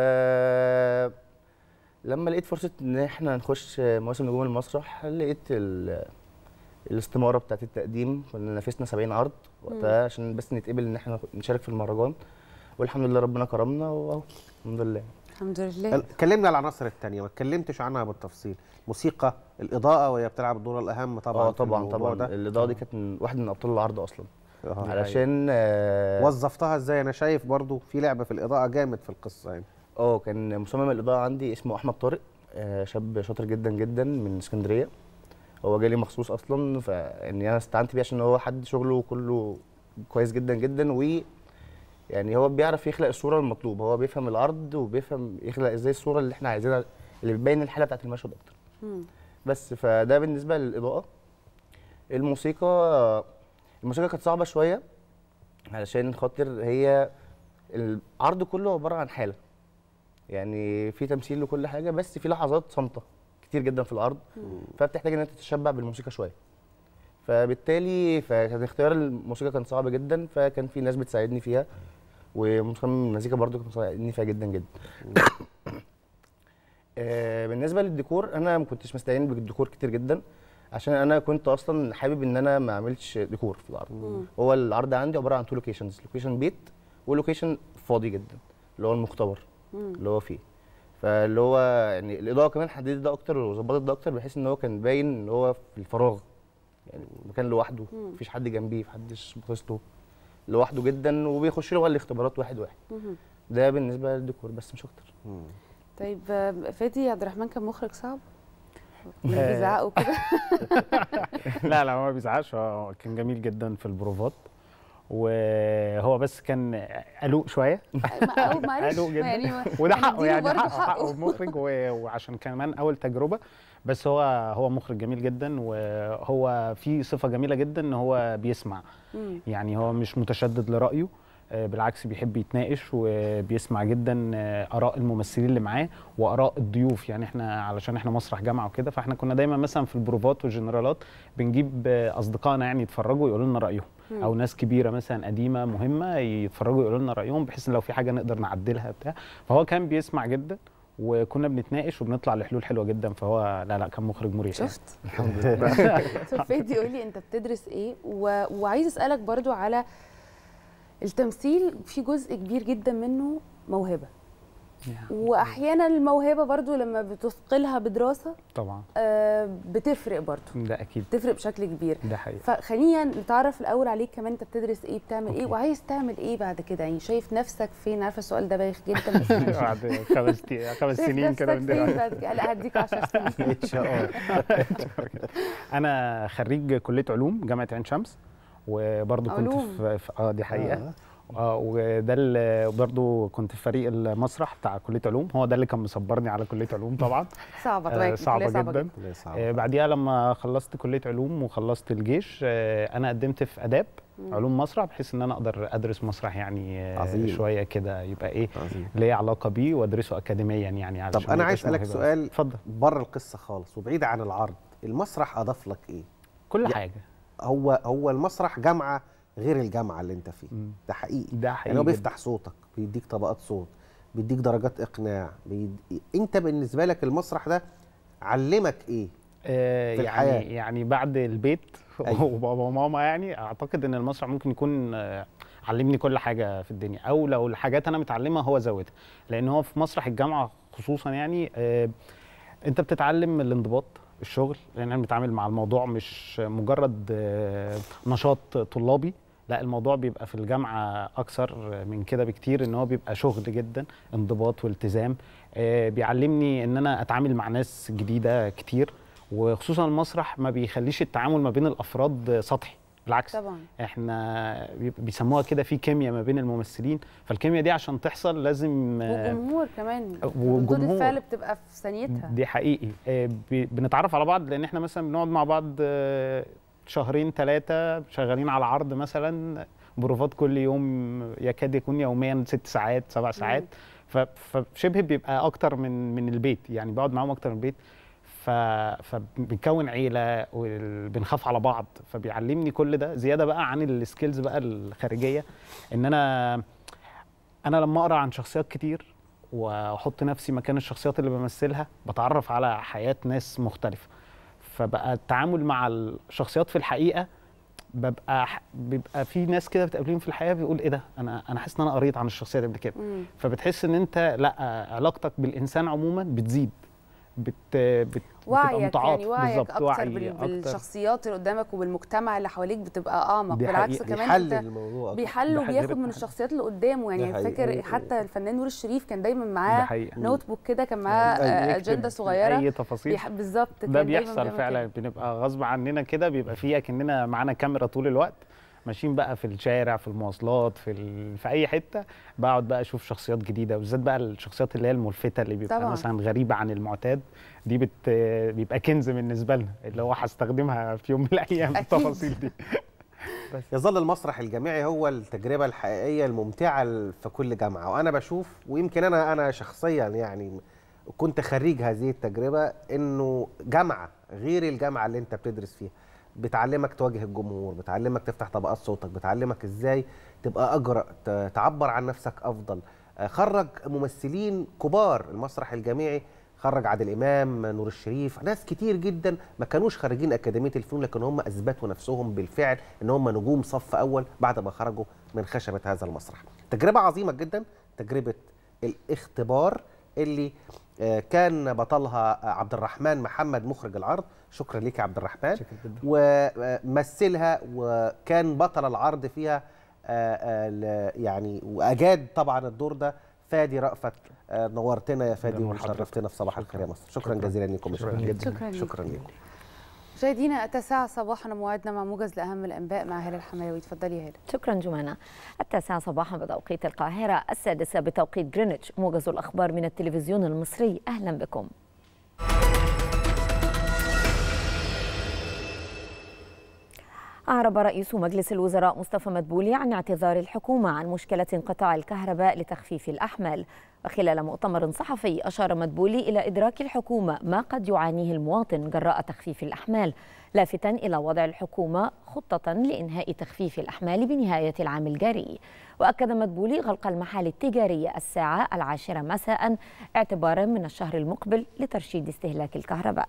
لما لقيت فرصه ان احنا نخش مواسم نجوم المسرح لقيت ال... الاستماره بتاعت التقديم كنا نافسنا 70 عرض وقتها عشان بس نتقبل ان احنا نشارك في المهرجان والحمد لله ربنا كرمنا واهو الحمد لله الحمد لله كلمنا على العناصر الثانيه ما اتكلمتش عنها بالتفصيل موسيقى الاضاءه وهي بتلعب الدور الاهم طبعا اه في طبعا الموضوع طبعا ده. الاضاءه دي كانت من واحد من ابطال العرض اصلا آه. علشان آه، وظفتها ازاي انا شايف برضو في لعبه في الاضاءه جامد في القصه يعني اه كان مصمم الاضاءه عندي اسمه احمد طارق آه، شاب شاطر جدا جدا من اسكندريه هو جالي مخصوص اصلا فاني انا استعنت بيه عشان هو حد شغله كله كويس جدا جدا و يعني هو بيعرف يخلق الصوره المطلوبه هو بيفهم العرض وبيفهم يخلق ازاي الصوره اللي احنا عايزينها اللي بتبين الحاله بتاعت المشهد اكتر مم. بس فده بالنسبه للاضاءه الموسيقى الموسيقى كانت صعبه شويه علشان خاطر هي العرض كله عباره عن حاله يعني في تمثيل وكل حاجه بس في لحظات صامته كتير جدا في العرض فبتحتاج ان انت تتشبع بالموسيقى شويه فبالتالي فكان اختيار الموسيقى كان صعب جدا فكان في ناس بتساعدني فيها ومصمم المزيكا برضو كان مساعدني فيها جدا جدا آه، بالنسبه للديكور انا ما كنتش مستعين بالديكور كتير جدا عشان انا كنت اصلا حابب ان انا ما اعملش ديكور في العرض مم. هو العرض عندي عباره عن تو لوكيشنز لوكيشن بيت ولوكيشن فاضي جدا اللي هو المختبر مم. اللي هو فيه فاللي هو يعني الاضاءه كمان حددت ده اكتر وظبطت ده اكتر بحيث ان هو كان باين ان هو في الفراغ يعني مكان لوحده مم. مفيش حد جنبيه محدش باصص له لوحده جدا وبيخش له بقى الاختبارات واحد واحد مهم. ده بالنسبه للديكور بس مش اكتر طيب آه، فادي عبد الرحمن كان مخرج صعب آه. بيزعقوا كده لا لا هو ما بيزعقش هو كان جميل جدا في البروفات وهو بس كان قلوق شويه ما- معلش قلوق جدا يعني ما- وده يعني حقه اديله يعني برضه حقه حقه. حقه مخرج و- وعشان كمان اول تجربه بس هو هو مخرج جميل جدا وهو في صفه جميله جدا ان هو بيسمع مم. يعني هو مش متشدد لرايه آه، بالعكس بيحب يتناقش وبيسمع جدا آه، اراء الممثلين اللي معاه واراء الضيوف يعني احنا علشان احنا مسرح جامعه وكده فاحنا كنا دايما مثلا في البروفات والجنرالات بنجيب آه، اصدقائنا يعني يتفرجوا يقولوا لنا رايهم مم. او ناس كبيره مثلا قديمه مهمه يتفرجوا يقولوا لنا رايهم بحيث ان لو في حاجه نقدر نعدلها بتاع فهو كان بيسمع جدا وكنا بنتناقش وبنطلع لحلول حلوه جدا فهو لا لا كان مخرج مريح يعني. شفت الحمد لله طب فادي قولي انت بتدرس ايه و... وعايز اسالك برضو على التمثيل في جزء كبير جدا منه موهبه واحيانا الموهبه برضو لما بتثقلها بدراسه طبعا آه، بتفرق برضو ده اكيد بتفرق بشكل كبير ده حقيقي فخلينا نتعرف الاول عليك كمان انت بتدرس ايه بتعمل ايه وعايز تعمل ايه بعد كده يعني شايف نفسك فين عارفه السؤال ده بايخ جدا بس ماشي. بعد خمس خمس شايف سنين كده نفسك من فين دلوقتي بعد كده لا هديك 10 سنين ان شاء الله انا خريج كليه علوم جامعه عين شمس وبرضه كنت علوم. في في- اه دي حقيقه آه. آه، وده اللي برضه كنت في فريق المسرح بتاع كليه علوم هو ده اللي كان مصبرني على كليه علوم طبعا صعبة آه، طبعا كلية صعبه صعبة جدا جدا. آه، بعديها لما خلصت كليه علوم وخلصت الجيش آه، انا قدمت في اداب مم. علوم مسرح بحيث ان انا اقدر ادرس مسرح يعني آه، عظيم. شويه كده يبقى ايه عظيم. ليا علاقه بيه وادرسه اكاديميا يعني طب علشان انا ما عايز يبقاش اسالك موهبة بس. سؤال اتفضل بره القصه خالص وبعيد عن العرض المسرح اضاف لك ايه كل يع- حاجه هو هو المسرح جامعه غير الجامعه اللي انت فيه ده حقيقي ده حقيقي يعني هو جداً. بيفتح صوتك بيديك طبقات صوت بيديك درجات اقناع بيد... انت بالنسبه لك المسرح ده علمك ايه آه، في يعني الحياة. يعني بعد البيت أيوة. وبابا وماما يعني اعتقد ان المسرح ممكن يكون آه، علمني كل حاجه في الدنيا او لو الحاجات انا متعلمها هو زودها لان هو في مسرح الجامعه خصوصا يعني آه، انت بتتعلم الانضباط الشغل لان انا بنتعامل مع الموضوع مش مجرد آه، نشاط طلابي لا الموضوع بيبقى في الجامعه اكثر من كده بكتير ان هو بيبقى شغل جدا انضباط والتزام آه، بيعلمني ان انا اتعامل مع ناس جديده كتير وخصوصا المسرح ما بيخليش التعامل ما بين الافراد سطحي بالعكس طبعا احنا بيب- بيسموها كده في كيمياء ما بين الممثلين فالكيمياء دي عشان تحصل لازم آه، وجمهور كمان وجمهور. ردود الفعل بتبقى في ثانيتها دي حقيقي آه، بي- بنتعرف على بعض لان احنا مثلا بنقعد مع بعض آه، شهرين ثلاثه شغالين على عرض مثلا بروفات كل يوم يكاد يكون يوميا ست ساعات سبع ساعات ف- فشبه بيبقى اكتر من من البيت يعني بقعد معاهم اكتر من البيت ف... فبنكون عيله وبنخاف على بعض فبيعلمني كل ده زياده بقى عن السكيلز بقى الخارجيه ان انا انا لما اقرا عن شخصيات كتير واحط نفسي مكان الشخصيات اللي بمثلها بتعرف على حياه ناس مختلفه فبقى التعامل مع الشخصيات في الحقيقه ببقى ح- بيبقى في ناس كده بتقابلهم في الحياه بيقول ايه ده انا انا حاسس ان انا قريت عن الشخصيه دي قبل كده مم. فبتحس ان انت لا علاقتك بالانسان عموما بتزيد بت بت بتبقى وعيك متعاطف. يعني وعيك بالظبط، اكتر وعي بال- أكتر. بالشخصيات اللي قدامك وبالمجتمع اللي حواليك بتبقى اعمق دي بالعكس حقيقة. كمان بيحلل انت الموضوع أكتر. بيحل ده وبياخد حقيقة. من الشخصيات اللي قدامه ده يعني حقيقة. فاكر حتى الفنان نور الشريف كان دايما ده معاه حقيقة. نوت بوك كده كان معاه آه، يكتب اجنده صغيره اي تفاصيل بيح- بالظبط كان ده دايماً بيحصل بيعمل فعلا كده. بنبقى غصب عننا كده بيبقى فيه اكننا معانا كاميرا طول الوقت ماشيين بقى في الشارع في المواصلات في ال... في اي حته بقعد بقى اشوف شخصيات جديده بالذات بقى الشخصيات اللي هي الملفته اللي بيبقى طبعاً. مثلا غريبه عن المعتاد دي بت... بيبقى كنز بالنسبه لنا اللي هو هستخدمها في يوم من الايام أكيد. التفاصيل دي يظل المسرح الجامعي هو التجربه الحقيقيه الممتعه في كل جامعه وانا بشوف ويمكن انا انا شخصيا يعني كنت خريج هذه التجربه انه جامعه غير الجامعه اللي انت بتدرس فيها بتعلمك تواجه الجمهور بتعلمك تفتح طبقات صوتك بتعلمك ازاي تبقى اجرأ ت- تعبر عن نفسك افضل آه، خرج ممثلين كبار المسرح الجامعي خرج عادل امام نور الشريف ناس كتير جدا ما كانوش خارجين اكاديميه الفنون لكن هم اثبتوا نفسهم بالفعل ان هم نجوم صف اول بعد ما خرجوا من خشبه هذا المسرح تجربه عظيمه جدا تجربه الاختبار اللي آه، كان بطلها آه، عبد الرحمن محمد مخرج العرض شكرا ليك يا عبد الرحمن ومثلها وكان بطل العرض فيها آه، آه، ل- يعني واجاد طبعا الدور ده فادي رأفت آه، نورتنا يا فادي نور حضرتك. وشرفتنا في صباح الخير يا مصر شكرا جزيلا لكم شكراً شكرا جداً. شكراً ليك. شكرا لكم مشاهدينا التاسعة صباحا موعدنا مع موجز لأهم الأنباء مع هلال الحماوي اتفضلي يا هلال شكرا جمانة التاسعة صباحا بتوقيت القاهرة السادسة بتوقيت جرينتش موجز الأخبار من التلفزيون المصري أهلا بكم أعرب رئيس مجلس الوزراء مصطفى مدبولي عن اعتذار الحكومة عن مشكلة انقطاع الكهرباء لتخفيف الأحمال وخلال مؤتمر صحفي أشار مدبولي إلى إدراك الحكومة ما قد يعانيه المواطن جراء تخفيف الأحمال لافتا إلى وضع الحكومة خطة لإنهاء تخفيف الأحمال بنهاية العام الجاري وأكد مدبولي غلق المحال التجارية الساعة العاشرة مساء اعتبارا من الشهر المقبل لترشيد استهلاك الكهرباء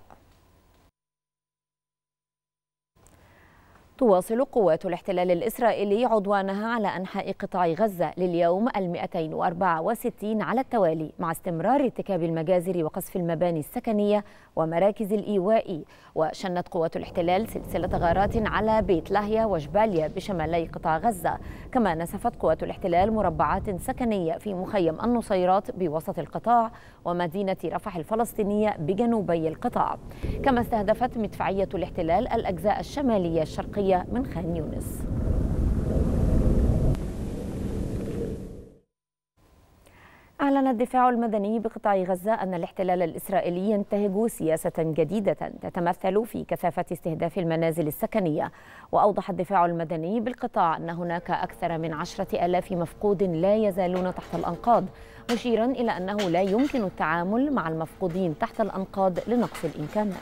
تواصل قوات الاحتلال الإسرائيلي عدوانها على أنحاء قطاع غزة لليوم ال 264 على التوالي مع استمرار ارتكاب المجازر وقصف المباني السكنية ومراكز الإيواء وشنت قوات الاحتلال سلسلة غارات على بيت لاهيا وجباليا بشمالي قطاع غزة كما نسفت قوات الاحتلال مربعات سكنية في مخيم النصيرات بوسط القطاع ومدينة رفح الفلسطينية بجنوبي القطاع كما استهدفت مدفعية الاحتلال الأجزاء الشمالية الشرقية من خان يونس أعلن الدفاع المدني بقطاع غزة أن الاحتلال الإسرائيلي ينتهج سياسة جديدة تتمثل في كثافة استهداف المنازل السكنية وأوضح الدفاع المدني بالقطاع أن هناك أكثر من عشرة ألاف مفقود لا يزالون تحت الأنقاض مشيرا إلى أنه لا يمكن التعامل مع المفقودين تحت الأنقاض لنقص الإمكانات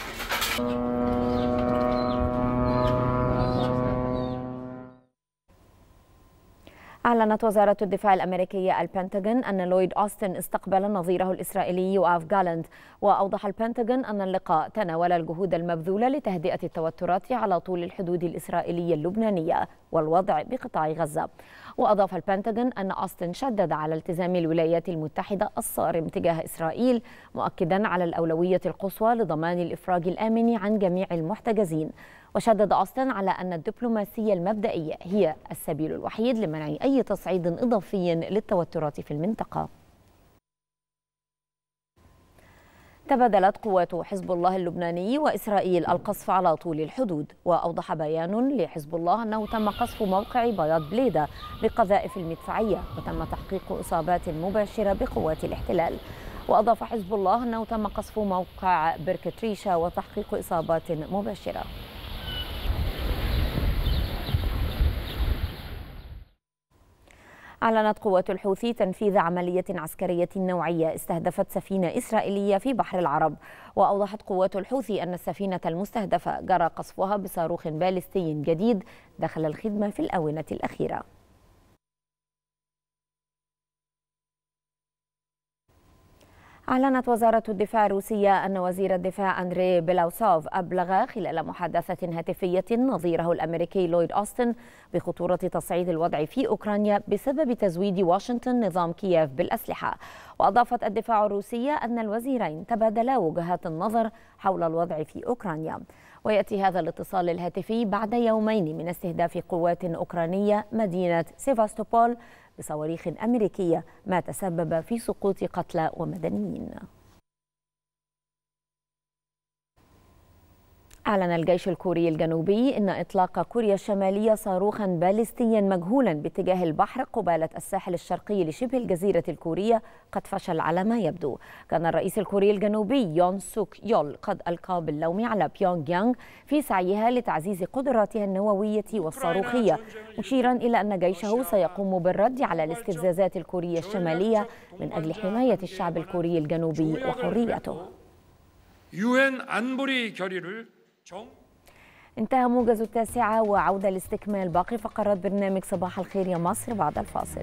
أعلنت وزارة الدفاع الأمريكية البنتاغون أن لويد أوستن استقبل نظيره الإسرائيلي يوآف جالنت وأوضح البنتاغون أن اللقاء تناول الجهود المبذولة لتهدئة التوترات على طول الحدود الإسرائيلية اللبنانية والوضع بقطاع غزة وأضاف البنتاغون أن أوستن شدد على التزام الولايات المتحدة الصارم تجاه إسرائيل مؤكدا على الأولوية القصوى لضمان الإفراج الآمن عن جميع المحتجزين وشدد أوستن على أن الدبلوماسية المبدئية هي السبيل الوحيد لمنع أي تصعيد إضافي للتوترات في المنطقة تبادلت قوات حزب الله اللبناني وإسرائيل القصف على طول الحدود وأوضح بيان لحزب الله أنه تم قصف موقع بياض بليدة بقذائف المدفعية وتم تحقيق إصابات مباشرة بقوات الاحتلال وأضاف حزب الله أنه تم قصف موقع بركة ريشة وتحقيق إصابات مباشرة أعلنت قوات الحوثي تنفيذ عملية عسكرية نوعية استهدفت سفينة إسرائيلية في بحر العرب وأوضحت قوات الحوثي أن السفينة المستهدفة جرى قصفها بصاروخ باليستي جديد دخل الخدمة في الآونة الأخيرة أعلنت وزارة الدفاع الروسية أن وزير الدفاع أندري بيلاوسوف أبلغ خلال محادثة هاتفية نظيره الأمريكي لويد أوستن بخطورة تصعيد الوضع في أوكرانيا بسبب تزويد واشنطن نظام كييف بالأسلحة وأضافت الدفاع الروسية أن الوزيرين تبادلا وجهات النظر حول الوضع في أوكرانيا ويأتي هذا الاتصال الهاتفي بعد يومين من استهداف قوات أوكرانية مدينة سيفاستوبول بصواريخ أمريكية ما تسبب في سقوط قتلى ومدنيين أعلن الجيش الكوري الجنوبي أن إطلاق كوريا الشمالية صاروخا باليستيا مجهولا باتجاه البحر قبالة الساحل الشرقي لشبه الجزيرة الكورية قد فشل على ما يبدو كان الرئيس الكوري الجنوبي يون سوك يول قد ألقى باللوم على بيونغ يانغ في سعيها لتعزيز قدراتها النووية والصاروخية مشيرا إلى أن جيشه سيقوم بالرد على الاستفزازات الكورية الشمالية من أجل حماية الشعب الكوري الجنوبي وحريته 유엔 안보리 결의를 정 انتهى موجز التاسعة وعودة لاستكمال باقي فقرات برنامج صباح الخير يا مصر بعد الفاصل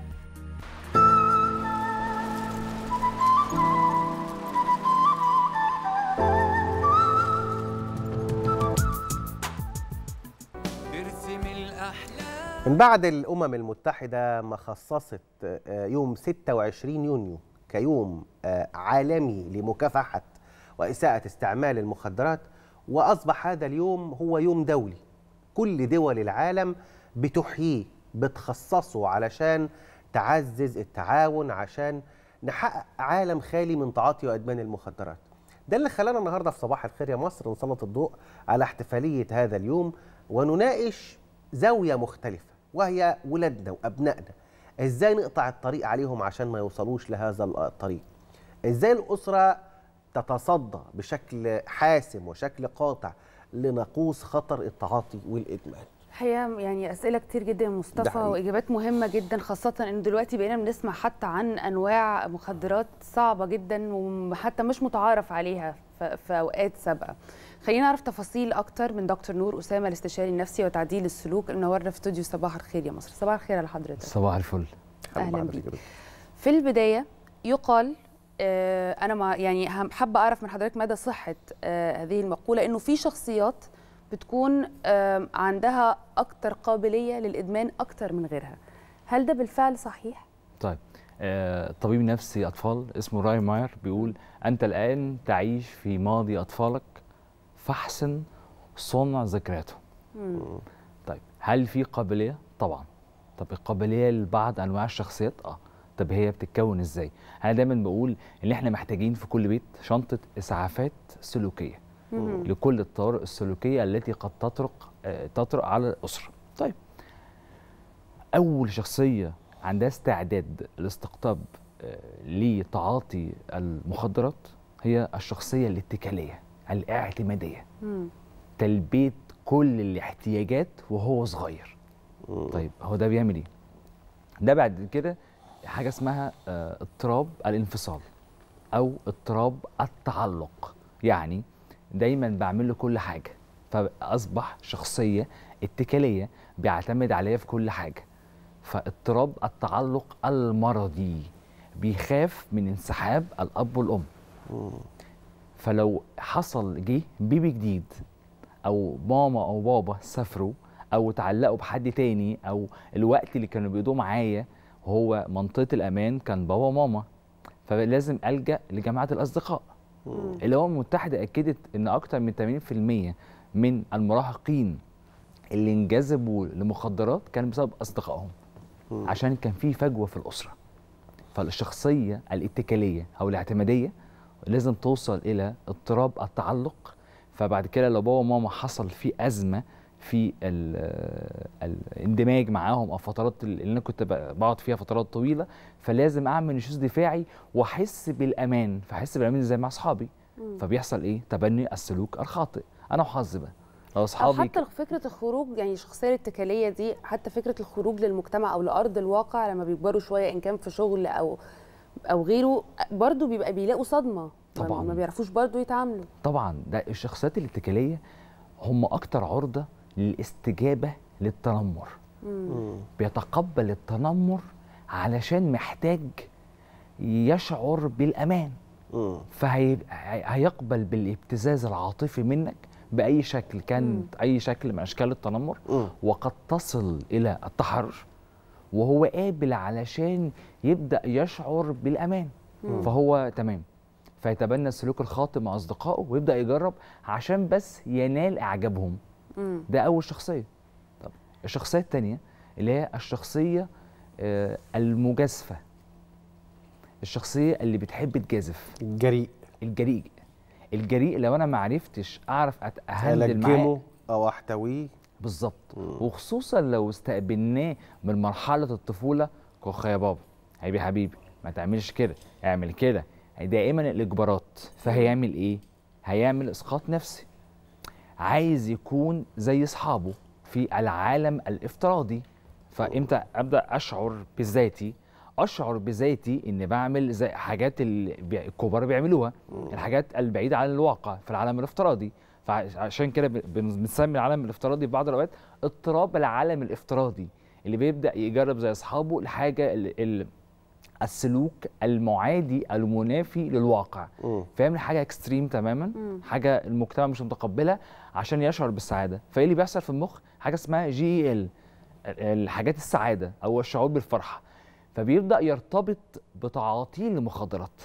من بعد الأمم المتحدة ما خصصت آه، يوم 26 يونيو كيوم آه، عالمي لمكافحة وإساءة استعمال المخدرات وأصبح هذا اليوم هو يوم دولي كل دول العالم بتحييه بتخصصه علشان تعزز التعاون عشان نحقق عالم خالي من تعاطي وادمان المخدرات ده اللي خلانا النهارده في صباح الخير يا مصر نسلط الضوء على احتفاليه هذا اليوم ونناقش زاويه مختلفه وهي ولادنا وابنائنا ازاي نقطع الطريق عليهم عشان ما يوصلوش لهذا الطريق ازاي الاسره تتصدى بشكل حاسم وشكل قاطع لنقوص خطر التعاطي والادمان الحقيقه يعني اسئله كتير جدا يا ده مصطفى حقيقي. واجابات مهمه جدا خاصه ان دلوقتي بقينا بنسمع حتى عن انواع مخدرات صعبه جدا وحتى مش متعارف عليها ف- في اوقات سابقه خلينا نعرف تفاصيل اكتر من دكتور نور اسامه الاستشاري النفسي وتعديل السلوك اللي منورنا في استوديو صباح الخير يا مصر صباح الخير على حضرتك صباح الفل اهلا بيك في البدايه يقال آه، انا مع يعني هم- حابه اعرف من حضرتك مدى صحه آه، هذه المقوله انه في شخصيات بتكون آه، عندها اكتر قابليه للادمان اكتر من غيرها هل ده بالفعل صحيح طيب آه، طبيب نفسي اطفال اسمه راي ماير بيقول انت الان تعيش في ماضي اطفالك فاحسن صنع ذكرياتهم طيب هل في قابليه طبعا طب القابليه لبعض انواع الشخصيات اه طب هي بتتكون ازاي انا دايما بقول ان احنا محتاجين في كل بيت شنطه اسعافات سلوكيه مم. لكل الطوارئ السلوكيه التي قد تطرق آه، تطرق على الاسره طيب اول شخصيه عندها استعداد لاستقطاب آه، لتعاطي المخدرات هي الشخصيه الاتكاليه الاعتماديه مم. تلبيه كل الاحتياجات وهو صغير طيب هو ده بيعمل ايه ده بعد كده حاجه اسمها آه، اضطراب الانفصال او اضطراب التعلق يعني دايما بعمل له كل حاجه فاصبح شخصيه اتكاليه بيعتمد عليا في كل حاجه فاضطراب التعلق المرضي بيخاف من انسحاب الاب والام فلو حصل جه بيبي جديد او ماما او بابا سافروا او اتعلقوا بحد تاني او الوقت اللي كانوا بيقضوه معايا هو منطقه الامان كان بابا وماما فلازم الجا لجماعه الاصدقاء الامم المتحده اكدت ان اكتر من 80% من المراهقين اللي انجذبوا لمخدرات كان بسبب اصدقائهم عشان كان في فجوه في الاسره فالشخصيه الاتكاليه او الاعتماديه لازم توصل الى اضطراب التعلق فبعد كده لو بابا وماما حصل في ازمه في ال- الاندماج معاهم او فترات اللي انا كنت ب- بقعد فيها فترات طويله فلازم اعمل نشوز دفاعي واحس بالامان فاحس بالامان زي مع اصحابي مم. فبيحصل ايه تبني السلوك الخاطئ انا وحظي بقى لو او اصحابي حتى فكره الخروج يعني الشخصيه الاتكاليه دي حتى فكره الخروج للمجتمع او لارض الواقع لما بيكبروا شويه ان كان في شغل او او غيره برضو بيبقى بيلاقوا صدمه ما- طبعاً. ما بيعرفوش برضو يتعاملوا طبعا ده الشخصيات الاتكاليه هم اكتر عرضه للاستجابه للتنمر بيتقبل التنمر علشان محتاج يشعر بالامان فهيقبل بالابتزاز العاطفي منك باي شكل كان اي شكل من اشكال التنمر وقد تصل الى التحرش وهو قابل علشان يبدا يشعر بالامان مم. فهو تمام فيتبنى السلوك الخاطئ مع اصدقائه ويبدا يجرب عشان بس ينال اعجابهم ده اول شخصيه طب الشخصيه الثانيه اللي هي الشخصيه آه، المجازفه الشخصيه اللي بتحب تجازف الجريء الجريء الجريء لو انا ما عرفتش اعرف اتهندل معاه الجمه او احتويه بالظبط وخصوصا لو استقبلناه من مرحله الطفوله كوخ يا بابا عيب يا حبيبي ما تعملش كده اعمل كده دائما الاجبارات فهيعمل ايه هيعمل اسقاط نفسي عايز يكون زي اصحابه في العالم الافتراضي فامتى ابدا اشعر بذاتي اشعر بذاتي ان بعمل زي حاجات اللي بي- الكبار بيعملوها الحاجات البعيده عن الواقع في العالم الافتراضي فعشان كده بن- بنسمي العالم الافتراضي في بعض الاوقات اضطراب العالم الافتراضي اللي بيبدا يجرب زي اصحابه الحاجه ال- ال- السلوك المعادي المنافي للواقع فيعمل حاجه اكستريم تماما مم. حاجه المجتمع مش متقبلها عشان يشعر بالسعاده فايه اللي بيحصل في المخ حاجه اسمها جي ال الحاجات السعاده او الشعور بالفرحه فبيبدا يرتبط بتعاطيه للمخدرات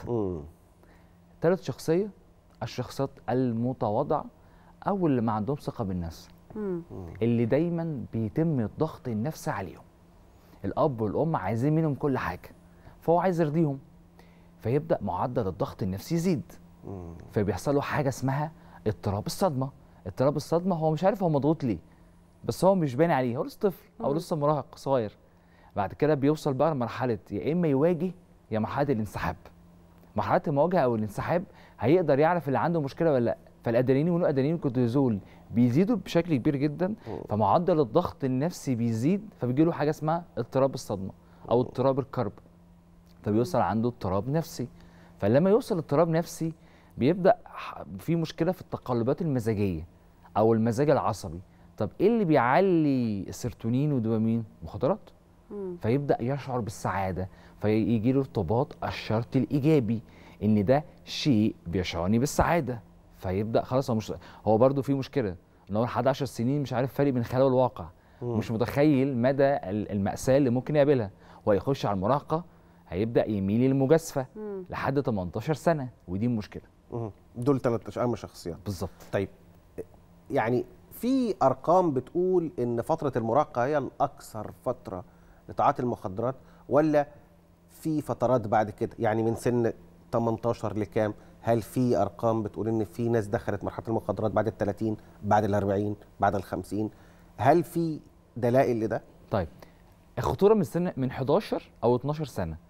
ثالث شخصيه الشخصيات المتواضعه او اللي ما عندهم ثقه بالنفس اللي دايما بيتم الضغط النفسي عليهم الاب والام عايزين منهم كل حاجه فهو عايز يرضيهم فيبدا معدل الضغط النفسي يزيد فبيحصل له حاجه اسمها اضطراب الصدمه اضطراب الصدمه هو مش عارف هو مضغوط ليه بس هو مش باين عليه هو لسه طفل او مم. لسه مراهق صغير بعد كده بيوصل بقى لمرحله يا اما يواجه يا مرحله الانسحاب مرحله المواجهه او الانسحاب هيقدر يعرف اللي عنده مشكله ولا لا فالادرينالين والادرينالين والكورتيزول بيزيدوا بشكل كبير جدا فمعدل الضغط النفسي بيزيد فبيجي له حاجه اسمها اضطراب الصدمه او اضطراب الكرب فبيوصل عنده اضطراب نفسي فلما يوصل اضطراب نفسي بيبدا ح- في مشكله في التقلبات المزاجيه او المزاج العصبي طب ايه اللي بيعلي السيروتونين والدوبامين مخدرات فيبدا يشعر بالسعاده فيجي له ارتباط الشرط الايجابي ان ده شيء بيشعرني بالسعاده فيبدا خلاص هو مش هو برده في مشكله ان هو لحد 10 سنين مش عارف فرق بين الخيال والواقع مم. مش متخيل مدى ال- المأساة اللي ممكن يقابلها وهيخش على المراهقة هيبدأ يميل للمجازفة مم. لحد 18 سنة ودي المشكلة دول ثلاث اهم شخصيات بالظبط طيب يعني في ارقام بتقول ان فتره المراهقه هي الاكثر فتره لتعاطي المخدرات ولا في فترات بعد كده يعني من سن 18 لكام هل في ارقام بتقول ان في ناس دخلت مرحله المخدرات بعد ال 30 بعد ال 40 بعد ال 50 هل في دلائل لده طيب الخطورة من سن من 11 أو 12 سنة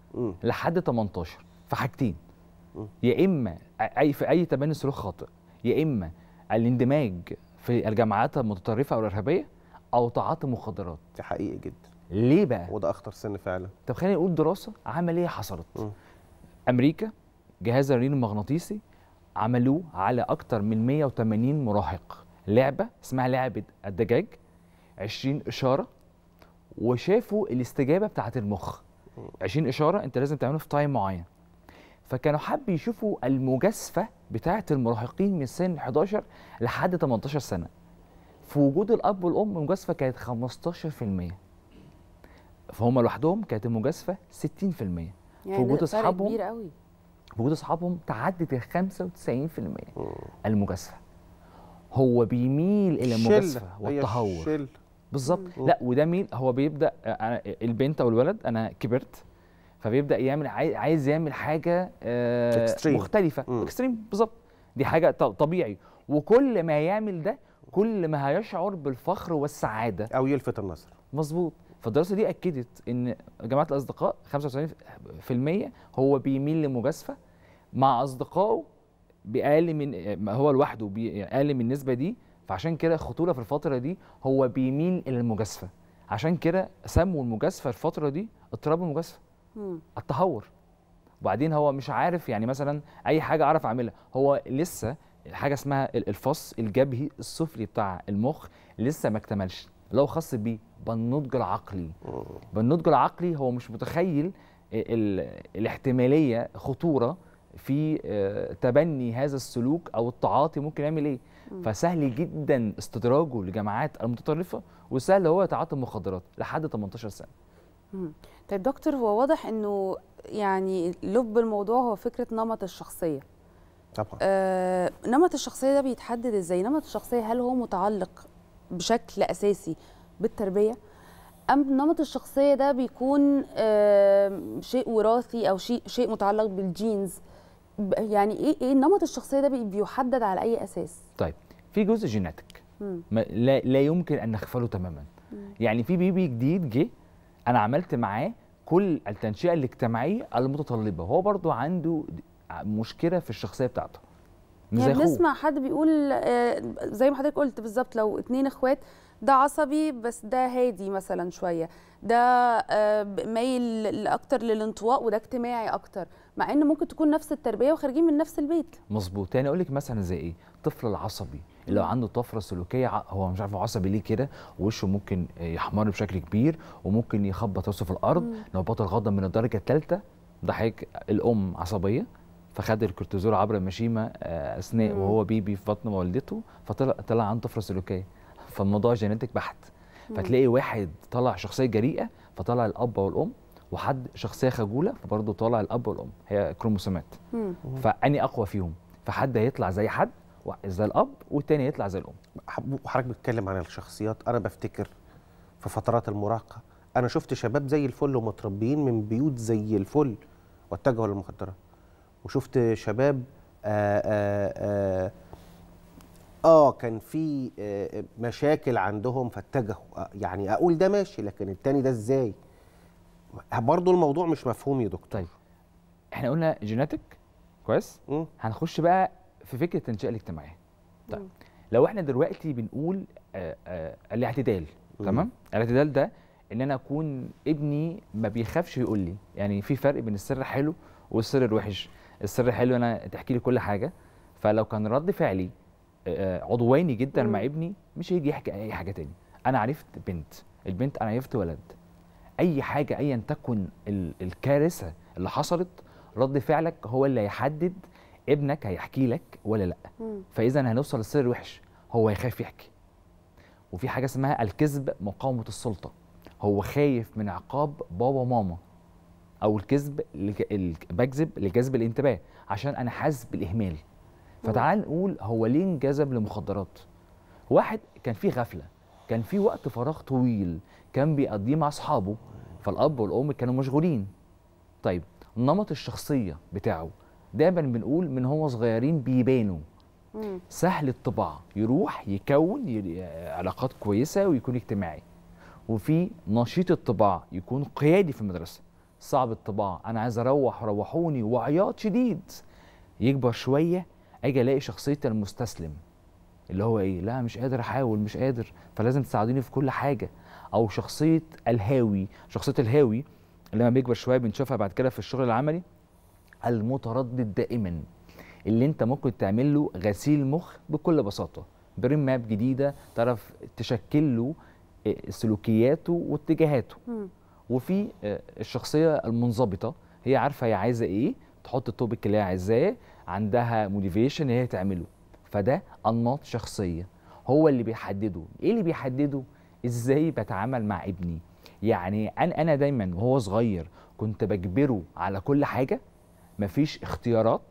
مم. لحد 18 في حاجتين يا اما اي في اي تبني سلوك خاطئ يا اما الاندماج في الجماعات المتطرفه او الارهابيه او تعاطي مخدرات ده حقيقي جدا ليه بقى وده اخطر سن فعلا طب خلينا نقول دراسه عمليه حصلت امريكا جهاز الرنين المغناطيسي عملوه على اكتر من 180 مراهق لعبه اسمها لعبه الدجاج 20 اشاره وشافوا الاستجابه بتاعه المخ 20 اشاره انت لازم تعمله في تايم معين فكانوا حابين يشوفوا المجازفه بتاعه المراهقين من سن 11 لحد 18 سنه في وجود الاب والام المجازفه كانت 15% فهم لوحدهم كانت المجازفه 60% في يعني وجود ده فرق اصحابهم كبير قوي في وجود اصحابهم تعدت ال 95% المجازفه هو بيميل الى الشلة، المجازفه هي والتهور الشلة. بالظبط مم. لا وده ميل هو بيبدا أنا البنت او الولد انا كبرت فبيبدا يعمل عاي- عايز يعمل حاجه آه Extreme. مختلفه اكستريم بالظبط دي حاجه ط- طبيعي وكل ما يعمل ده كل ما هيشعر بالفخر والسعاده او يلفت النظر مظبوط فالدراسه دي اكدت ان جماعه الاصدقاء 95% هو بيميل لمجازفه مع اصدقائه باقل من ما هو لوحده بي- اقل من النسبه دي فعشان كده الخطوره في الفتره دي هو بيميل الى المجازفه عشان كده سموا المجازفه الفتره دي اضطراب المجازفه مم. التهور وبعدين هو مش عارف يعني مثلا اي حاجه اعرف اعملها هو لسه حاجه اسمها ال- الفص الجبهي السفلي بتاع المخ لسه ما اكتملش لو خاص بيه بالنضج العقلي بالنضج العقلي هو مش متخيل ال- الاحتماليه خطوره في آه، تبني هذا السلوك او التعاطي ممكن يعمل ايه مم. فسهل جدا استدراجه لجماعات المتطرفه وسهل هو يتعاطى المخدرات لحد 18 سنه مم. طيب دكتور هو واضح انه يعني لب الموضوع هو فكره نمط الشخصيه طبعا آه نمط الشخصيه ده بيتحدد ازاي نمط الشخصيه هل هو متعلق بشكل اساسي بالتربيه ام نمط الشخصيه ده بيكون آه شيء وراثي او شيء شيء متعلق بالجينز ب- يعني ايه ايه نمط الشخصيه ده بي- بيحدد على اي اساس طيب في جزء جيناتيك مم. ما لا, لا يمكن ان نغفله تماما يعني في بيبي جديد جه انا عملت معاه كل التنشئه الاجتماعيه المتطلبه هو برضو عنده مشكله في الشخصيه بتاعته مش يعني زي أخوه. بنسمع حد بيقول آه، زي ما حضرتك قلت بالظبط لو اتنين اخوات ده عصبي بس ده هادي مثلا شويه ده آه، ب- مايل لاكتر للانطواء وده اجتماعي اكتر مع ان ممكن تكون نفس التربيه وخارجين من نفس البيت مظبوط يعني اقول لك مثلا زي ايه الطفل العصبي اللي لو عنده طفره سلوكيه ع- هو مش عارف هو عصبي ليه كده وشه ممكن يحمر بشكل كبير وممكن يخبط راسه في الارض مم. نوبات الغضب من الدرجه الثالثه ده حضرتك الام عصبيه فخد الكورتيزول عبر المشيمه آه، اثناء مم. وهو بيبي في بطن والدته فطلع طلع عنده طفره سلوكيه فالموضوع جينيتك بحت مم. فتلاقي واحد طلع شخصيه جريئه فطلع الاب والام وحد شخصيه خجوله فبرضه طالع الاب والام هي كروموسومات مم. فاني اقوى فيهم فحد هيطلع زي حد و- زي الاب والتاني يطلع زي الام وحضرتك بتتكلم عن الشخصيات انا بفتكر في فترات المراهقه انا شفت شباب زي الفل ومتربيين من بيوت زي الفل واتجهوا للمخدرات وشفت شباب آآ آآ اه كان في آه، مشاكل عندهم فاتجهوا آه، يعني اقول ده ماشي لكن التاني ده ازاي برضه الموضوع مش مفهوم يا دكتور طيب احنا قلنا جيناتيك كويس هنخش بقى في فكره التنشئه الاجتماعيه طيب لو احنا دلوقتي بنقول آه آه الاعتدال تمام الاعتدال ده ان انا اكون ابني ما بيخافش يقول لي يعني في فرق بين السر الحلو والسر الوحش السر الحلو انا تحكي لي كل حاجه فلو كان رد فعلي آه، آه، عضواني جدا مع ابني مش هيجي يحكي اي حاجه تاني انا عرفت بنت البنت انا عرفت ولد اي حاجه ايا تكن ال- الكارثه اللي حصلت رد فعلك هو اللي هيحدد ابنك هيحكي لك ولا لا فاذا هنوصل للسر الوحش هو هيخاف يحكي وفي حاجه اسمها الكذب مقاومه السلطه هو خايف من عقاب بابا وماما او الكذب لج- ال- بكذب لجذب الانتباه عشان انا حاسس بالاهمال فتعال نقول هو ليه انجذب لمخدرات واحد كان فيه غفله كان في وقت فراغ طويل كان بيقضيه مع اصحابه فالاب والام كانوا مشغولين طيب نمط الشخصيه بتاعه دايما بنقول من هو صغيرين بيبانوا سهل الطباع يروح يكون ي- علاقات كويسه ويكون اجتماعي وفي نشيط الطباع يكون قيادي في المدرسه صعب الطباع انا عايز اروح روحوني وعياط شديد يكبر شويه اجي الاقي شخصيه المستسلم اللي هو ايه لا مش قادر احاول مش قادر فلازم تساعدوني في كل حاجه او شخصيه الهاوي شخصيه الهاوي اللي لما بيكبر شويه بنشوفها بعد كده في الشغل العملي المتردد دائما اللي انت ممكن تعمل له غسيل مخ بكل بساطه بريم ماب جديده تعرف تشكل له آه، سلوكياته واتجاهاته وفي آه، الشخصيه المنضبطه هي عارفه هي عايزه ايه تحط التوبيك اللي هي عايزاه عندها موتيفيشن هي تعمله فده انماط شخصيه هو اللي بيحدده ايه اللي بيحدده ازاي بتعامل مع ابني يعني انا انا دايما وهو صغير كنت بجبره على كل حاجه مفيش اختيارات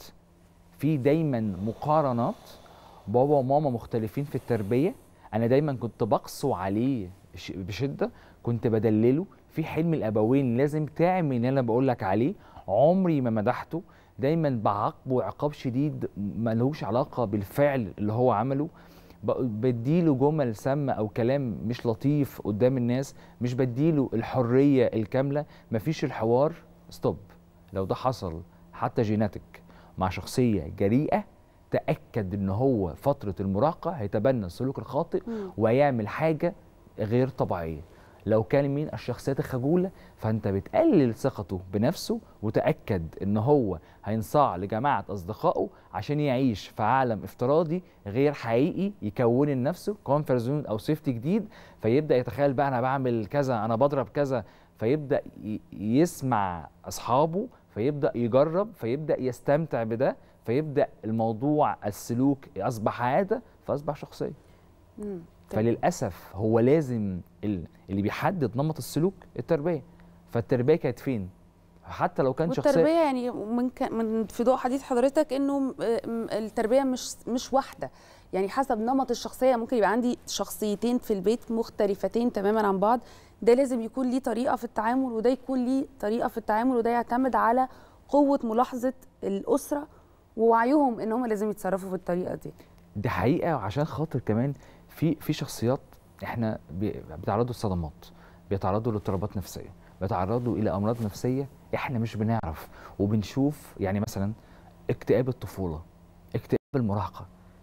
في دايما مقارنات بابا وماما مختلفين في التربيه انا دايما كنت بقسو عليه ش- بشده كنت بدلله في حلم الابوين لازم تعمل اللي انا بقول لك عليه عمري ما مدحته دايما بعاقبه عقاب شديد ملوش علاقه بالفعل اللي هو عمله ب- بديله جمل سامه او كلام مش لطيف قدام الناس مش بديله الحريه الكامله مفيش الحوار ستوب لو ده حصل حتى جيناتك مع شخصيه جريئه تاكد ان هو فتره المراهقه هيتبنى السلوك الخاطئ مم. ويعمل حاجه غير طبيعيه لو كان من الشخصيات الخجوله فانت بتقلل ثقته بنفسه وتاكد ان هو هينصاع لجماعه اصدقائه عشان يعيش في عالم افتراضي غير حقيقي يكون لنفسه كونفرت زون او سيفتي جديد فيبدا يتخيل بقى انا بعمل كذا انا بضرب كذا فيبدا ي- يسمع اصحابه فيبدا يجرب فيبدا يستمتع بده فيبدا الموضوع السلوك اصبح عاده فاصبح شخصيه مم. فللاسف هو لازم ال- اللي بيحدد نمط السلوك التربيه فالتربيه كانت فين حتى لو كان والتربيه شخصيه يعني من ك... من في ضوء حديث حضرتك انه م- م- التربيه مش مش واحده يعني حسب نمط الشخصيه ممكن يبقى عندي شخصيتين في البيت مختلفتين تماما عن بعض ده لازم يكون ليه طريقه في التعامل وده يكون ليه طريقه في التعامل وده يعتمد على قوه ملاحظه الاسره ووعيهم ان هم لازم يتصرفوا بالطريقه دي دي حقيقه وعشان خاطر كمان في في شخصيات احنا بي- بيتعرضوا لصدمات بيتعرضوا لاضطرابات نفسيه بيتعرضوا الى امراض نفسيه احنا مش بنعرف وبنشوف يعني مثلا اكتئاب الطفوله اكتئاب المراهقه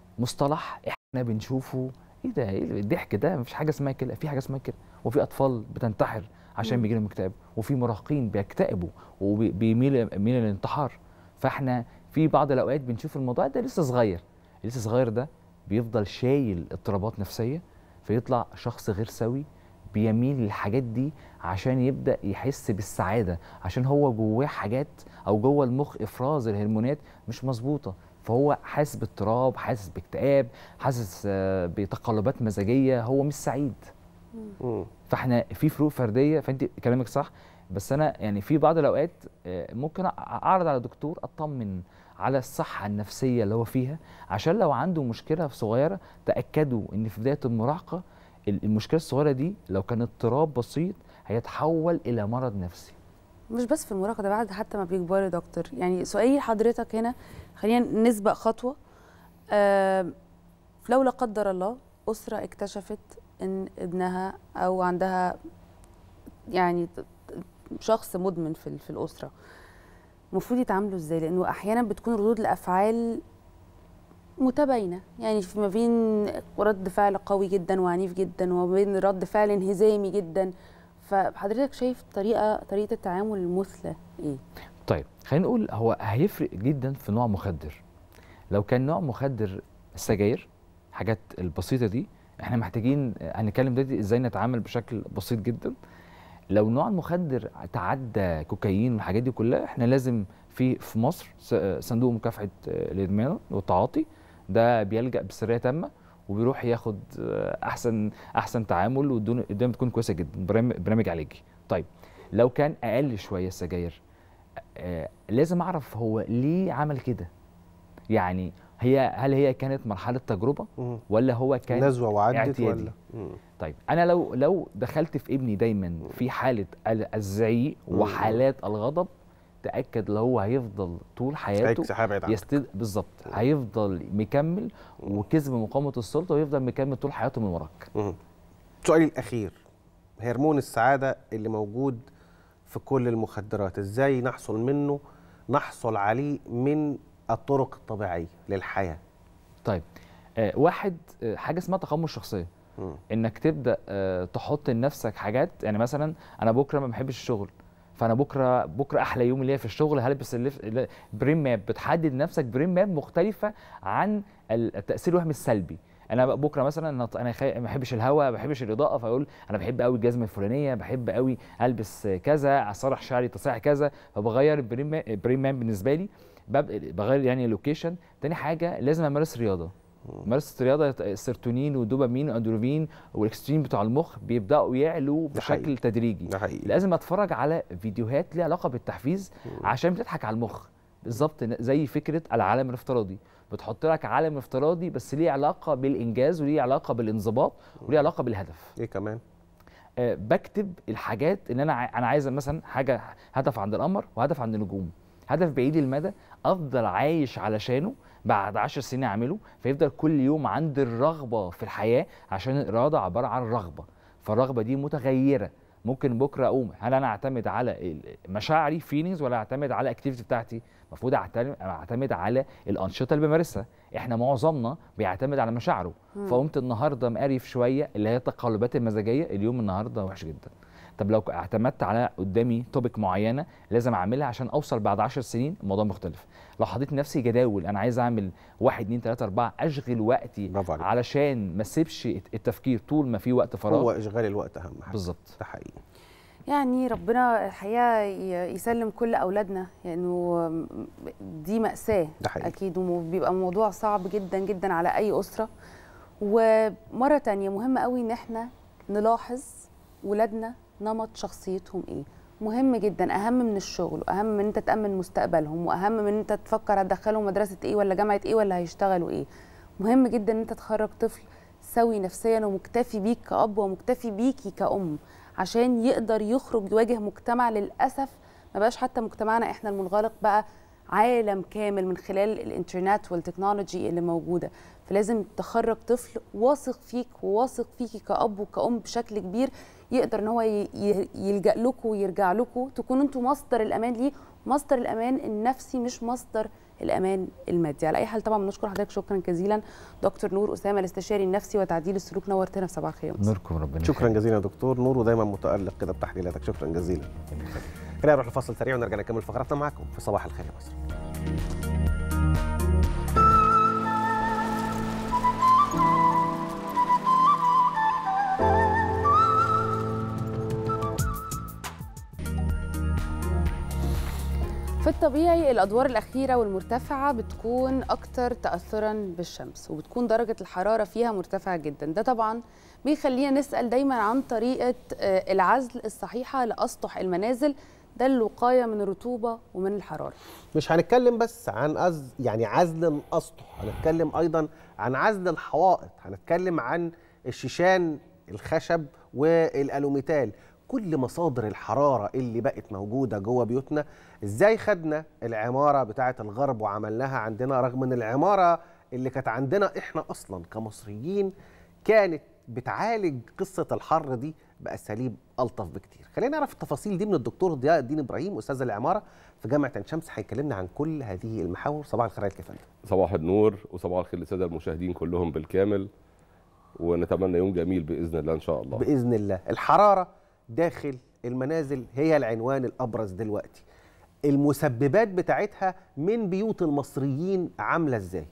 مصطلح احنا بنشوفه ايه ده ايه الضحك ده مفيش حاجه اسمها كده في حاجه اسمها كده وفي اطفال بتنتحر عشان مم. بيجي لهم اكتئاب وفي مراهقين بيكتئبوا وبيميل بيميل للانتحار فاحنا في بعض الاوقات بنشوف الموضوع ده لسه صغير لسه صغير ده بيفضل شايل اضطرابات نفسيه فيطلع شخص غير سوي بيميل للحاجات دي عشان يبدا يحس بالسعاده عشان هو جواه حاجات او جوه المخ افراز الهرمونات مش مظبوطه فهو حاسس باضطراب حاسس باكتئاب حاسس آه، بتقلبات مزاجيه هو مش سعيد فاحنا في فروق فرديه فانت كلامك صح بس انا يعني في بعض الاوقات آه، ممكن أع- اعرض على دكتور اطمن على الصحه النفسيه اللي هو فيها عشان لو عنده مشكله صغيره تاكدوا ان في بدايه المراهقه ال- المشكله الصغيره دي لو كان اضطراب بسيط هيتحول الى مرض نفسي مش بس في المراهقه ده بعد حتى ما بيكبروا يا دكتور يعني سؤالي لحضرتك هنا خلينا نسبق خطوه آه لو لا قدر الله اسره اكتشفت ان ابنها او عندها يعني ت- ت- شخص مدمن في ال- في الاسره المفروض يتعاملوا ازاي لانه احيانا بتكون ردود الافعال متباينه يعني في ما بين رد فعل قوي جدا وعنيف جدا وما بين رد فعل انهزامي جدا فحضرتك شايف طريقه طريقه التعامل المثلى ايه طيب خلينا نقول هو هيفرق جدا في نوع مخدر لو كان نوع مخدر السجاير الحاجات البسيطه دي احنا محتاجين هنتكلم دلوقتي ازاي نتعامل بشكل بسيط جدا لو نوع المخدر تعدى كوكايين والحاجات دي كلها احنا لازم في في مصر س- صندوق مكافحه الادمان والتعاطي ده بيلجا بسريه تامه وبيروح ياخد احسن احسن تعامل والدنيا الدنيا بتكون كويسه جدا برامج برنامج علاجي طيب لو كان اقل شويه السجاير آه، لازم اعرف هو ليه عمل كده يعني هي هل هي كانت مرحله تجربه ولا هو كان نزوة وعدت اعتيادي؟ ولا مم. طيب انا لو لو دخلت في ابني دايما في حاله ال- الزعيق مم. وحالات الغضب تاكد لو هو هيفضل طول حياته هيكسح هيبعد عنك. يستد... بالظبط هيفضل مكمل وكسب مقاومه السلطه ويفضل مكمل طول حياته من وراك سؤالي الاخير هرمون السعاده اللي موجود في كل المخدرات ازاي نحصل منه نحصل عليه من الطرق الطبيعيه للحياه طيب آه واحد آه حاجه اسمها تقمص شخصيه انك تبدا آه تحط لنفسك حاجات يعني مثلا انا بكره ما بحبش الشغل فانا بكره بكره احلى يوم ليا في الشغل هلبس اللف... بريم ماب بتحدد نفسك بريم ماب مختلفه عن التاثير الوهمي السلبي انا بقى بكره مثلا انا خي... ما بحبش الهواء ما بحبش الاضاءه فاقول انا بحب قوي الجزمه الفلانيه بحب قوي البس كذا اسرح شعري تصريح كذا فبغير البريم ماب البريم ماب بالنسبه لي بب... بغير يعني اللوكيشن تاني حاجه لازم امارس رياضه ممارسه الرياضه السيرتونين والدوبامين والاندروفين والاكسترين بتوع المخ بيبداوا يعلوا بشكل حقيقي. تدريجي ده حقيقي. لازم اتفرج على فيديوهات ليها علاقه بالتحفيز عشان بتضحك على المخ بالظبط زي فكره العالم الافتراضي بتحط لك عالم افتراضي بس ليه علاقه بالانجاز وليه علاقه بالانضباط وليه علاقه بالهدف ايه كمان آه بكتب الحاجات اللي انا ع- انا عايز مثلا حاجه هدف عند القمر وهدف عند النجوم هدف بعيد المدى افضل عايش علشانه بعد عشر سنين اعمله فيفضل كل يوم عندي الرغبه في الحياه عشان الاراده عباره عن رغبه فالرغبه دي متغيره ممكن بكره اقوم هل انا اعتمد على ال- مشاعري فيلينجز ولا اعتمد على الاكتيفيتي بتاعتي المفروض اعتمد اعتمد على الانشطه اللي بمارسها احنا معظمنا بيعتمد على مشاعره مم. فقمت النهارده مقرف شويه اللي هي التقلبات المزاجيه اليوم النهارده وحش جدا طب لو اعتمدت على قدامي توبيك معينه لازم اعملها عشان اوصل بعد 10 سنين الموضوع مختلف لو حطيت لنفسي جداول انا عايز اعمل 1 2 3 4 اشغل وقتي علشان ما اسيبش التفكير طول ما في وقت فراغ هو اشغال الوقت اهم حاجه بالظبط ده حقيقي يعني ربنا الحقيقه ي- يسلم كل اولادنا لانه دي ماساه ده حقيقي. اكيد وبيبقى موضوع صعب جدا جدا على اي اسره ومره تانية مهم قوي ان احنا نلاحظ ولادنا نمط شخصيتهم ايه مهم جدا اهم من الشغل واهم من ان انت تامن مستقبلهم واهم من ان انت تفكر هتدخلهم مدرسه ايه ولا جامعه ايه ولا هيشتغلوا ايه مهم جدا ان انت تخرج طفل سوي نفسيا ومكتفي بيك كأب ومكتفي بيكي كأم عشان يقدر يخرج يواجه مجتمع للأسف ما بقاش حتى مجتمعنا احنا المنغلق بقى عالم كامل من خلال الانترنت والتكنولوجي اللي موجودة فلازم تخرج طفل واثق فيك وواثق فيكي كأب وكأم بشكل كبير يقدر ان هو ي- ي- يلجأ لكم ويرجع لكم تكونوا انتوا مصدر الأمان ليه مصدر الأمان النفسي مش مصدر الامان المادي على اي حال طبعا بنشكر حضرتك شكرا جزيلا دكتور نور اسامه الاستشاري النفسي وتعديل السلوك نورتنا في صباح الخير نوركم ربنا شكرا جزيلا يا دكتور نور ودايما متالق كده بتحليلاتك شكرا جزيلا خلينا نروح لفاصل سريع ونرجع نكمل فقراتنا معاكم في صباح الخير يا مصر في الطبيعي الادوار الاخيره والمرتفعه بتكون اكثر تاثرا بالشمس وبتكون درجه الحراره فيها مرتفعه جدا ده طبعا بيخلينا نسال دايما عن طريقه آه، العزل الصحيحه لاسطح المنازل ده الوقايه من الرطوبه ومن الحراره مش هنتكلم بس عن أز يعني عزل الاسطح هنتكلم ايضا عن عزل الحوائط هنتكلم عن الشيشان الخشب والالوميتال كل مصادر الحراره اللي بقت موجوده جوه بيوتنا ازاي خدنا العماره بتاعه الغرب وعملناها عندنا رغم ان العماره اللي كانت عندنا احنا اصلا كمصريين كانت بتعالج قصه الحر دي باساليب الطف بكتير خلينا نعرف التفاصيل دي من الدكتور ضياء الدين ابراهيم استاذ العماره في جامعه عين شمس هيكلمنا عن كل هذه المحاور صباح الخير عليك يا فندم صباح النور وصباح الخير للساده المشاهدين كلهم بالكامل ونتمنى يوم جميل باذن الله ان شاء الله باذن الله الحراره داخل المنازل هي العنوان الابرز دلوقتي المسببات بتاعتها من بيوت المصريين عامله ازاي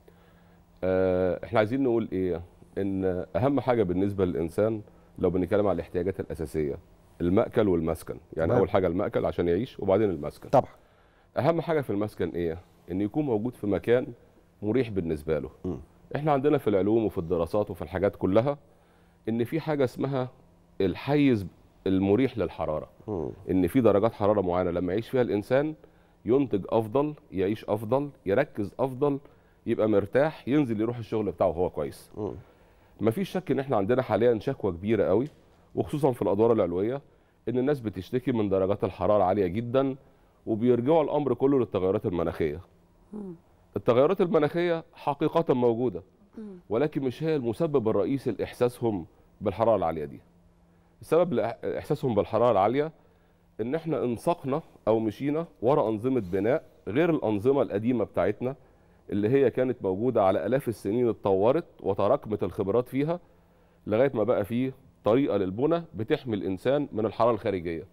آه، احنا عايزين نقول ايه ان اهم حاجه بالنسبه للانسان لو بنتكلم على الاحتياجات الاساسيه المأكل والمسكن يعني تمام. اول حاجه المأكل عشان يعيش وبعدين المسكن طبعا اهم حاجه في المسكن ايه ان يكون موجود في مكان مريح بالنسبه له احنا عندنا في العلوم وفي الدراسات وفي الحاجات كلها ان في حاجه اسمها الحيز المريح للحراره ان في درجات حراره معينه لما يعيش فيها الانسان ينتج افضل يعيش افضل يركز افضل يبقى مرتاح ينزل يروح الشغل بتاعه وهو كويس مفيش شك ان احنا عندنا حاليا شكوى كبيره قوي وخصوصا في الادوار العلويه ان الناس بتشتكي من درجات الحراره عاليه جدا وبيرجعوا الامر كله للتغيرات المناخيه التغيرات المناخيه حقيقه موجوده ولكن مش هي المسبب الرئيسي لاحساسهم بالحراره العاليه دي السبب لاحساسهم بالحراره العاليه ان احنا انسقنا او مشينا ورا انظمه بناء غير الانظمه القديمه بتاعتنا اللي هي كانت موجوده على الاف السنين اتطورت وتراكمت الخبرات فيها لغايه ما بقى فيه طريقه للبنى بتحمي الانسان من الحراره الخارجيه.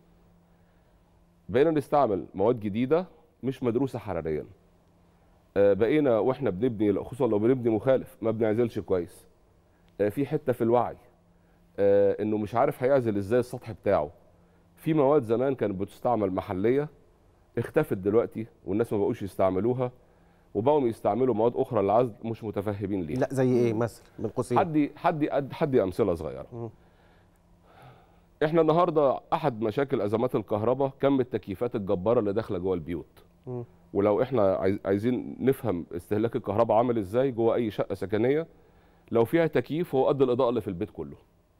بقينا نستعمل مواد جديده مش مدروسه حراريا. آه، بقينا واحنا بنبني خصوصا لو بنبني مخالف ما بنعزلش كويس. آه، في حته في الوعي آه، انه مش عارف هيعزل ازاي السطح بتاعه. في مواد زمان كانت بتستعمل محليه اختفت دلوقتي والناس ما بقوش يستعملوها وبقوا يستعملوا مواد اخرى للعزل مش متفهمين ليها لا زي ايه مثلا من قوسين حدي حدي أد- حدي امثله صغيره احنا النهارده احد مشاكل ازمات الكهرباء كم التكييفات الجباره اللي داخله جوه البيوت مم. ولو احنا عايز- عايزين نفهم استهلاك الكهرباء عامل ازاي جوه اي شقه سكنيه لو فيها تكييف هو قد الاضاءه اللي في البيت كله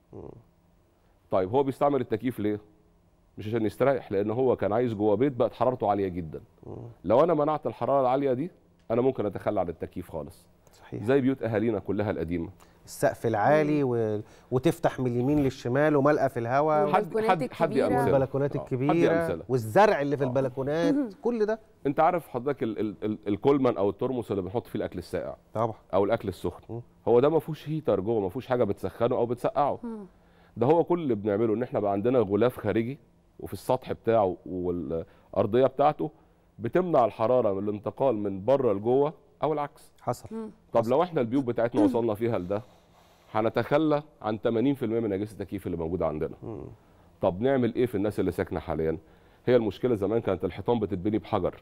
طيب هو بيستعمل التكييف ليه مش عشان يستريح لان هو كان عايز جوه بيت بقت حرارته عاليه جدا لو انا منعت الحراره العاليه دي انا ممكن اتخلى عن التكييف خالص صحيح. زي بيوت اهالينا كلها القديمه السقف العالي و... وتفتح من اليمين للشمال وملقى في الهواء حد حد حد امثله والبلكونات آه، حد الكبيره أمثلة. والزرع اللي في البلكونات كل ده انت عارف حضرتك ال- ال- ال- الكولمان او الترمس اللي بنحط فيه الاكل الساقع طبعا او الاكل السخن هو ده ما فيهوش هيتر جوه ما فيهوش حاجه بتسخنه او بتسقعه ده هو كل اللي بنعمله ان احنا بقى عندنا غلاف خارجي وفي السطح بتاعه والارضيه بتاعته بتمنع الحراره من الانتقال من بره لجوه او العكس حصل طب لو احنا البيوت بتاعتنا وصلنا فيها لده هنتخلى عن 80% من اجهزه التكييف اللي موجوده عندنا طب نعمل ايه في الناس اللي ساكنه حاليا هي المشكله زمان كانت الحيطان بتتبني بحجر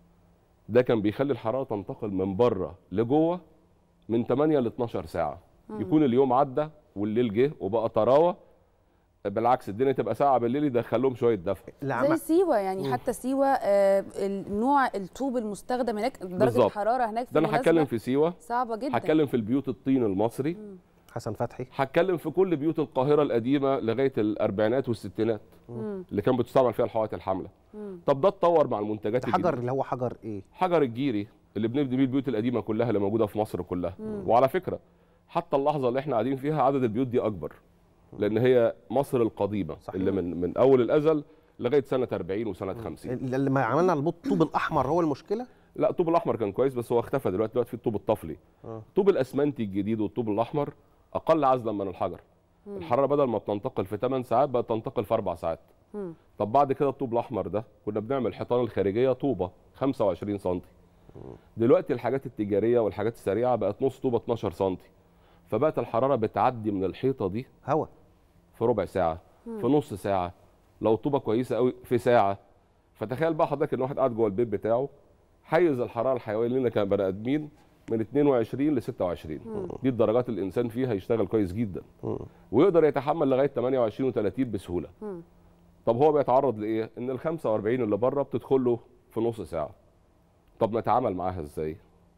ده كان بيخلي الحراره تنتقل من بره لجوه من 8 ل 12 ساعه مم. يكون اليوم عدى والليل جه وبقى طراوه بالعكس الدنيا تبقى ساعه بالليل يدخلهم شويه دفء زي سيوه يعني حتى سيوه آه، النوع الطوب المستخدم هناك درجه بالظبط. الحراره هناك في ده انا المناسبة هتكلم في سيوه صعبه جدا هتكلم في البيوت الطين المصري حسن فتحي هتكلم في كل بيوت القاهره القديمه لغايه الاربعينات والستينات مم. اللي كان بتستعمل فيها الحوائط الحامله طب ده اتطور مع المنتجات ده حجر الجديدة. اللي هو حجر ايه حجر الجيري اللي بنبني بيه البيوت القديمه كلها اللي موجوده في مصر كلها مم. وعلى فكره حتى اللحظه اللي احنا قاعدين فيها عدد البيوت دي اكبر لان هي مصر القديمه صحيح. اللي من من اول الازل لغايه سنه 40 وسنه 50 اللي ما عملنا على الطوب الاحمر هو المشكله لا الطوب الاحمر كان كويس بس هو اختفى دلوقتي دلوقتي في الطوب الطفلي الطوب الاسمنتي الجديد والطوب الاحمر اقل عزلا من الحجر مم. الحراره بدل ما بتنتقل في 8 ساعات بقت تنتقل في 4 ساعات مم. طب بعد كده الطوب الاحمر ده كنا بنعمل الحيطان الخارجيه طوبه 25 سم دلوقتي الحاجات التجاريه والحاجات السريعه بقت نص طوبه 12 سم فبقت الحراره بتعدي من الحيطه دي هواء في ربع ساعه مم. في نص ساعه لو الطوبه كويسه قوي في ساعه فتخيل بقى حضرتك ان واحد قاعد جوه البيت بتاعه حيز الحراره الحيويه لنا كبني ادمين من 22 ل 26 مم. دي الدرجات اللي الانسان فيها يشتغل كويس جدا ويقدر يتحمل لغايه 28 و30 بسهوله طب هو بيتعرض لايه ان ال 45 اللي بره بتدخل له في نص ساعه طب نتعامل معاها ازاي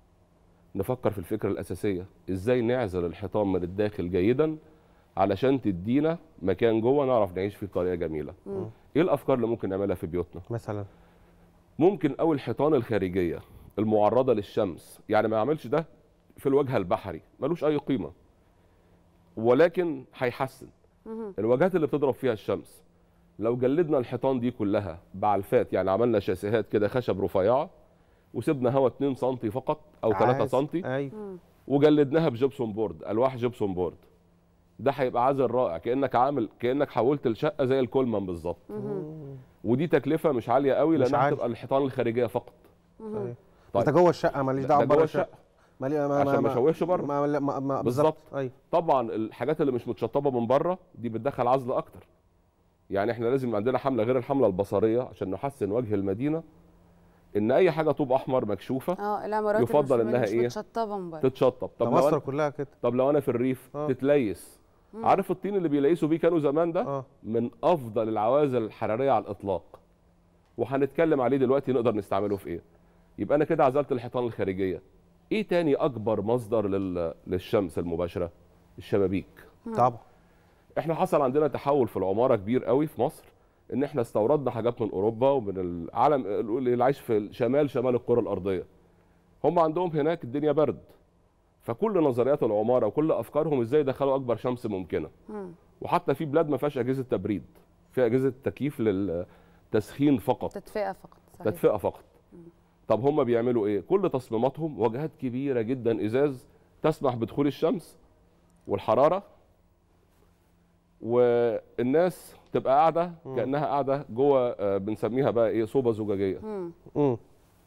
نفكر في الفكره الاساسيه ازاي نعزل الحيطان من الداخل جيدا علشان تدينا مكان جوه نعرف نعيش فيه بطريقه جميله مم. ايه الافكار اللي ممكن نعملها في بيوتنا مثلا ممكن قوي الحيطان الخارجيه المعرضه للشمس يعني ما يعملش ده في الوجه البحري ملوش اي قيمه ولكن هيحسن الواجهات اللي بتضرب فيها الشمس لو جلدنا الحيطان دي كلها بعلفات يعني عملنا شاسيهات كده خشب رفيعه وسيبنا هوا 2 سم فقط او 3 عادي. سم ايوه وجلدناها بجبسون بورد الواح جبسون بورد ده هيبقى عازل رائع كانك عامل كانك حولت الشقه زي الكولمان بالظبط ودي تكلفه مش عاليه قوي مش لانها عالية. هتبقى الحيطان الخارجيه فقط صحيح. بس ده جوه الشقه ماليش ده- دعوه ده جوه بره الشقه مالي ما عشان ما اشوهش بره ما ما ما ما بالظبط ايوه طبعا الحاجات اللي مش متشطبه من بره دي بتدخل عزل اكتر يعني احنا لازم يبقى عندنا حمله غير الحمله البصريه عشان نحسن وجه المدينه ان اي حاجه طوب احمر مكشوفه اه العمارات اللي يفضل مش- انها مش ايه متشطبه من بره تتشطب ده لو مصر أنا- كلها كده طب لو انا في الريف آه. تتليس مم. عارف الطين اللي بيليسوا بيه كانوا زمان ده آه. من افضل العوازل الحراريه على الاطلاق وهنتكلم عليه دلوقتي نقدر نستعمله في ايه يبقى انا كده عزلت الحيطان الخارجيه ايه تاني اكبر مصدر لل... للشمس المباشره الشبابيك طبعا احنا حصل عندنا تحول في العماره كبير قوي في مصر ان احنا استوردنا حاجات من اوروبا ومن العالم اللي عايش في شمال شمال الكره الارضيه هم عندهم هناك الدنيا برد فكل نظريات العماره وكل افكارهم ازاي يدخلوا اكبر شمس ممكنه وحتى في بلاد ما فيهاش اجهزه تبريد في اجهزه تكييف لل تسخين فقط تدفئه فقط صحيح. تدفئه فقط طب هم بيعملوا ايه كل تصميماتهم واجهات كبيره جدا ازاز تسمح بدخول الشمس والحراره والناس تبقى قاعده كانها قاعده جوه آه، بنسميها بقى ايه صوبه زجاجيه امم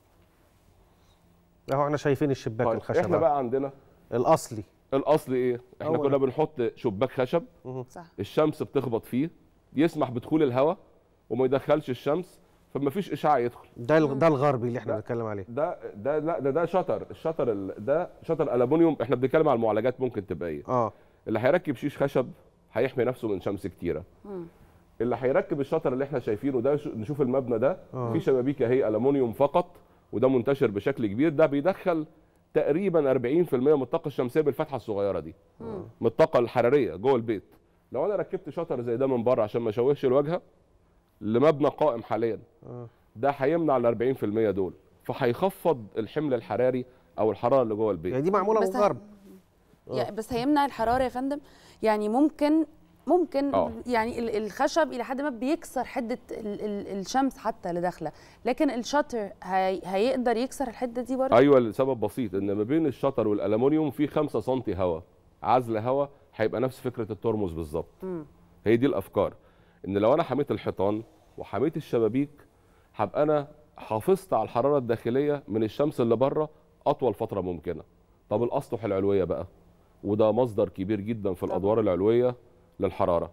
اهو احنا شايفين الشباك طيب الخشب احنا أهو. بقى عندنا الاصلي الاصل ايه احنا هو كنا ده. بنحط شباك خشب صح الشمس بتخبط فيه يسمح بدخول الهواء وما يدخلش الشمس فما فيش اشعاع يدخل ده ال- ده الغربي اللي احنا بنتكلم عليه ده ده لا ده ده شطر الشطر ال- ده شطر الومنيوم احنا بنتكلم على المعالجات ممكن تبقى ايه اه اللي هيركب شيش خشب هيحمي نفسه من شمس كتيره اللي هيركب الشطر اللي احنا شايفينه ده شو- نشوف المبنى ده آه. في شبابيك اهي الومنيوم فقط وده منتشر بشكل كبير ده بيدخل تقريبا 40% من الطاقه الشمسيه بالفتحه الصغيره دي من الطاقه الحراريه جوه البيت لو انا ركبت شطر زي ده من بره عشان ما اشوهش الواجهه لمبنى قائم حاليا آه. ده هيمنع ال 40% دول فهيخفض الحمل الحراري او الحراره اللي جوه البيت يعني دي معموله من بس ه- الغرب يعني بس هيمنع الحراره يا فندم يعني ممكن ممكن آه. يعني ال- الخشب الى حد ما بيكسر حده ال- ال- الشمس حتى اللي داخله لكن الشطر هي هيقدر يكسر الحده دي برضه ايوه لسبب بسيط ان ما بين الشطر والالومنيوم في 5 سم هواء عزل هواء هيبقى نفس فكره الترمز بالظبط مم. هي دي الافكار ان لو انا حميت الحيطان وحميت الشبابيك هبقى انا حافظت على الحراره الداخليه من الشمس اللي بره اطول فتره ممكنه طب الاسطح العلويه بقى وده مصدر كبير جدا في الادوار العلويه للحراره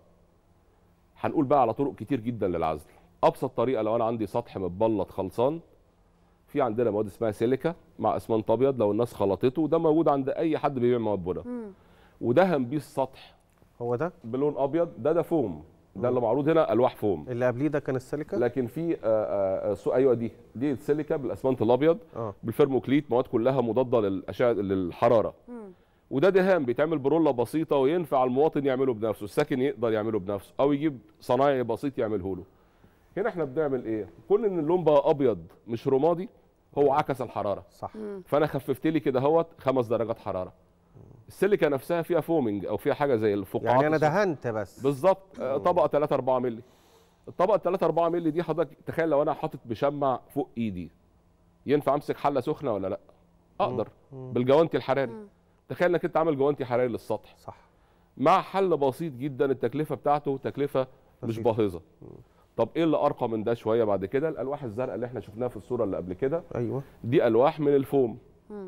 هنقول بقى على طرق كتير جدا للعزل ابسط طريقه لو انا عندي سطح متبلط خلصان في عندنا مواد اسمها سيليكا مع اسمنت ابيض لو الناس خلطته وده موجود عند اي حد بيبيع مواد بنا ودهن بيه السطح هو ده بلون ابيض ده ده فوم ده اللي معروض هنا الواح فوم اللي قبليه ده كان السيليكا لكن في آه، آه، سو ايوه دي دي السيليكا بالاسمنت الابيض اه بالفيرموكليت مواد كلها مضاده للاشعه للحراره وده دهان بيتعمل برولة بسيطة وينفع المواطن يعمله بنفسه الساكن يقدر يعمله بنفسه أو يجيب صنايعي بسيط يعمله له هنا احنا بنعمل ايه كون ان اللون بقى ابيض مش رمادي هو عكس الحراره صح فانا خففت لي كده اهوت خمس درجات حراره السيليكا نفسها فيها فومنج او فيها حاجه زي الفقاعات يعني انا الصغيرة. دهنت بس بالظبط آه، طبقه 3 4 مللي الطبقه 3 4 مللي دي حضرتك تخيل لو انا حاطط مشمع فوق ايدي ينفع امسك حله سخنه ولا لا اقدر بالجوانتي الحراري تخيل انك انت عامل جوانتي حراري للسطح صح مع حل بسيط جدا التكلفه بتاعته تكلفه مش بسيطة. باهظه طب ايه اللي ارقى من ده شويه بعد كده الالواح الزرقاء اللي احنا شفناها في الصوره اللي قبل كده ايوه دي الواح من الفوم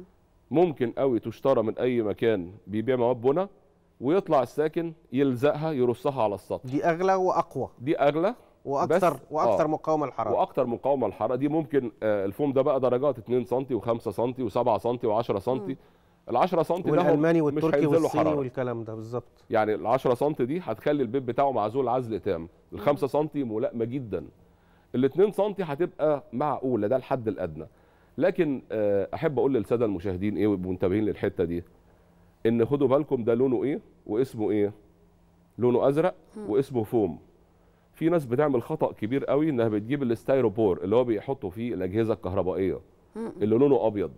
ممكن قوي تشترى من اي مكان بيبيع مواد بنا ويطلع الساكن يلزقها يرصها على السطح دي اغلى واقوى دي اغلى واكثر بس- واكثر آه. مقاومه للحراره واكتر مقاومه للحراره دي ممكن آه، الفوم ده بقى درجات 2 سم و5 سم و7 سم و10 سم ال 10 سم ده هو والالماني مش والتركي هينزل له والصيني حرارة. والكلام ده بالظبط يعني ال 10 سم دي هتخلي البيت بتاعه معزول عزل تام ال 5 سم ملائمه جدا ال 2 سم هتبقى معقوله ده الحد الادنى لكن آه، احب اقول للساده المشاهدين ايه ويبقوا منتبهين للحته دي ان خدوا بالكم ده لونه ايه واسمه ايه لونه ازرق واسمه فوم في ناس بتعمل خطا كبير قوي انها بتجيب الاستيروبور اللي هو بيحطوا فيه الاجهزه الكهربائيه اللي لونه ابيض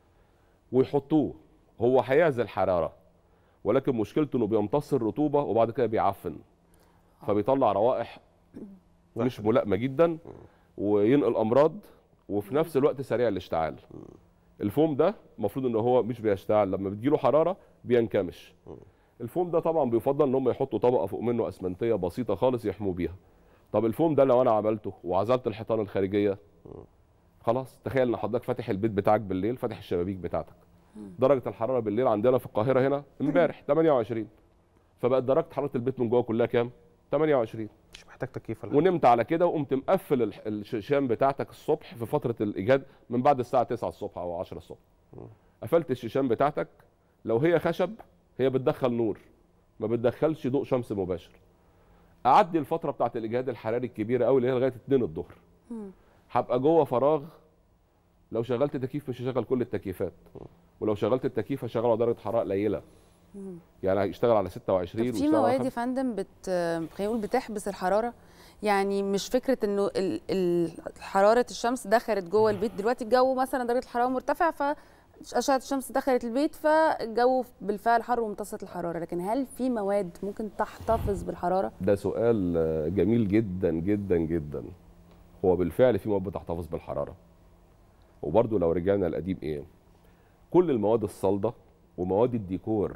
ويحطوه هو هيعزل حراره ولكن مشكلته انه بيمتص الرطوبه وبعد كده بيعفن فبيطلع روائح مش ملائمه جدا وينقل امراض وفي نفس الوقت سريع الاشتعال الفوم ده المفروض ان هو مش بيشتعل لما بتجيله حراره بينكمش الفوم ده طبعا بيفضل ان هم يحطوا طبقه فوق منه اسمنتيه بسيطه خالص يحموا بيها طب الفوم ده لو انا عملته وعزلت الحيطان الخارجيه خلاص تخيل ان حضرتك فاتح البيت بتاعك بالليل فاتح الشبابيك بتاعتك درجه الحراره بالليل عندنا في القاهره هنا امبارح 28 فبقت درجه حراره البيت من جوه كلها كام 28 مش محتاج تكييف ولا حاجة. ونمت على كده وقمت مقفل الح- الشيشان بتاعتك الصبح في فتره الاجهاد من بعد الساعه 9 الصبح او 10 الصبح قفلت الشيشان بتاعتك لو هي خشب هي بتدخل نور ما بتدخلش ضوء شمس مباشر اعدي الفتره بتاعت الاجهاد الحراري الكبيره قوي اللي هي لغايه 2 الظهر هبقى جوه فراغ لو شغلت تكييف مش هشغل كل التكييفات ولو شغلت التكييف هشغله على درجه حراره قليله يعني هيشتغل على 26 طب في ويشتغل على مواد يا 5. فندم بت خلينا نقول بتحبس الحراره يعني مش فكره انه ال... ال... حراره الشمس دخلت جوه البيت دلوقتي الجو مثلا درجه الحراره مرتفعه ف أشعة الشمس دخلت البيت فالجو بالفعل حر وامتصت الحرارة لكن هل في مواد ممكن تحتفظ بالحرارة؟ ده سؤال آه، جميل جدا جدا جدا هو بالفعل في مواد بتحتفظ بالحراره وبرده لو رجعنا القديم ايه كل المواد الصلده ومواد الديكور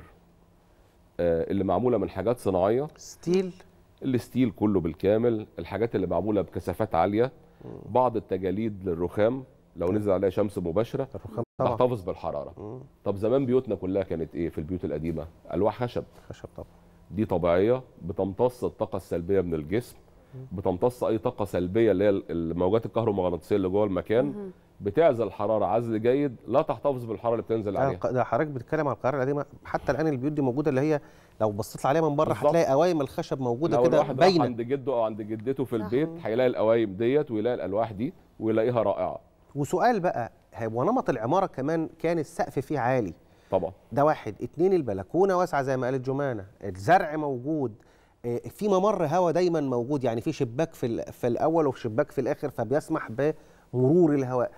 آه، اللي معموله من حاجات صناعيه ستيل الستيل كله بالكامل الحاجات اللي معموله بكثافات عاليه بعض التجاليد للرخام لو نزل عليها شمس مباشره الرخام طبعا. تحتفظ بالحراره طب زمان بيوتنا كلها كانت ايه في البيوت القديمه الواح خشب خشب طبعا دي طبيعيه بتمتص الطاقه السلبيه من الجسم بتمتص اي طاقه سلبيه اللي هي الموجات الكهرومغناطيسيه اللي جوه المكان بتعزل الحراره عزل جيد لا تحتفظ بالحراره اللي بتنزل عليها ده حضرتك بتتكلم على القاهره القديمه حتى الان البيوت دي موجوده اللي هي لو بصيت عليها من بره بالظبط. هتلاقي قوايم الخشب موجوده لو كده الواحد راح باينه عند جده او عند جدته في صح. البيت هيلاقي القوايم ديت ويلاقي الالواح دي ويلاقيها رائعه وسؤال بقى هو نمط العماره كمان كان السقف فيه عالي طبعا ده واحد اتنين البلكونه واسعه زي ما قالت جمانه الزرع موجود آه، في ممر هواء دايما موجود يعني في شباك في ال- في الاول وفي شباك في الاخر فبيسمح بمرور الهواء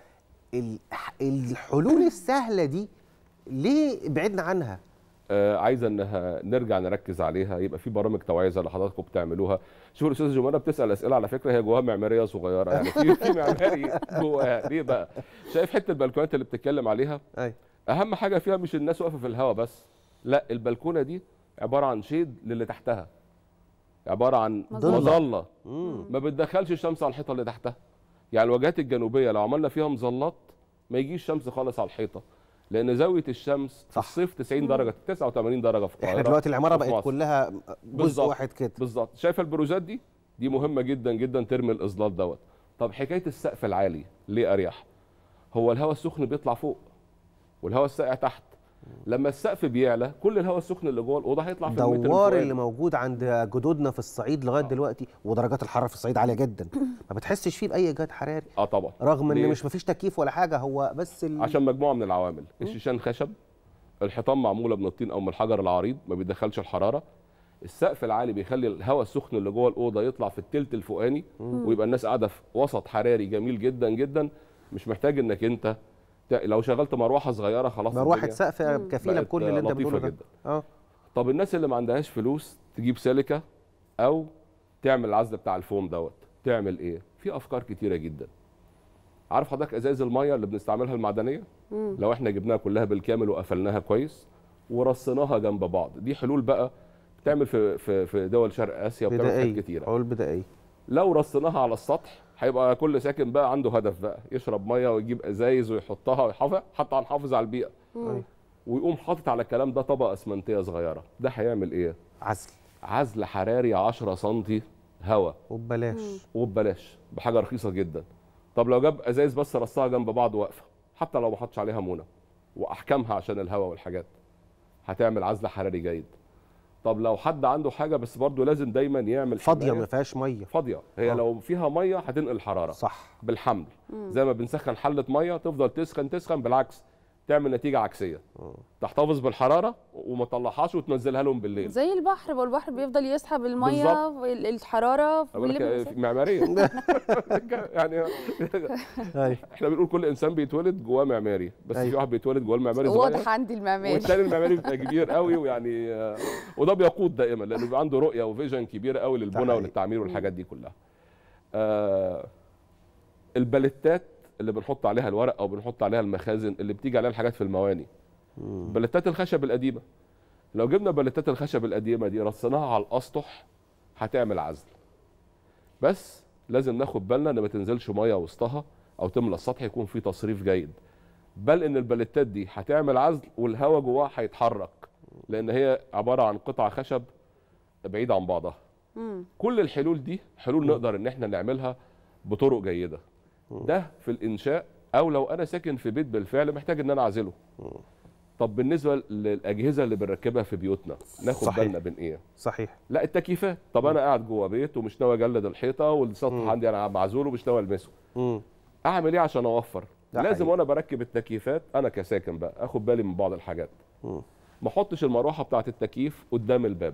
الح- الحلول السهله دي ليه بعدنا عنها آه عايزه انها نرجع نركز عليها يبقى في برامج توعيه زي اللي حضراتكم بتعملوها شوفوا الاستاذه جمانه بتسال اسئله على فكره هي جواها معماريه صغيره يعني في في معماري جواها ليه بقى شايف حته البلكونات اللي بتتكلم عليها أي. اهم حاجه فيها مش الناس واقفه في الهواء بس لا البلكونه دي عباره عن شيد للي تحتها عباره عن مظلة. مظله مم. ما بتدخلش الشمس على الحيطه اللي تحتها يعني الواجهات الجنوبيه لو عملنا فيها مظلات ما يجيش شمس خالص على الحيطه لان زاويه الشمس في الصيف 90 درجه 89 درجه في القاهره احنا دلوقتي العماره وفي بقت مصر. كلها جزء بالظبط. واحد كده بالظبط شايفه البروزات دي دي مهمه جدا جدا ترمي الاظلال دوت طب حكايه السقف العالي ليه اريح هو الهواء السخن بيطلع فوق والهواء الساقع تحت لما السقف بيعلى كل الهواء السخن اللي جوه الاوضه هيطلع في المتر الدوار الفوقاني. اللي موجود عند جدودنا في الصعيد لغايه دلوقتي ودرجات الحراره في الصعيد عاليه جدا ما بتحسش فيه باي اجهاد حراري اه طبعا رغم ان ليه؟ مش مفيش تكييف ولا حاجه هو بس ال... عشان مجموعه من العوامل الشيشان خشب الحيطان معموله من الطين او من الحجر العريض ما بيدخلش الحراره السقف العالي بيخلي الهواء السخن اللي جوه الاوضه يطلع في التلت الفوقاني مم. ويبقى الناس قاعده في وسط حراري جميل جدا جدا مش محتاج انك انت ت- لو شغلت مروحه صغيره خلاص مروحه الدنيا سقف كفيله بقت بكل اللي انت لطيفة بتقوله ده جدا. اه طب الناس اللي ما عندهاش فلوس تجيب سيليكا او تعمل العزل بتاع الفوم دوت تعمل ايه في افكار كتيره جدا عارف حضرتك ازاز الميه اللي بنستعملها المعدنيه مم. لو احنا جبناها كلها بالكامل وقفلناها كويس ورصيناها جنب بعض دي حلول بقى بتعمل في في في دول شرق اسيا وبتعمل حاجات بدائيه كتيره حلول بدائيه لو رصيناها على السطح هيبقى كل ساكن بقى عنده هدف بقى يشرب ميه ويجيب ازايز ويحطها ويحافظ حتى هنحافظ على البيئه مم. ويقوم حاطط على الكلام ده طبقه اسمنتيه صغيره ده هيعمل ايه عزل عزل حراري 10 سم هواء وببلاش وببلاش بحاجه رخيصه جدا طب لو جاب ازايز بس رصها جنب بعض واقفه حتى لو ما حطش عليها مونه واحكامها عشان الهواء والحاجات هتعمل عزل حراري جيد طب لو حد عنده حاجه بس برضه لازم دايما يعمل فاضيه حماية. ما فيهاش ميه فاضيه هي آه. لو فيها ميه هتنقل حراره صح بالحمل مم. زي ما بنسخن حله ميه تفضل تسخن تسخن بالعكس تعمل نتيجه عكسيه تحتفظ بالحراره وما تطلعهاش وتنزلها لهم بالليل زي البحر ما البحر بيفضل يسحب الميه بالظبط. ال- الحراره أقول لك واللي آه، معماريه يعني احنا بنقول كل انسان بيتولد جواه معماري بس في واحد بيتولد جواه المعماري صغير واضح عندي المعماري والتاني المعماري بيبقى كبير قوي ويعني آه، وده بيقود دائما لانه بيبقى عنده رؤيه وفيجن كبيره قوي للبنى حقيقي. وللتعمير والحاجات دي كلها. آه البلتات اللي بنحط عليها الورق او بنحط عليها المخازن اللي بتيجي عليها الحاجات في المواني. بلتات الخشب القديمه لو جبنا بلتات الخشب القديمه دي رصيناها على الاسطح هتعمل عزل. بس لازم ناخد بالنا ان ما تنزلش ميه وسطها او تملى السطح يكون فيه تصريف جيد. بل ان البلتات دي هتعمل عزل والهواء جواها هيتحرك لان هي عباره عن قطع خشب بعيده عن بعضها مم. كل الحلول دي حلول نقدر ان احنا نعملها بطرق جيده ده في الانشاء او لو انا ساكن في بيت بالفعل محتاج ان انا اعزله طب بالنسبه للاجهزه اللي بنركبها في بيوتنا ناخد صحيح. بالنا بين ايه صحيح لا التكييفات طب انا قاعد جوه بيت ومش ناوي اجلد الحيطه والسطح عندي انا معزول ومش ناوي المسه مم. اعمل ايه عشان اوفر ده لازم حقيقي. وانا بركب التكييفات انا كساكن بقى اخد بالي من بعض الحاجات مم. ما احطش المروحه بتاعه التكييف قدام الباب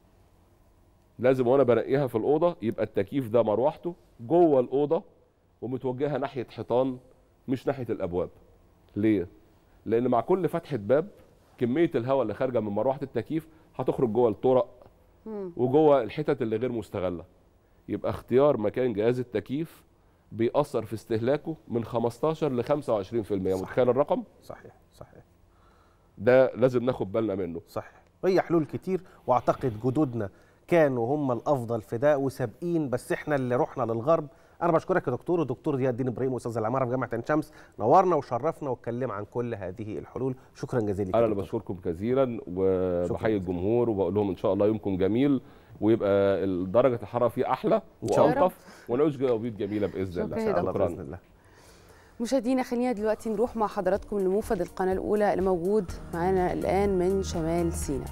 لازم وانا بنقيها في الاوضه يبقى التكييف ده مروحته جوه الاوضه ومتوجهه ناحيه حيطان مش ناحيه الابواب ليه لان مع كل فتحه باب كميه الهواء اللي خارجه من مروحه التكييف هتخرج جوه الطرق مم. وجوه الحتت اللي غير مستغله يبقى اختيار مكان جهاز التكييف بيأثر في استهلاكه من 15 ل 25% متخيل الرقم؟ صحيح صحيح ده لازم ناخد بالنا منه صحيح هي حلول كتير واعتقد جدودنا كانوا هم الافضل في ده وسابقين بس احنا اللي رحنا للغرب انا بشكرك يا دكتور الدكتور ضياء الدين ابراهيم استاذ العماره في جامعه عين شمس نورنا وشرفنا واتكلم عن كل هذه الحلول شكرا جزيلا لك انا يا اللي دكتور. بشكركم كثيرا وبحيي الجمهور وبقول لهم ان شاء الله يومكم جميل ويبقى درجه الحراره فيه احلى إن شاء الله. والطف ونعيش جوابيت جميله باذن الله شكرا يا دكتور. شكرا باذن الله مشاهدينا خلينا دلوقتي نروح مع حضراتكم لموفد القناه الاولى اللي موجود معانا الان من شمال سيناء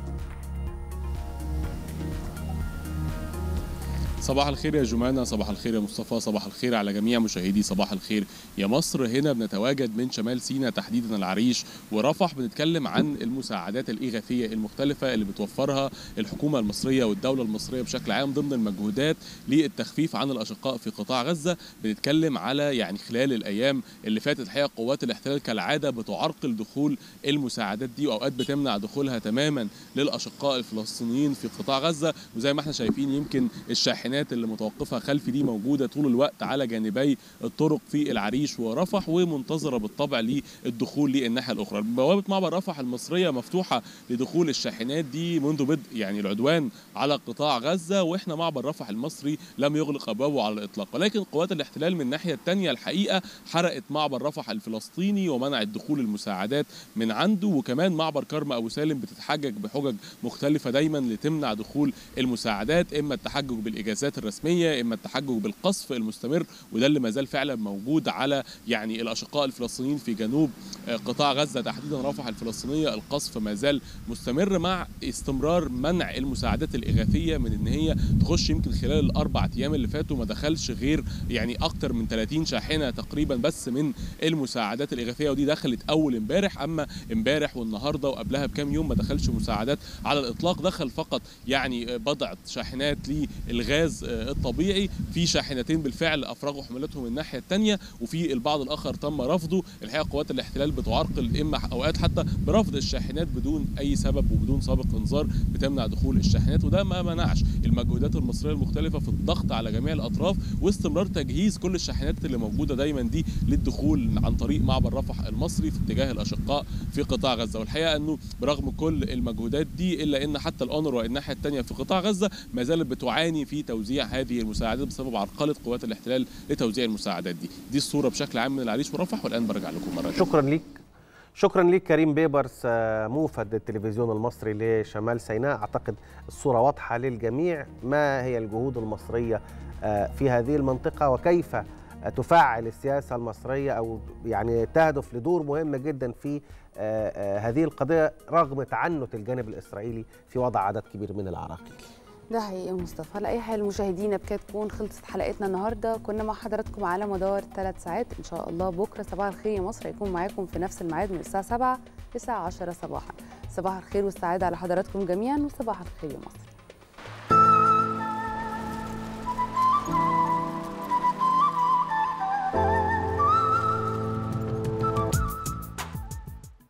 صباح الخير يا جمانة صباح الخير يا مصطفى صباح الخير على جميع مشاهدي صباح الخير يا مصر هنا بنتواجد من شمال سيناء تحديدا العريش ورفح بنتكلم عن المساعدات الإغاثية المختلفة اللي بتوفرها الحكومة المصرية والدولة المصرية بشكل عام ضمن المجهودات للتخفيف عن الأشقاء في قطاع غزة بنتكلم على يعني خلال الأيام اللي فاتت الحقيقة قوات الاحتلال كالعادة بتعرقل دخول المساعدات دي وأوقات بتمنع دخولها تماما للأشقاء الفلسطينيين في قطاع غزة وزي ما احنا شايفين يمكن الشاحنات اللي متوقفة خلفي دي موجودة طول الوقت على جانبي الطرق في العريش ورفح ومنتظرة بالطبع للدخول للناحية الأخرى بوابة معبر رفح المصرية مفتوحة لدخول الشاحنات دي منذ بدء يعني العدوان على قطاع غزة واحنا معبر رفح المصري لم يغلق أبوابه على الإطلاق ولكن قوات الاحتلال من الناحية الثانية الحقيقة حرقت معبر رفح الفلسطيني ومنعت دخول المساعدات من عنده وكمان معبر كرم أبو سالم بتتحجج بحجج مختلفة دايما لتمنع دخول المساعدات إما التحجج بالإجازات الرسمية إما التحجج بالقصف المستمر وده اللي ما زال فعلا موجود على يعني الأشقاء الفلسطينيين في جنوب آه، قطاع غزة تحديدا رفح الفلسطينية القصف ما زال مستمر مع استمرار منع المساعدات الإغاثية من إن هي تخش يمكن خلال الأربع أيام اللي فاتوا ما دخلش غير يعني أكتر من 30 شاحنة تقريبا بس من المساعدات الإغاثية ودي دخلت أول امبارح أما امبارح والنهاردة وقبلها بكام يوم ما دخلش مساعدات على الإطلاق دخل فقط يعني بضعة شاحنات للغاز آه، الطبيعي في شاحنتين بالفعل أفرغوا حملتهم الناحية الثانية وفي البعض الآخر تم رفضه الحقيقة قوات الاحتلال بتعرقل إما أوقات حتى برفض الشاحنات بدون أي سبب وبدون سابق إنذار بتمنع دخول الشاحنات وده ما منعش المجهودات المصرية المختلفة في الضغط على جميع الأطراف واستمرار تجهيز كل الشاحنات اللي موجودة دايما دي للدخول عن طريق معبر رفح المصري في اتجاه الأشقاء في قطاع غزة والحقيقة أنه برغم كل المجهودات دي إلا أن حتى الأونروا الناحية الثانية في قطاع غزة ما زالت بتعاني في توزيع هذه المساعدات بسبب عرقلة قوات الاحتلال لتوزيع المساعدات دي دي الصورة بشكل عام من العريش ورفح والآن برجع لكم مرة شكرا ليك شكرا ليك كريم بيبرس آه، موفد التلفزيون المصري لشمال سيناء اعتقد الصوره واضحه للجميع ما هي الجهود المصريه آه، في هذه المنطقه وكيف آه، تفعل السياسه المصريه او يعني تهدف لدور مهم جدا في آه، آه، هذه القضيه رغم تعنت الجانب الاسرائيلي في وضع عدد كبير من العراقيل ده حقيقي يا مصطفى على اي حال مشاهدينا بكده تكون خلصت حلقتنا النهارده كنا مع حضراتكم على مدار ثلاث ساعات ان شاء الله بكره صباح الخير يا مصر هيكون معاكم في نفس الميعاد من الساعه 7 للساعه 10 صباحا صباح الخير والسعاده على حضراتكم جميعا وصباح الخير يا مصر